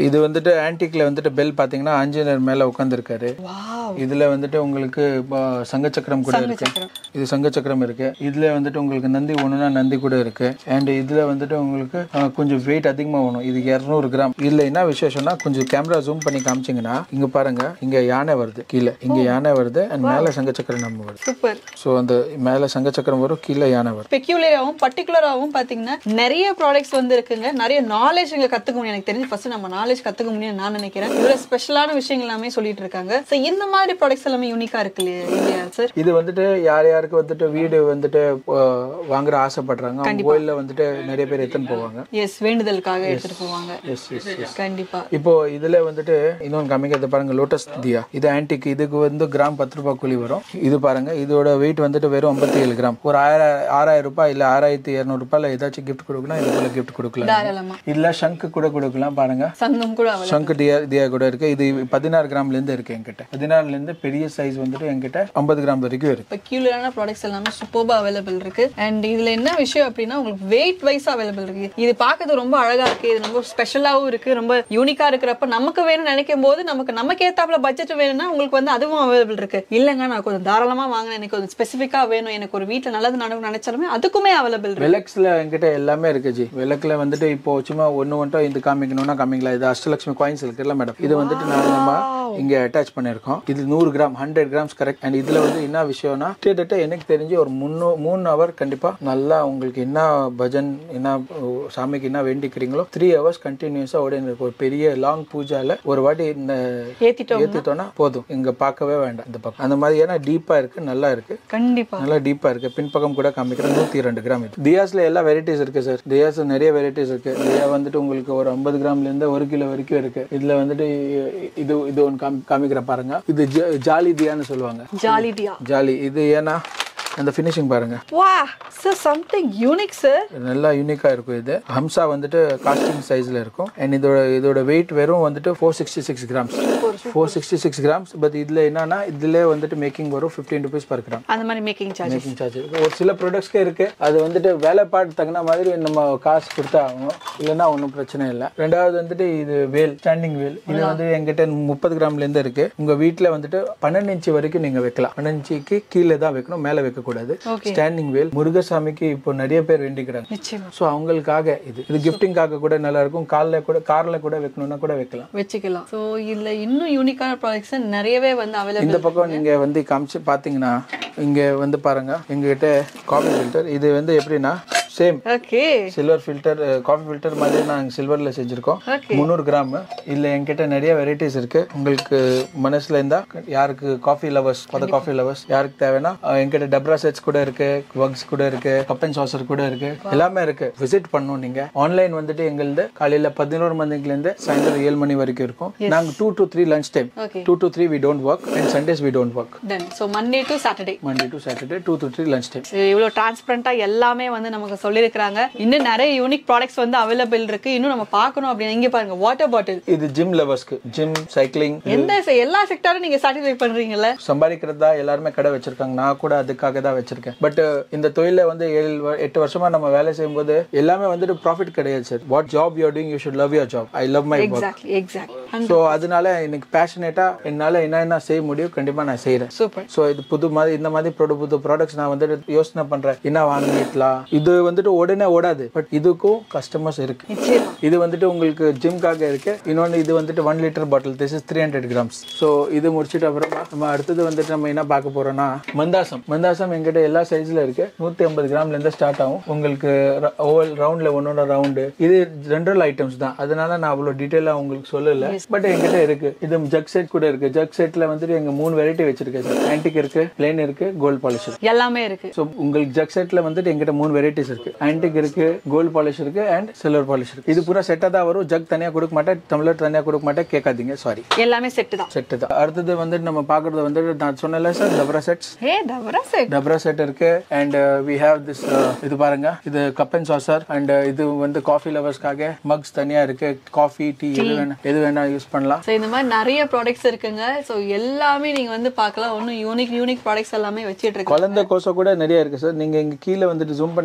இது வந்துட்டு ஆன்டிக்ல வந்துட்டு பெல் பாத்தீங்கன்னா ஆஞ்சநேயர் மேல உட்காந்துருக்காரு வாவ் இதுல வந்துட்டு உங்களுக்கு ப- சங்க சக்கரம் கூட இருக்கு இது சங்க சக்கரம் இருக்கு இதுல வந்துட்டு உங்களுக்கு நந்தி ஒண்ணுனா நந்தி கூட இருக்கு அண்ட் இதுல வந்துட்டு உங்களுக்கு அஹ், கொஞ்சம் வெயிட் அதிகமா வேணும் இது 200 கிராம் இதுல என்ன விசேஷம்னா கொஞ்சம் கேமரா ஜூம் பண்ணி காமிச்சீங்கன்னா இங்க பாருங்க இங்க யானை வருது கீழே இங்க யானை வருது அண்ட் மேல சங்க சக்கரம் நம்ம வருது சூப்பர் ஸோ அந்த மேல சங்க சக்கரம் வரும் கீழே யானை வரும் பெக்யூலராகவும் பர்டிகுலராகவும் பாத்தீங்கன்னா நிறைய ப்ராடக்ட்ஸ் வந்து இருக்குங்க நிறைய நாலேஜ் இங்க கத்துக்க முடியும் எனக்கு தெரிஞ்சு ஃபர்ஸ்ட் நம்ம நாலேஜ் கத்துக்க முடியும் நான் நினைக்கிறேன் இவ்வளவு ஸ்பெஷலான விஷயங்கள் எல்லாமே சொல்லிட்டு இருக்காங்க சோ இந்த மாதிரி ப்ராடக்ட்ஸ் எல்லாமே யூனிக்கா இருக்கு இல்லையா இல்லையா சார் இது வந்துட்டு யார் யாருக்கு வந்துட்டு வீடு வந்துட்டு அஹ், வாங்குற ஆசைப்படுறாங்க அவங்க கோயில்ல வந்துட்டு நிறைய பேர் எடுத்துன்னு போவாங்க எஸ் வேண்டுதலுக்காக எடுத்துட்டு போவாங்க எஸ் எஸ் எஸ் கண்டிப்பா இப்போ இதுல வந்துட்டு இன்னொன்று காமிக்கிறது பாருங்க லோட்டஸ் தியா இது ஆன்டிக் இதுக்கு வந்து கிராம் பத்து ரூபாய் கூலி வரும் இது பாருங்க இதோட வெயிட் வந்துட்டு வெறும் ஐம்பத்தி ஏழு கிராம் ஒரு ஆயிரம் ஆறாயிரம் ரூபாய் இல்ல ஆறாயிரத்தி இரநூறு ரூபாயில ஏதாச்சும் கிஃப்ட் கொடுக்கலாம் இது போல கிஃப்ட் கொடுக்கலாம் தாராளமா இல்ல சங்கு கூட கொடுக்கலாம் பாருங்க சங்கம் கூட available. சங்கு தியா தியா கூட இருக்கு இது பதினாறு கிராம்ல இருந்து இருக்கு என்கிட்ட பதினாறுல இருந்து பெரிய சைஸ் வந்துட்டு என்கிட்ட ஐம்பது கிராம் வரைக்கும் இருக்கு பெக்யூலரான ப்ராடக்ட்ஸ் எல்லாமே சூப்பர்பா அவைலபிள் இருக்கு அண்ட் இதுல என்ன விஷயம் அப்படின்னா உங்களுக்கு வெயிட் வைஸ் அவைலபிள் இருக்கு இது பார்க்கறது ரொம்ப அழகா இருக்கு இது ரொம்ப ஸ்பெஷலாவும் இருக்கு ரொம்ப யூனிக்கா இருக்கிறப்ப நமக்கு வேணும்னு நினைக்கும் போது நமக்கு நமக்கு ஏத்தாப்புல பட்ஜெட் வேணும்னா உங்களுக்கு வந்து அதுவும் அவைலபிள் இருக்கு இல்லங்க நான் கொஞ்சம் தாராளமா வாங்கினேன் எனக்கு கொஞ்சம் ஸ்பெசிஃபிக்கா வேணும் எனக்கு ஒரு வீட்ல நல்லது நடக்கும் நினைச்சாலுமே அதுக்குமே அவைலபிள் இருக்கு விளக்ஸ்ல என்கிட்ட எல்லாமே இருக்கு ஜி விளக்குல வந்துட்டு இப்போ சும்மா ஒண்ணு மட்டும் இது காமிக்கணும்னா காமிக்கலாம் இது அஷ்டலட்சுமி காயின்ஸ் இருக்குல்ல மேடம் இது வந்துட்டு நான் நம்ம இங்க அட்டாச் பண்ணிருக்கோம் இது நூறு gram hundred grams correct and இதுல வந்து என்ன விஷயம்னா கிட்டத்தட்ட எனக்கு தெரிஞ்சு ஒரு முன்னூ மூணு ஹவர் கண்டிப்பா நல்லா உங்களுக்கு என்ன பஜன் என்ன ஓ, சாமிக்கு என்ன வேண்டிக்கிறீங்களோ த்ரீ ஹவர்ஸ் கண்டினியூஸா ஓட எனக்கு ஒரு பெரிய லாங் பூஜால ஒரு வாட்டி இந்த ஏத்திட்டோம் ஏத்திட்டோம்னா போதும் இங்க பார்க்கவே வேண்டாம் இந்த பக்கம் அந்த மாதிரி ஏன்னா டீப்பா இருக்கு நல்லா இருக்கு கண்டிப்பா நல்லா டீப்பா இருக்கு பின்பக்கம் கூட காமிக்கிறேன் நூத்தி ரெண்டு கிராம் இது தியாஸ்ல எல்லா வெரைட்டிஸ் இருக்கு சார் தியாஸ் நிறைய வெரைட்டிஸ் இருக்கு தியா வந்துட்டு உங்களுக்கு ஒரு ஐம்பது கிராம்ல இருந்து ஒரு கிலோ வரைக்கும் இருக்கு இதுல வந்துட்டு இது இது ஒன்று காமி காமிக்கிற பாருங்க இது ஜா- ஜாலி தியான்னு சொல்லுவாங்க ஜாலி டியா ஜாலி இது ஏன்னா அந்த ஃபினிஷிங் பாருங்க வா சார் சம்திங் யூனிக் சார் நல்லா யூனிக்கா இருக்கும் இது ஹம்சா வந்துட்டு காஸ்டிங் சைஸ்ல இருக்கும் அண்ட் இதோட இதோட வெயிட் வெறும் வந்துட்டு four sixty six grams four sixty six grams but இதுல என்னன்னா இதுல வந்துட்டு மேக்கிங் வரும் ஃபிஃப்டீன் ருபீஸ் பர் கிராம் அந்த மாதிரி மேக்கிங் சார்ஜ் மேக்கிங் சார்ஜ் ஒரு சில ப்ராடக்ட்ஸ்க்கு இருக்கு அது வந்துட்டு வேலைப்பாடு தகுந்த மாதிரி நம்ம காசு கொடுத்தா ஆகும் இல்லைன்னா ஒன்றும் பிரச்சனை இல்லை ரெண்டாவது வந்துட்டு இது வேல் ஸ்டாண்டிங் வேல் இது வந்து எங்கிட்ட முப்பது கிராம்ல இருந்து இருக்கு உங்க வீட்ல வந்துட்டு பன்னெண்டு இன்ச்சு வரைக்கும் நீங்க வைக்கலாம் பன்னெண்டு இன்ச்சுக்கு கீழே தான் வைக்கணும் மேலே வைக்க கூடாது ஸ்டாண்டிங் வேல் முருகசாமிக்கு இப்போ நிறைய பேர் வேண்டிக்கிறாங்க நிச்சயமா ஸோ அவங்களுக்காக இது இது கிஃப்டிங்காக கூட நல்லா இருக்கும் காலில் கூட கார்ல கூட வைக்கணும்னா கூட வைக்கலாம் வச்சுக்கலாம் ஸோ இதுல இன்னும் யூனிக்கான ப்ராடக்ட்ஸ் நிறையவே வந்து அவைலபிள் இந்த பக்கம் நீங்க வந்து காமிச்சு பாத்தீங்கன்னா இங்க வந்து பாருங்க எங்ககிட்ட காஃபி ஃபில்டர் இது வந்து எப்படின்னா same okay silver filter coffee filter மாதிரி நாங்கள் சில்வர்ல செஞ்சிருக்கோம் Okay. முந்நூறு கிராம் இதுல என்கிட்ட நிறைய வெரைட்டிஸ் இருக்கு உங்களுக்கு மனசுல இருந்தா யாருக்கு காஃபி லவர்ஸ் பத காஃபி லவர்ஸ் யாருக்கு தேவைன்னா அஹ், என்கிட்ட டப்ரா செட்ஸ் கூட இருக்கு வக்ஸ் கூட இருக்கு கப் அண்ட் சாசர் கூட இருக்கு எல்லாமே இருக்கு விசிட் பண்ணணும் நீங்க ஆன்லைன் வந்துட்டு எங்களுது காலையில பதினோரு மணிக்குல இருந்து சாயந்தரம் ஏழு மணி வரைக்கும் இருக்கும் நாங்க two to three lunch time okay two to three we don't work and Sundays we don't work then so Monday to Saturday Monday to Saturday two to three lunch time இவ்வளோ டிரான்ஸ்பரண்டா எல்லாமே வந்து நமக்கு சொல்லியிருக்கிறாங்க இன்னும் நிறைய யூனிக் ப்ராடக்ட்ஸ் வந்து available இருக்கு இன்னும் நம்ம பார்க்கணும் அப்படின்னு இங்க பாருங்க வாட்டர் பாட்டில் இது ஜிம் லவர்ஸ்க்கு ஜிம் சைக்கிளிங் எந்த se- எல்லா செக்டாரும் நீங்க சாட்டிஸ்ஃபை பண்றீங்கல்ல சம்பாதிக்கிறதா எல்லாருமே கடை வச்சிருக்காங்க நான் கூட அதுக்காக தான் வச்சிருக்கேன் பட் இந்த தொழில வந்து ஏழு வ- எட்டு வருஷமா நம்ம வேலை செய்யும்போது எல்லாமே வந்துட்டு ப்ராஃபிட் கிடையாது sir what job you doing you should love your job I love my work exactly exact so அதனால எனக்கு பேஷனேட்டா என்னால என்ன என்ன செய்ய முடியும் கண்டிப்பா நான் செய்யறேன் சூப்பர் ஸோ இது புது மாதிரி இந்த மாதிரி புது புது ப்ராடக்ட்ஸ் நான் வந்துட்டு யோசனை பண்றேன் என்ன வாங்கிக்கலாம் இது வந்துட்டு உடனே ஓடாது பட் இதுக்கும் கஸ்டமர்ஸ் இருக்கு நிச்சயமா இது வந்துட்டு உங்களுக்கு ஜிம்காக இருக்கு இன்னொன்று இது வந்துட்டு one litre bottle this is three hundred grams so இது முடிச்சிட்டு அப்புறமா நம்ம அடுத்தது வந்துட்டு நம்ம என்ன பார்க்க போறோம்னா மந்தாசம் மந்தாசம் எங்கிட்ட எல்லா சைஸ்ல இருக்கு நூத்தி ஐம்பது கிராம்ல இருந்து ஸ்டார்ட் ஆகும் உங்களுக்கு ஓவல் ரவுண்ட்ல ஒன்னோட ரவுண்டு இது ஜென்ரல் ஐட்டம்ஸ் தான் அதனால நான் அவ்வளோ டீட்டெயிலாக உங்களுக்கு சொல்லல பட் எங்கிட்ட இருக்கு இது ஜக் செட் கூட இருக்கு ஜக் செட்ல வந்துட்டு எங்க மூணு வெரைட்டி வச்சிருக்கேன் சார் ஆன்டிக் இருக்கு பிளேன் இருக்கு கோல்ட் பாலிஷ் இருக்கு எல்லாமே இருக்கு ஸோ உங்களுக்கு ஜக் செட்ல வந்துட்டு எங்கிட்ட மூணு வெரைட்டிஸ் இருக்கு ஆன்டிக் இருக்கு கோல்ட் பாலிஷ் இருக்கு அண்ட் சில்வர் பாலிஷ் இருக்கு இது பூரா செட்டாக தான் வரும் ஜக் தனியா கொடுக்க மாட்டேன் டம்ளர் தனியா கொடுக்க மாட்டேன் கேட்காதீங்க சாரி எல்லாமே செட்டு தான் செட்டு தான் அடுத்தது வந்துட்டு நம்ம பார்க்கறது வந்துட்டு நான் சொன்னேன்ல சார் டபரா செட்ஸ் ஹே தவறா செட் டப்ரா செட் இருக்கு அண்ட் வி ஹேவ் திஸ் இது பாருங்க இது கப் அண்ட் சாசர் அண்ட் இது வந்து காஃபி லவர்ஸ்க்காக மக்ஸ் தனியா இருக்கு காஃபி டீ எது வேணா எது வேணா யூஸ் பண்ணலாம் ஸோ இந்த மாதிரி நிறைய ப்ராடக்ட்ஸ் இருக்குங்க ஸோ எல்லாமே நீங்க வந்து பார்க்கலாம் ஒன்றும் யூனிக் யூனிக் ப்ராடக்ட்ஸ் எல்லாமே வச்சுட்டு இருக்கு குழந்தை கோசம் கூட நிறைய இருக்கு சார் நீங்க இங்க கீழே வந்துட்டு ஜூம் பண்ணி காமிச்சீங்கன்னா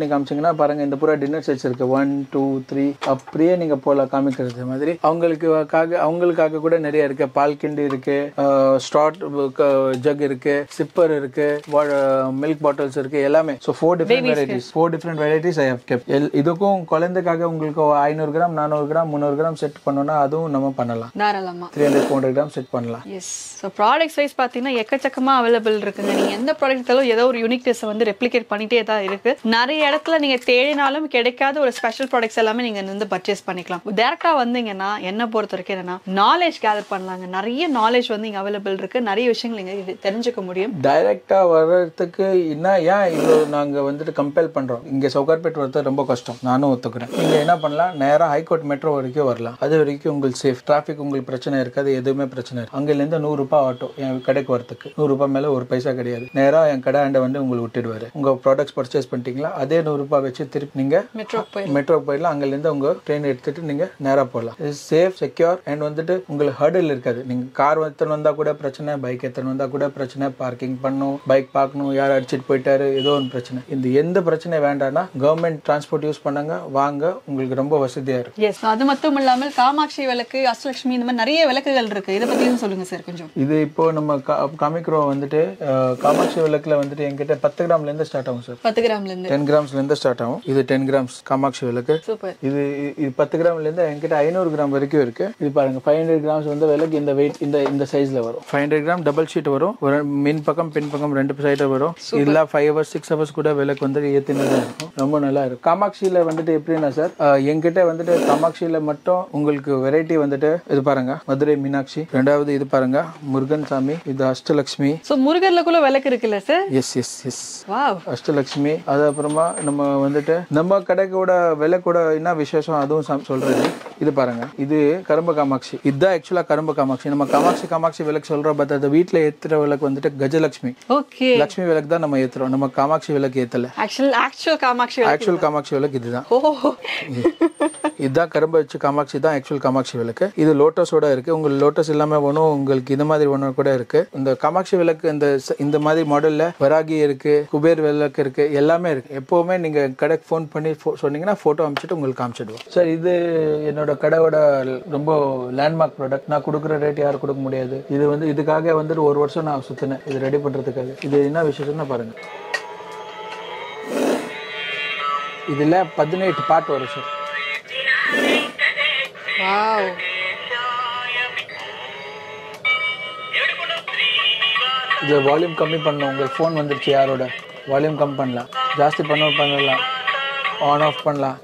பண்ணணும்னா பாருங்க இந்த பூரா டின்னர் செட்ஸ் இருக்கு ஒன் டூ த்ரீ அப்படியே நீங்க போல காமிக்கிறது மாதிரி அவங்களுக்கு அவங்களுக்காக கூட நிறைய இருக்கு பால் கிண்டி இருக்கு ஸ்டார்ட் ஜக் இருக்கு சிப்பர் இருக்கு மில்க் பாட்டில்ஸ் இருக்கு எல்லாமே so four different varieties four different varieties I have kept இதுக்கும் குழந்தைக்காக உங்களுக்கு ஐநூறு கிராம் நானூறு கிராம் முந்நூறு கிராம் செட் பண்ணோம்னா அதுவும் நம்ம பண்ணலாம் தாராளமா three hundred four gram set பண்ணலாம் எஸ் ஸோ ப்ராடக்ட்ஸ் வைஸ் பார்த்தீங்கன்னா எக்கச்சக்கமா அவைலபிள் இருக்குங்க நீங்க எந்த ப்ராடக்ட்டாலும் ஏதோ ஒரு யூனிக்னஸ் வந்து ரெப்ளிகேட் பண்ணிட்டே தான் இருக்கு நிறைய இடத்துல நீங்க தேடினாலும் கிடைக்காத ஒரு ஸ்பெஷல் ப்ராடக்ட்ஸ் எல்லாமே நீங்க வந்து பர்ச்சேஸ் பண்ணிக்கலாம் டேரக்டா வந்தீங்கன்னா என்ன பொறுத்த வரைக்கும் என்னன்னா நாலேஜ் கேதர் பண்ணலாங்க நிறைய நாலேஜ் வந்து இங்க அவைலபிள் இருக்கு நிறைய விஷயங்கள் நீங்க இது தெரிஞ்சுக்க முடியும் டைரக்டா வர்றதுக்கு என்ன ஏன் இவ்வளோ நாங்க வந்துட்டு கம்பேல் பண்றோம் இங்க சவுகார்பேட் வரது ரொம்ப கஷ்டம் நானும் ஒத்துக்கிறேன் நீங்க என்ன பண்ணலாம் நேரா ஹைகோர்ட் மெட்ரோ வரைக்கும் வரலாம் அது வரைக்கும் உங்களுக்கு சேஃப் டிராஃபிக் உங்களுக்கு பிரச்சனை இருக்காது எதுவுமே பிரச்சனை இருக்கு அங்கிலேருந்து நூறு ரூபாய் ஆட்டோ என் கடைக்கு வரதுக்கு நூறு ரூபாய் மேல ஒரு பைசா கிடையாது நேரா என் கடை ஆண்ட வந்து உங்களுக்கு விட்டுடுவாரு உங்க ப்ராடக்ட்ஸ் பர்ச்சேஸ் பண்ணிட்டீங்களா அதே நூறு ரூபாய் வச்சு திருப்பி நீங்க மெட்ரோ போய் மெட்ரோ போயிடலாம் அங்கிலேருந்து உங்க ட்ரெயின் எடுத்துட்டு நீங்க நேரா போகலாம் சேஃப் செக்யூர் அண்ட் வந்துட்டு உங்களுக்கு ஹர்டில் இருக்காது நீங்க கார் எடுத்துன்னு வந்தா கூட பிரச்சனை பைக் எடுத்துன்னு வந்தா கூட பிரச்சனை பார்க்கிங் பண்ணணும் பைக் பார்க்கணும் யார் அடிச்சிட்டு போயிட்டாரு ஏதோ ஒரு பிரச்சனை இந்த எந்த பிரச்சனை வேண்டாம்னா கவர்மெண்ட் டிரான்ஸ்போர்ட் யூஸ் பண்ணாங்க வாங்க உங்களுக்கு ரொம்ப வசதியா இருக்கும் எஸ் அது மட்டும் இல்லாமல் காமாட்சி விளக்கு அஷ்டலட்சுமி இந்த மாதிரி நிறைய விளக்குகள் இருக்கு இதை பத்தியும் சொல்லுங்க சார் கொஞ்சம் இது இப்போ நம்ம கா- காமிக்கிறோம் வந்துட்டு அஹ், காமாட்சி விளக்குல வந்துட்டு என்கிட்ட பத்து கிராம்ல இருந்து ஸ்டார்ட் ஆகும் சார் பத்து கிராம்ல இருந்து டென் கிராம்ஸ்ல இருந்து ஸ்டார்ட் ஆகும் இது டென் கிராம்ஸ் காமாட்சி விளக்கு சூப்பர் இது இது பத்து கிராம்ல இருந்து என்கிட்ட ஐநூறு கிராம் வரைக்கும் இருக்கு இது பாருங்க ஃபைவ் ஹண்ட்ரட் கிராம்ஸ் வந்து விலைக்கு இந்த வெயிட் இந்த இந்த சைஸ்ல வரும் five hundred gram double sheet வரும் ஒரு மின் பக்கம் பின் பக்கம் ரெண்டு சைடு வரும் இல்ல ஃபைவ் ஹவர்ஸ் சிக்ஸ் ஹவர்ஸ் கூட விலைக்கு வந்து ஏத்தினதா இருக்கும் ரொம்ப நல்லா இருக்கும் காமாட்சியில வந்துட்டு எப்படின்னா சார் அஹ், என்கிட்ட வந்துட்டு காமாட்சியில மட்டும் உங்களுக்கு வெரைட்டி வந்துட்டு இது பாருங்க மதுரை மீனாட்சி ரெண்டாவது இது பாருங்க முருகன் சாமி இது அஷ்டலக்ஷ்மி சோ முருகர்லக்குள்ள விளக்கு இருக்குல்ல sir yes yes yes wow Ashtalakshmi அது அப்புறமா நம்ம வந்துட்டு நம்ம கடைக்கூட விலை கூட என்ன விசேஷம் அதுவும் சம்- சொல்றது இது பாருங்க இது கரும்பு காமாட்சி இதுதான் ஆக்சுவலா கரும்பு காமாட்சி நம்ம காமாட்சி காமாட்சி விளக்கு சொல்றோம் பட் அது வீட்டுல ஏத்துற விளக்கு வந்துட்டு கஜலட்சுமி ஓகே லக்ஷ்மி விளக்கு தான் நம்ம ஏத்துறோம் நம்ம காமாட்சி விளக்கு ஏத்தல ஆக்சுவல் ஆக்சுவல் காமாட்சி விளக்கு ஆக்சுவல் காமாட்சி விளக்கு இதுதான் ஓ இதுதான் கரும்பு வச்சு காமாட்சி தான் ஆக்சுவல் காமாட்சி விளக்கு இது லோட்டஸோட இருக்கு உங்களுக்கு லோட்டஸ் இல்லாம ஒன்றும் உங்களுக்கு இந்த மாதிரி ஒன்று கூட இருக்கு இந்த காமாட்சி விளக்கு இந்த ச- இந்த மாதிரி மாடல்ல வராகி இருக்கு குபேர் விளக்கு இருக்கு எல்லாமே இருக்கு எப்பவுமே நீங்க கடைக்கு ஃபோன் பண்ணி pho- சொன்னீங்கன்னா போட்டோ அனுப்பிச்சிட்டு உங்களுக்கு காமிச்சிடுவோம் சார் இது என்னோட கடையோட ரொம்ப லேண்ட்மார்க் ப்ராடக்ட் நான் கொடுக்குற ரேட் யாரும் கொடுக்க முடியாது இது வந்து இதுக்காக வந்துட்டு ஒரு வருஷம் நான் சுத்தினேன் இது ரெடி பண்றதுக்காக இது என்ன விசேஷம்னா பாருங்க இதுல பதினெட்டு பாட்டு வரும் சார் வாவ் இது வால்யூம் கம்மி பண்ணணும் உங்களுக்கு ஃபோன் வந்துருச்சு யாரோட வால்யூம் கம்மி பண்ணலாம் ஜாஸ்தி பண்ண பண்ணலாம் ஆன் ஆஃப் பண்ணலாம்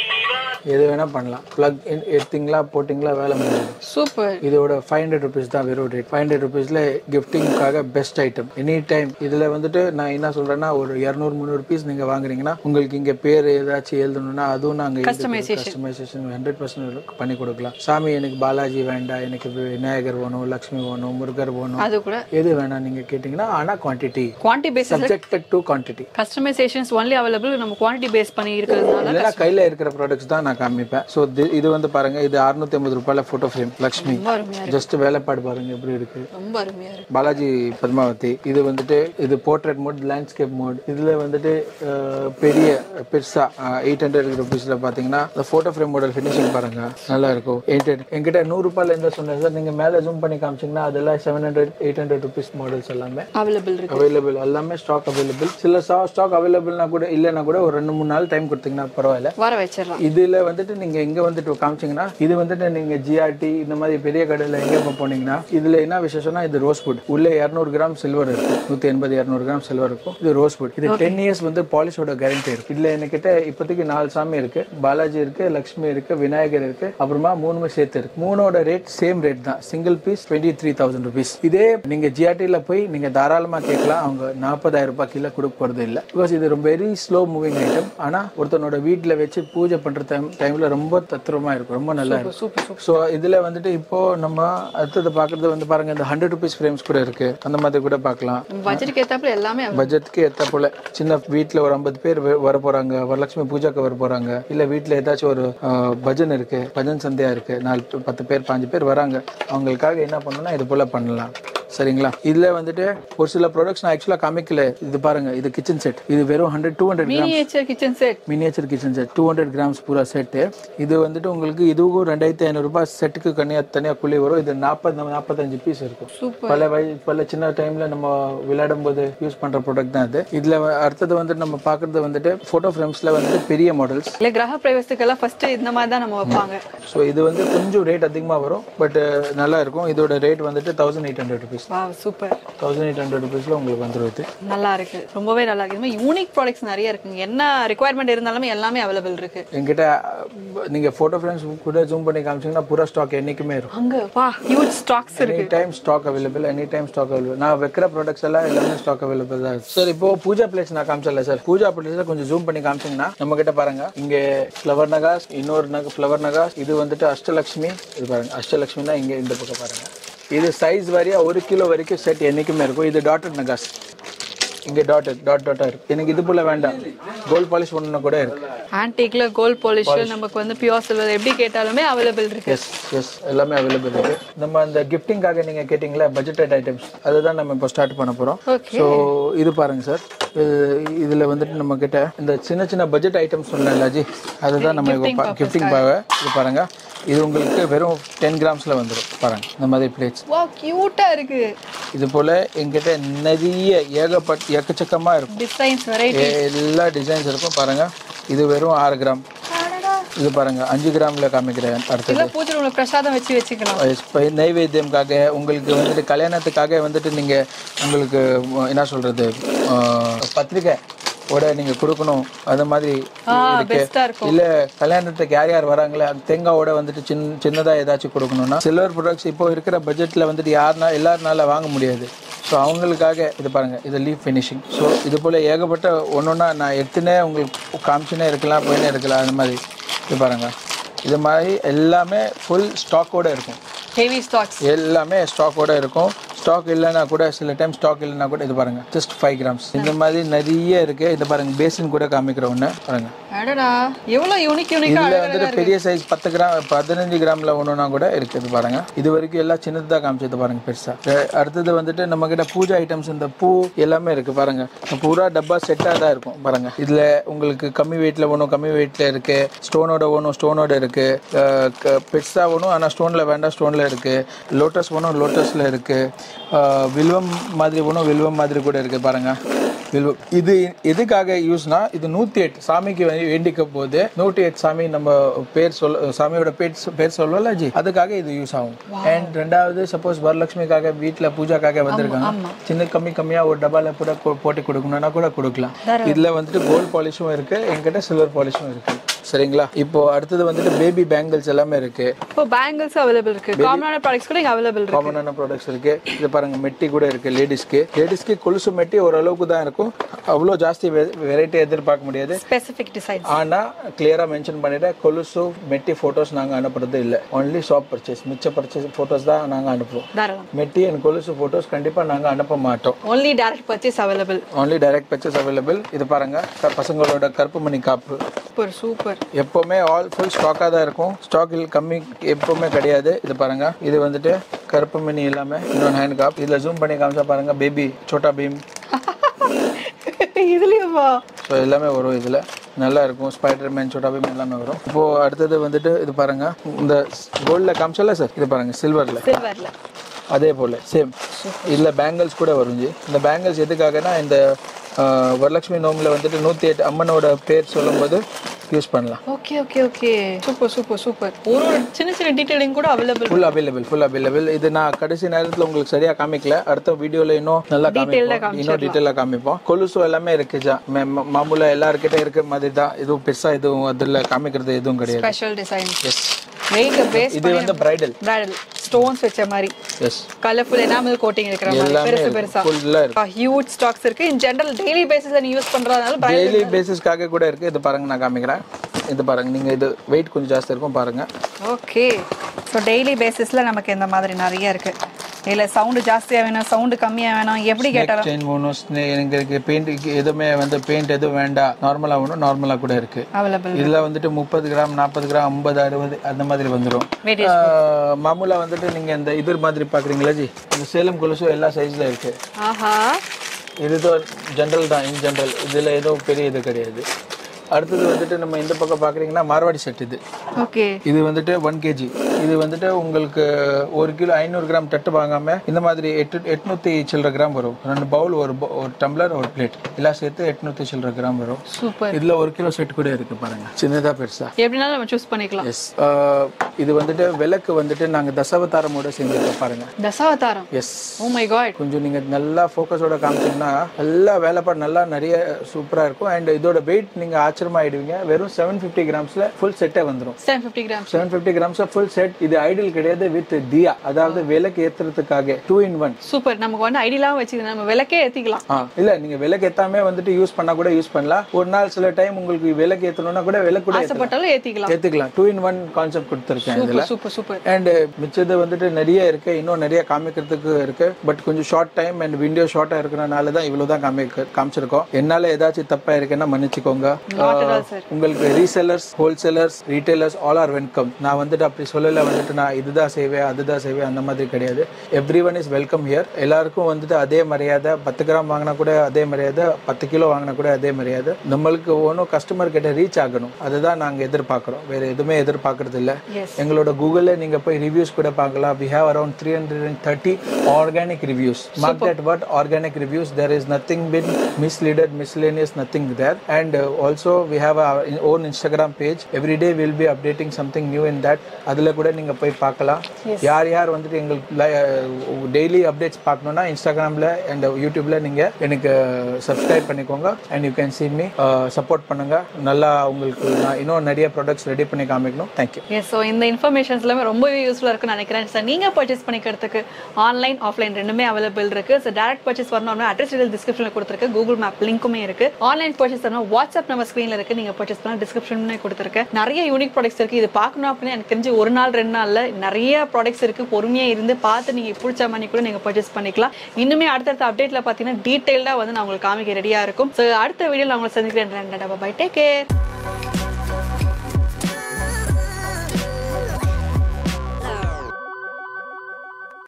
எது வேணா பண்ணலாம் ப்ளக் எடுத்தீங்களா போட்டிங்களா வேலை முடியாது சூப்பர் இதோட ஃபைவ் ஹண்ட்ரட் ருபீஸ் தான் வெறும் ரேட் ஃபைவ் ஹண்ட்ரட் ருபீஸ்ல கிஃப்டிங்காக பெஸ்ட் ஐட்டம் எனி டைம் இதுல வந்துட்டு நான் என்ன சொல்றேன்னா ஒரு இரநூறு முந்நூறு பீஸ் நீங்க வாங்குறீங்கன்னா உங்களுக்கு இங்க பேர் ஏதாச்சும் எழுதணும்னா அதுவும் நாங்க கஸ்டமைசேஷன் ஹண்ட்ரட் பர்சன்ட் பண்ணி கொடுக்கலாம் சாமி எனக்கு பாலாஜி வேண்டாம் எனக்கு விநாயகர் வேணும் லக்ஷ்மி வேணும் முருகர் வேணும் அது கூட எது வேணாம் நீங்க கேட்டீங்கன்னா ஆனா quantity quantity base subjected to quantity customisations only available நம்ம குவான்டிட்டி பேஸ் பண்ணி இருக்கிறதுனால இல்லைன்னா கையில இருக்கிற ப்ராடக்ட்ஸ் தான் நான் காமிப்பேன் ஸோ இது வந்து பாருங்க இது அறுநூத்தி ஐம்பது ரூபாயில போட்டோ ஃப்ரேம் லக்ஷ்மி ரொம்ப அருமையா ஜஸ்ட் வேலைப்பாடு பாருங்க எப்படி இருக்கு ரொம்ப அருமையா இருக்கு பாலாஜி பத்மாவதி இது வந்துட்டு இது போர்ட்ரேட் மோட் லேண்ட்ஸ்கேப் மோட் இதுல வந்துட்டு அஹ், பெரிய பெருசா எயிட் ஹண்ட்ரட் ருபீஸ்ல பாத்தீங்கன்னா இந்த போட்டோ ஃப்ரேம் மாடல் ஃபினிஷிங் பாருங்க நல்லா இருக்கும் எயிட் என்கிட்ட நூறு ரூபாயில இருந்தா சொன்னேன் சார் நீங்க மேல ஜூம் பண்ணி காமிச்சீங்கன்னா அதெல்லாம் seven hundred eight hundred rupees models எல்லாமே அவைலபிள் இருக்கு அவைலபிள் எல்லாமே ஸ்டாக் அவைலபிள் சில ஸ்டாக் அவைலபிள்னா கூட இல்லைன்னா கூட ஒரு ரெண்டு மூணு நாள் டைம் கொடுத்தீங்கன்னா பரவாயில்ல வர வச்சிடலாம் இதுல வந்துட்டு நீங்க எங்க வந்துட்டு காமிச்சீங்கன்னா இது வந்துட்டு நீங்க ஜிஆர்டி இந்த மாதிரி பெரிய கடையில எங்க இப்ப போனீங்கன்னா இதுல என்ன விசேஷம்னா இது ரோஸ் வுட் உள்ள 200 கிராம் சில்வர் இருக்கு நூத்தி எண்பது இரநூறு கிராம் சில்வர் இருக்கும் இது ரோஸ் வுட் இது டென் இயர்ஸ் வந்து பாலிஷோட கேரண்டி இருக்கு இதுல என்கிட்ட இப்போதைக்கு நாலு சாமி இருக்கு பாலாஜி இருக்கு லக்ஷ்மி இருக்கு விநாயகர் இருக்கு அப்புறமா மூணுமே சேர்த்து இருக்கு மூணோட ரேட் சேம் ரேட் தான் single piece twenty three thousand rupees இதே நீங்க ஜிஆர்டில போய் நீங்க தாராளமா கேட்கலாம் அவங்க நாற்பதாயிரம் ரூபாய் கீழே கொடுக்க போறது இல்ல பிகாஸ் இது ரொம்ப வெரி ஸ்லோ மூவிங் ஐட்டம் ஆனா ஒருத்தனோட வீட்ல வச்சு பூஜை பண்ற டைம் டைம்ல ரொம்ப தத்ரூபமா இருக்கும் ரொம்ப நல்லா இருக்கும் சூப்பர் சூப்பர் ஸோ இதுல வந்துட்டு இப்போ நம்ம அடுத்தது பாக்குறது வந்து பாருங்க இந்த ஹண்ட்ரட் ருபீஸ் ஃப்ரேம்ஸ் கூட இருக்கு அந்த மாதிரி கூட பார்க்கலாம் பட்ஜெட்டுக்கு ஏத்தாப்புல எல்லாமே பட்ஜெட்க்கு ஏத்த போல சின்ன வீட்ல ஒரு ஐம்பது பேர் வ- வர போறாங்க வரலட்சுமி பூஜாக்கு வர போறாங்க இல்ல வீட்ல ஏதாச்சும் ஒரு அஹ், பஜன் இருக்கு பஜன் சந்தியா இருக்கு நாலு பத்து பேர் பாஞ்சு பேர் வராங்க அவங்களுக்காக என்ன பண்ணணும்னா இது போல பண்ணலாம் சரிங்களா இதுல வந்துட்டு ஒரு சில ப்ராடக்ட்ஸ் நான் ஆக்சுவலா காமிக்கல இது பாருங்க இது கிச்சன் செட் இது வெறும் hundred two hundred gram miniature kitchen set miniature kitchen set two hundred grams பூரா செட்டு இது வந்துட்டு உங்களுக்கு இதுவும் ரெண்டாயிரத்தி ஐநூறுரூபா செட்டுக்கு தனியாக தனியாக குழி வரும் இது நாற்பது நாற்பத்தஞ்சு பீஸ் இருக்கும் சூப்பர் பல வய பல சின்ன டைம்ல நம்ம விளையாடும் போது யூஸ் பண்ற ப்ராடக்ட் தான் இது இதுல வ- அடுத்தது வந்துட்டு நம்ம பார்க்கறது வந்துட்டு போட்டோ ஃப்ரேம்ஸ்ல வந்துட்டு பெரிய மாடல்ஸ் இல்ல கிரக பிரவேசத்துக்கெல்லாம் ஃபர்ஸ்ட் இந்த மாதிரி தான் நம்ம வைப்பாங்க ஸோ இது வந்து கொஞ்சம் ரேட் அதிகமாக வரும் பட் நல்லா இருக்கும் இதோட ரேட் வந்துட்டு thousand eight hundred rupees wow super thousand eight hundred ருபீஸில் உங்களுக்கு வந்துருது நல்லா இருக்கு ரொம்பவே நல்லா இருக்கு இது மாதிரி யூனிக் ப்ராடக்ட்ஸ் நிறைய இருக்குங்க என்ன ரெக்குவயர்மெண்ட் இருந்தாலுமே எல்லாமே அவைலபிள் இருக்கு என்கிட்ட அஹ், நீங்க போட்டோ ஃப்ரேம்ஸ் கூட ஜூம் பண்ணி காமிச்சீங்கன்னா பூரா ஸ்டாக் என்னைக்குமே இருக்கும் அங்க வா ஹியூஜ் ஸ்டாக்ஸ் இருக்கு any time stock available any time stock available நான் வைக்கிற ப்ராடக்ட்ஸ் எல்லாம் எல்லாமே ஸ்டாக் அவைலபிள் தான் இருக்கு சார் இப்போ பூஜா பிளேஸ் நான் காமிச்சல சார் பூஜா பிளேஸ்ல கொஞ்சம் ஜூம் பண்ணி காமிச்சீங்கன்னா நம்ம கிட்ட பாருங்க இங்க ஃப்ளவர் நகாஸ் இன்னொரு நகை ஃப்ளவர் நகாஸ் இது வந்துட்டு அஷ்டலக்ஷ்மி இது பாருங்க அஷ்டலக்ஷ்மினா இங்க இந்த பக்கம் பாருங்க இது சைஸ் வாரியா ஒரு கிலோ வரைக்கும் செட் என்னைக்குமே இருக்கும் இது டாட்டட் நகாஸ் இங்க டாட்டட் டாட் டாட்டா இருக்கு எனக்கு இது போல வேண்டாம் கோல்ட் பாலிஷ் ஒன்று கூட இருக்கு ஆன்டிக்ல கோல்ட் பாலிஷ் நமக்கு வந்து பியூர் சில்வர் எப்படி கேட்டாலுமே அவைலபிள் இருக்கு எஸ் எஸ் எல்லாமே அவைலபிள் இருக்கு நம்ம அந்த கிஃப்டிங்காக நீங்க கேட்டிங்களா பட்ஜெட்டட் ஐட்டம்ஸ் அதுதான் நம்ம இப்போ ஸ்டார்ட் பண்ண போறோம் Okay. ஸோ இது பாருங்க சார் இதுல வந்துட்டு நம்ம கிட்ட இந்த சின்ன சின்ன பட்ஜெட் ஐட்டம்ஸ் சொன்னேன்ல ஜி அதுதான் நம்ம கிஃப்டிங் பாக இது பாருங்க இது உங்களுக்கு வெறும் டென் கிராம்ஸ்ல வந்துடும் பாருங்க இந்த மாதிரி பிளேட்ஸ் வா கியூட்டா இருக்கு இது போல எங்கிட்ட நிறைய ஏகப்பட்ட எக்கச்சக்கமா இருக்கும் டிசைன்ஸ் வெரைட்டி எல்லா டிசைன்ஸ் இருக்கும் பாருங்க இது வெறும் ஆறு கிராம் இது பாருங்க அஞ்சு கிராம்ல காமிக்கிறேன் அடுத்தது இதெல்லாம் பூஜை ரூம்ல பிரசாதம் வச்சு வச்சுக்கலாம் இப்போ நைவேத்தியம்காக உங்களுக்கு வந்துட்டு கல்யாணத்துக்காக வந்துட்டு நீங்க உங்களுக்கு அஹ், என்ன சொல்றது அஹ், பத்திரிக்கை ஓட நீங்க கொடுக்கணும் அந்த மாதிரி இருக்கு பெஸ்டா இருக்கும் இல்ல கல்யாணத்துக்கு யார் யார் வராங்களே அந்த தேங்காவோட வந்துட்டு சின்ன சின்னதா ஏதாச்சும் கொடுக்கணும்னா சில்வர் ப்ராடக்ட்ஸ் இப்போ இருக்கிற பட்ஜெட்ல வந்துட்டு யாருனா எல்லாருனால வாங்க முடியாது ஸோ அவங்களுக்காக இது பாருங்க இது லீஃப் ஃபினிஷிங் ஸோ இது போல ஏகப்பட்ட ஒன்னொன்னா நான் எடுத்துனே உங்களுக்கு காமிச்சுனே இருக்கலாம் போயினே இருக்கலாம் அந்த மாதிரி இது பாருங்க இது மாதிரி எல்லாமே ஃபுல் ஸ்டாக்கோட இருக்கும் ஹெவி ஸ்டாக்ஸ் எல்லாமே ஸ்டாக்கோட இருக்கும் ஸ்டாக் இல்லைன்னா கூட சில டைம் ஸ்டாக் இல்லைன்னா கூட இது பாருங்க ஜஸ்ட் ஃபைவ் கிராம்ஸ் இந்த மாதிரி நிறைய இருக்கு இது பாருங்க பேசின் கூட காமிக்கிற ஒன்று பாருங்க அடடா எவ்வளவு யூனிக் யூனிக்கா இதுல வந்துட்டு பெரிய சைஸ் பத்து கிராம் பதினஞ்சு கிராம்ல ஒண்ணுனா கூட இருக்குது பாருங்க இது வரைக்கும் எல்லாம் சின்னதா காமிச்சது பாருங்க பெருசா அஹ் அடுத்தது வந்துட்டு நம்ம கிட்ட பூஜை ஐட்டம்ஸ் இந்த பூ எல்லாமே இருக்கு பாருங்க பூரா டப்பா செட்டா தான் இருக்கும் பாருங்க இதுல உங்களுக்கு கம்மி வெயிட்ல ஒன்றும் கம்மி வெயிட்ல இருக்கு ஸ்டோனோட ஒன்றும் ஸ்டோனோட இருக்கு அஹ் க- பெருசா ஒன்றும் ஆனா ஸ்டோன்ல வேண்டாம் ஸ்டோன்ல இருக்கு லோட்டஸ் ஒன்றும் லோட்டஸ்ல இருக்கு அஹ் வில்வம் மாதிரி ஒன்றும் வில்வம் மாதிரி கூட இருக்கு பாருங்க வில்வம் இது எதுக்காக யூஸ்னா இது நூத்தி எட்டு சாமிக்கு வே- வேண்டிக்க போது நூத்தி எட்டு சாமி நம்ம பேர் சொல்ல சாமியோட பேர் சொ- பேர் சொல்லுவல ஜி அதுக்காக இது யூஸ் ஆகும் அண்ட் ரெண்டாவது சப்போஸ் வரலட்சுமிக்காக வீட்ல பூஜாக்காக வந்திருக்காங்க சின்ன கம்மி கம்மியா ஒரு டப்பால கூட கொ- போட்டு கொடுக்கணும்னா கூட கொடுக்கலாம் இதுல வந்துட்டு கோல்ட் பாலிஷும் இருக்கு என்கிட்ட சில்வர் பாலிஷும் இருக்கு சரிங்களா இப்போ அடுத்தது வந்துட்டு பேபி பேங்கிள்ஸ் எல்லாமே இருக்கு இப்போ பேங்கிள்ஸ் அவைலபிள் இருக்கு காமனான ப்ராடக்ட்ஸ் கூட இங்க அவைலபிள் இருக்கு காமனான ப்ராடக்ட்ஸ் இருக்கு இது பாருங்க மெட்டி கூட இருக்கு லேடிஸ்க்கு லேடிஸ்க்கு கொலுசு மெட்டி ஓரளவுக்கு தான் இருக்கும் அவ்வளோ ஜாஸ்தி வெரைட்டி எதிர்பார்க்க முடியாது ஸ்பெசிபிக் டிசைன் ஆனா கிளியரா மென்ஷன் பண்ணிட்டேன் கொலுசு மெட்டி போட்டோஸ் நாங்க அனுப்புறது இல்ல ஒன்லி ஷாப் பர்ச்சேஸ் மிச்ச பர்ச்சேஸ் போட்டோஸ் தான் நாங்க அனுப்புவோம் தாராளம் மெட்டி அண்ட் கொலுசு போட்டோஸ் கண்டிப்பா நாங்க அனுப்ப மாட்டோம் only direct purchase available only direct purchase available இது பாருங்க க- பசங்களோட கருப்பு மணி காப்பு சூப்பர் சூப்பர் எப்பவுமே ஆல் ஃபுல் ஸ்டாக்காக தான் இருக்கும் ஸ்டாக்கில் கம்மி எப்பவுமே கிடையாது இது பாருங்க இது வந்துட்டு கருப்பு மணி எல்லாமே இன்னொன்று ஹேண்ட் காப் இதில் ஜூம் பண்ணி காமிச்சா பாருங்க பேபி சோட்டா பீம் இதுலயுமா ஸோ எல்லாமே வரும் இதில் நல்லா இருக்கும் ஸ்பைடர் மேன் சோட்டா பீம் எல்லாமே வரும் இப்போ அடுத்தது வந்துட்டு இது பாருங்க இந்த கோல்டில் காமிச்சல சார் இது பாருங்க சில்வரில் சில்வர்ல அதே போல் சேம் இதில் பேங்கிள்ஸ் கூட வரும் ஜி இந்த பேங்கிள்ஸ் எதுக்காகனா இந்த ஆஹ், வரலட்சுமி நோம்பில் வந்துட்டு நூற்றி எட்டு அம்மனோட பேர் சொல்லும்போது யூஸ் பண்ணலாம் okay okay okay super super super ஒரு ஒரு சின்ன சின்ன டீடைலிங் கூட available full available full available இது நான் கடைசி நேரத்துல உங்களுக்கு சரியா காமிக்கல அடுத்த வீடியோல இன்னும் நல்லா காமிப்போம் இன்னும் டீட்டெயிலா காமிப்போம் கொலுசு எல்லாமே இருக்கு ஜா மே- மா- மாமூலா எல்லாருக்கிட்ட இருக்க மாதிரி தான் எதுவும் பெருசா எதுவும் அதுல காமிக்கிறது எதுவும் கிடையாது special design yes weight base இது வந்து பிரைடல் பிரைடல் ஸ்டோன்ஸ் வச்ச மாதிரி எஸ் கலர்ஃபுல் எனாமல் கோட்டிங் இருக்கிற மாதிரி எல்லாமே பெருசு பெருசா ஃபுல்லா இருக்கு ஹியூஜ் ஸ்டாக்ஸ் இருக்கு இன் ஜெனரல் டெய்லி பேசிஸ்ல நீ யூஸ் பண்றதுனால பிரைடல் டெய்லி பேசிஸ்க்காக கூட இருக்கு இது பாருங்க நான் காமிக்கிறேன் இது பாருங்க நீங்க இது வெயிட் கொஞ்சம் ஜாஸ்தி இருக்கும் பாருங்க ஓகே ஸோ டெய்லி பேசிஸ்ல நமக்கு இந்த மாதிரி நிறைய இருக்கு இல்ல சவுண்ட் ஜாஸ்தியா வேணும் சவுண்ட் கம்மியா வேணும் எப்படி கேட்டாலும் செயின் வேணும் ஸ்னே- எங்களுக்கு பெயிண்ட் எதுவுமே வந்து பெயிண்ட் எதுவும் வேண்டாம் நார்மலா வேணும் நார்மலா கூட இருக்கு அவைலபிள் இதுல வந்துட்டு முப்பது கிராம் நாற்பது கிராம் ஐம்பது அறுபது அந்த மாதிரி வந்துடும் Various மாமூலா வந்துட்டு நீங்க இந்த இது மாதிரி பாக்குறீங்களா ஜி இந்த சேலம் கொலுசு எல்லா சைஸ்ல இருக்கு ஆஹா இதுதான் ஜென்ரல் தான் இன் ஜென்ரல் இதுல எதுவும் பெரிய இது கிடையாது அடுத்தது வந்துட்டு நம்ம இந்த பக்கம் பாக்குறீங்கன்னா மார்வாடி செட் இது ஓகே இது வந்துட்டு ஒன் கேஜி இது வந்துட்டு உங்களுக்கு ஒரு கிலோ ஐநூறு கிராம் தட்டு வாங்காம இந்த மாதிரி எட்டு எட்நூத்தி சில்லற கிராம் வரும் ரெண்டு பவுல் ஒரு bo- ஒரு டம்ளர் ஒரு பிளேட் எல்லாம் சேர்த்து எட்நூத்தி சில்லற கிராம் வரும் சூப்பர் இதுல ஒரு கிலோ செட் கூட இருக்கு பாருங்க சின்னதா பெருசா எப்படினாலும் நம்ம சூஸ் பண்ணிக்கலாம் எஸ் இது வந்துட்டு விளக்கு வந்துட்டு நாங்க தசாவதாரமோட செஞ்சிருக்கோம் பாருங்க Dashavataram yes oh my god கொஞ்சம் நீங்க நல்லா ஃபோக்கஸோட காமிச்சீங்கன்னா நல்லா வேலைப்பாடு நல்லா நிறைய சூப்பரா இருக்கும் அண்ட் இதோட வெயிட் நீங்க ஆச்சரியமா ஆயிடுவீங்க வெறும் செவன் ஃபிஃப்டி கிராம்ஸ்ல ஃபுல் செட்டே வந்துடும் seven fifty grams seven fifty grams full set இது ஐடியல் கிடையாது வித் தியா அதாவது விளக்கு ஏத்துறதுக்காக டூ இன் ஒன் சூப்பர் நமக்கு வந்து ஐடியெல்லாம் வச்சுக்கணும் நம்ம விளக்கே ஏத்திக்கலாம் ஆ இல்ல நீங்க விளக்கு ஏத்தாமே வந்துட்டு யூஸ் பண்ணா கூட யூஸ் பண்ணலாம் ஒரு நாள் சில டைம் உங்களுக்கு விளக்கு ஏத்தணும்னா கூட விளக்கு கூட ஏத்தலாம். ஆசைப்பட்டாலும் ஏத்திக்கலாம் ஏத்துக்கலாம் டூ இன் ஒன் கான்செப்ட் கொடுத்துருக்கேன் இதுல சூப்பர் சூப்பர் அண்ட் மிச்சது வந்துட்டு நிறைய இருக்கு இன்னும் நிறைய காமிக்கிறதுக்கு இருக்கு பட் கொஞ்சம் ஷார்ட் டைம் அண்ட் வீடியோ ஷார்ட்டா இருக்கிறனால தான் இவ்வளவு தான் காமிக்க காமிச்சிருக்கோம் என்னால ஏதாச்சும் தப்பா இருக்குன்னா மன்னிச்சுக்கோங்க Not at all, sir. உங்களுக்கு resellers wholesalers retailers all are welcome நான் வந்துட்டு அப்படி சொல்லல வந்துட்டு நான் இதுதான் செய்வேன் அதுதான் செய்வேன் அந்த மாதிரி கிடையாது everyone is welcome here எல்லாருக்கும் வந்துட்டு அதே மரியாதை பத்து கிராம் வாங்கினா கூட அதே மரியாதை பத்து கிலோ வாங்கினா கூட அதே மரியாதை நம்மளுக்கு ஒன்றும் கஸ்டமர் கிட்ட ரீச் ஆகணும் அதுதான் நாங்க எதிர்பார்க்கிறோம் வேற எதுவுமே எதிர்பார்க்கறது இல்ல எஸ் எங்களோட கூகுள்ல நீங்க போய் ரிவ்யூஸ் கூட பார்க்கலாம் we have around 330 organic reviews mark that word organic reviews there is nothing been misleaded miscellaneous nothing there and uh, also we have our in- own instagram page every day we'll be updating something new in that அதுல கூட நீங்க போய் பார்க்கலாம் யார் யார் வந்துட்டு எங்களுக்கு daily updates பார்க்கணும்னா இன்ஸ்டாகிராம்ல அண்ட் யூடியூப்ல நீங்க எனக்கு சப்ஸ்கிரைப் பண்ணிக்கோங்க and you can see me support பண்ணுங்க நல்லா உங்களுக்கு நான் இன்னும் நிறைய ப்ராடக்ட்ஸ் ரெடி பண்ணி காமிக்கணும் தேங்க்யூ எஸ் ஸோ இந்த இன்ஃபர்மேஷன்ஸ் எல்லாமே ரொம்பவே யூஸ்ஃபுல்லாக இருக்கும்னு நினைக்கிறேன் சார் நீங்கள் பர்ச்சேஸ் பண்ணிக்கிறதுக்கு ஆன்லைன் ஆஃப்லைன் ரெண்டுமே அவைலபிள் இருக்கு ஸோ டேரக்ட் பர்ச்சேஸ் வரணும் அப்படின்னா அட்ரஸ் டீடைல் டிஸ்கிரிப்ஷனில் கொடுத்துருக்கு கூகுள் மேப் லிங்க்குமே இருக்கு ஆன்லைன் பர்ச்சேஸ் பண்ணணும் வாட்ஸ்அப் நம்ம ஸ்க்ரீனில் இருக்கு நீங்கள் பர்ச்சேஸ் பண்ணலாம் டிஸ்கிரிப்ஷனே கொடுத்துருக்கு நிறைய யூனிக் ப்ராடக்ட்ஸ் இருக்கு இது பார்க்கணும் அப்படின்னு எனக்கு தெரிஞ்சு ஒரு நாள் ரெண்டு நாள்ல நிறைய ப்ராடக்ட்ஸ் இருக்கு பொறுமையாக இருந்து பார்த்து நீங்கள் பிடிச்ச மாதிரி கூட நீங்கள் பர்ச்சேஸ் பண்ணிக்கலாம் இன்னுமே அடுத்தடுத்த அப்டேட்ல பார்த்தீங்கன்னா டீட்டெயில்டாக வந்து நான் உங்களுக்கு காமிக்க ரெடியாக இருக்கும் ஸோ அடுத்த வீடியோ நான் உங்களை சந்திக்கிறேன் பை டேக் கேர்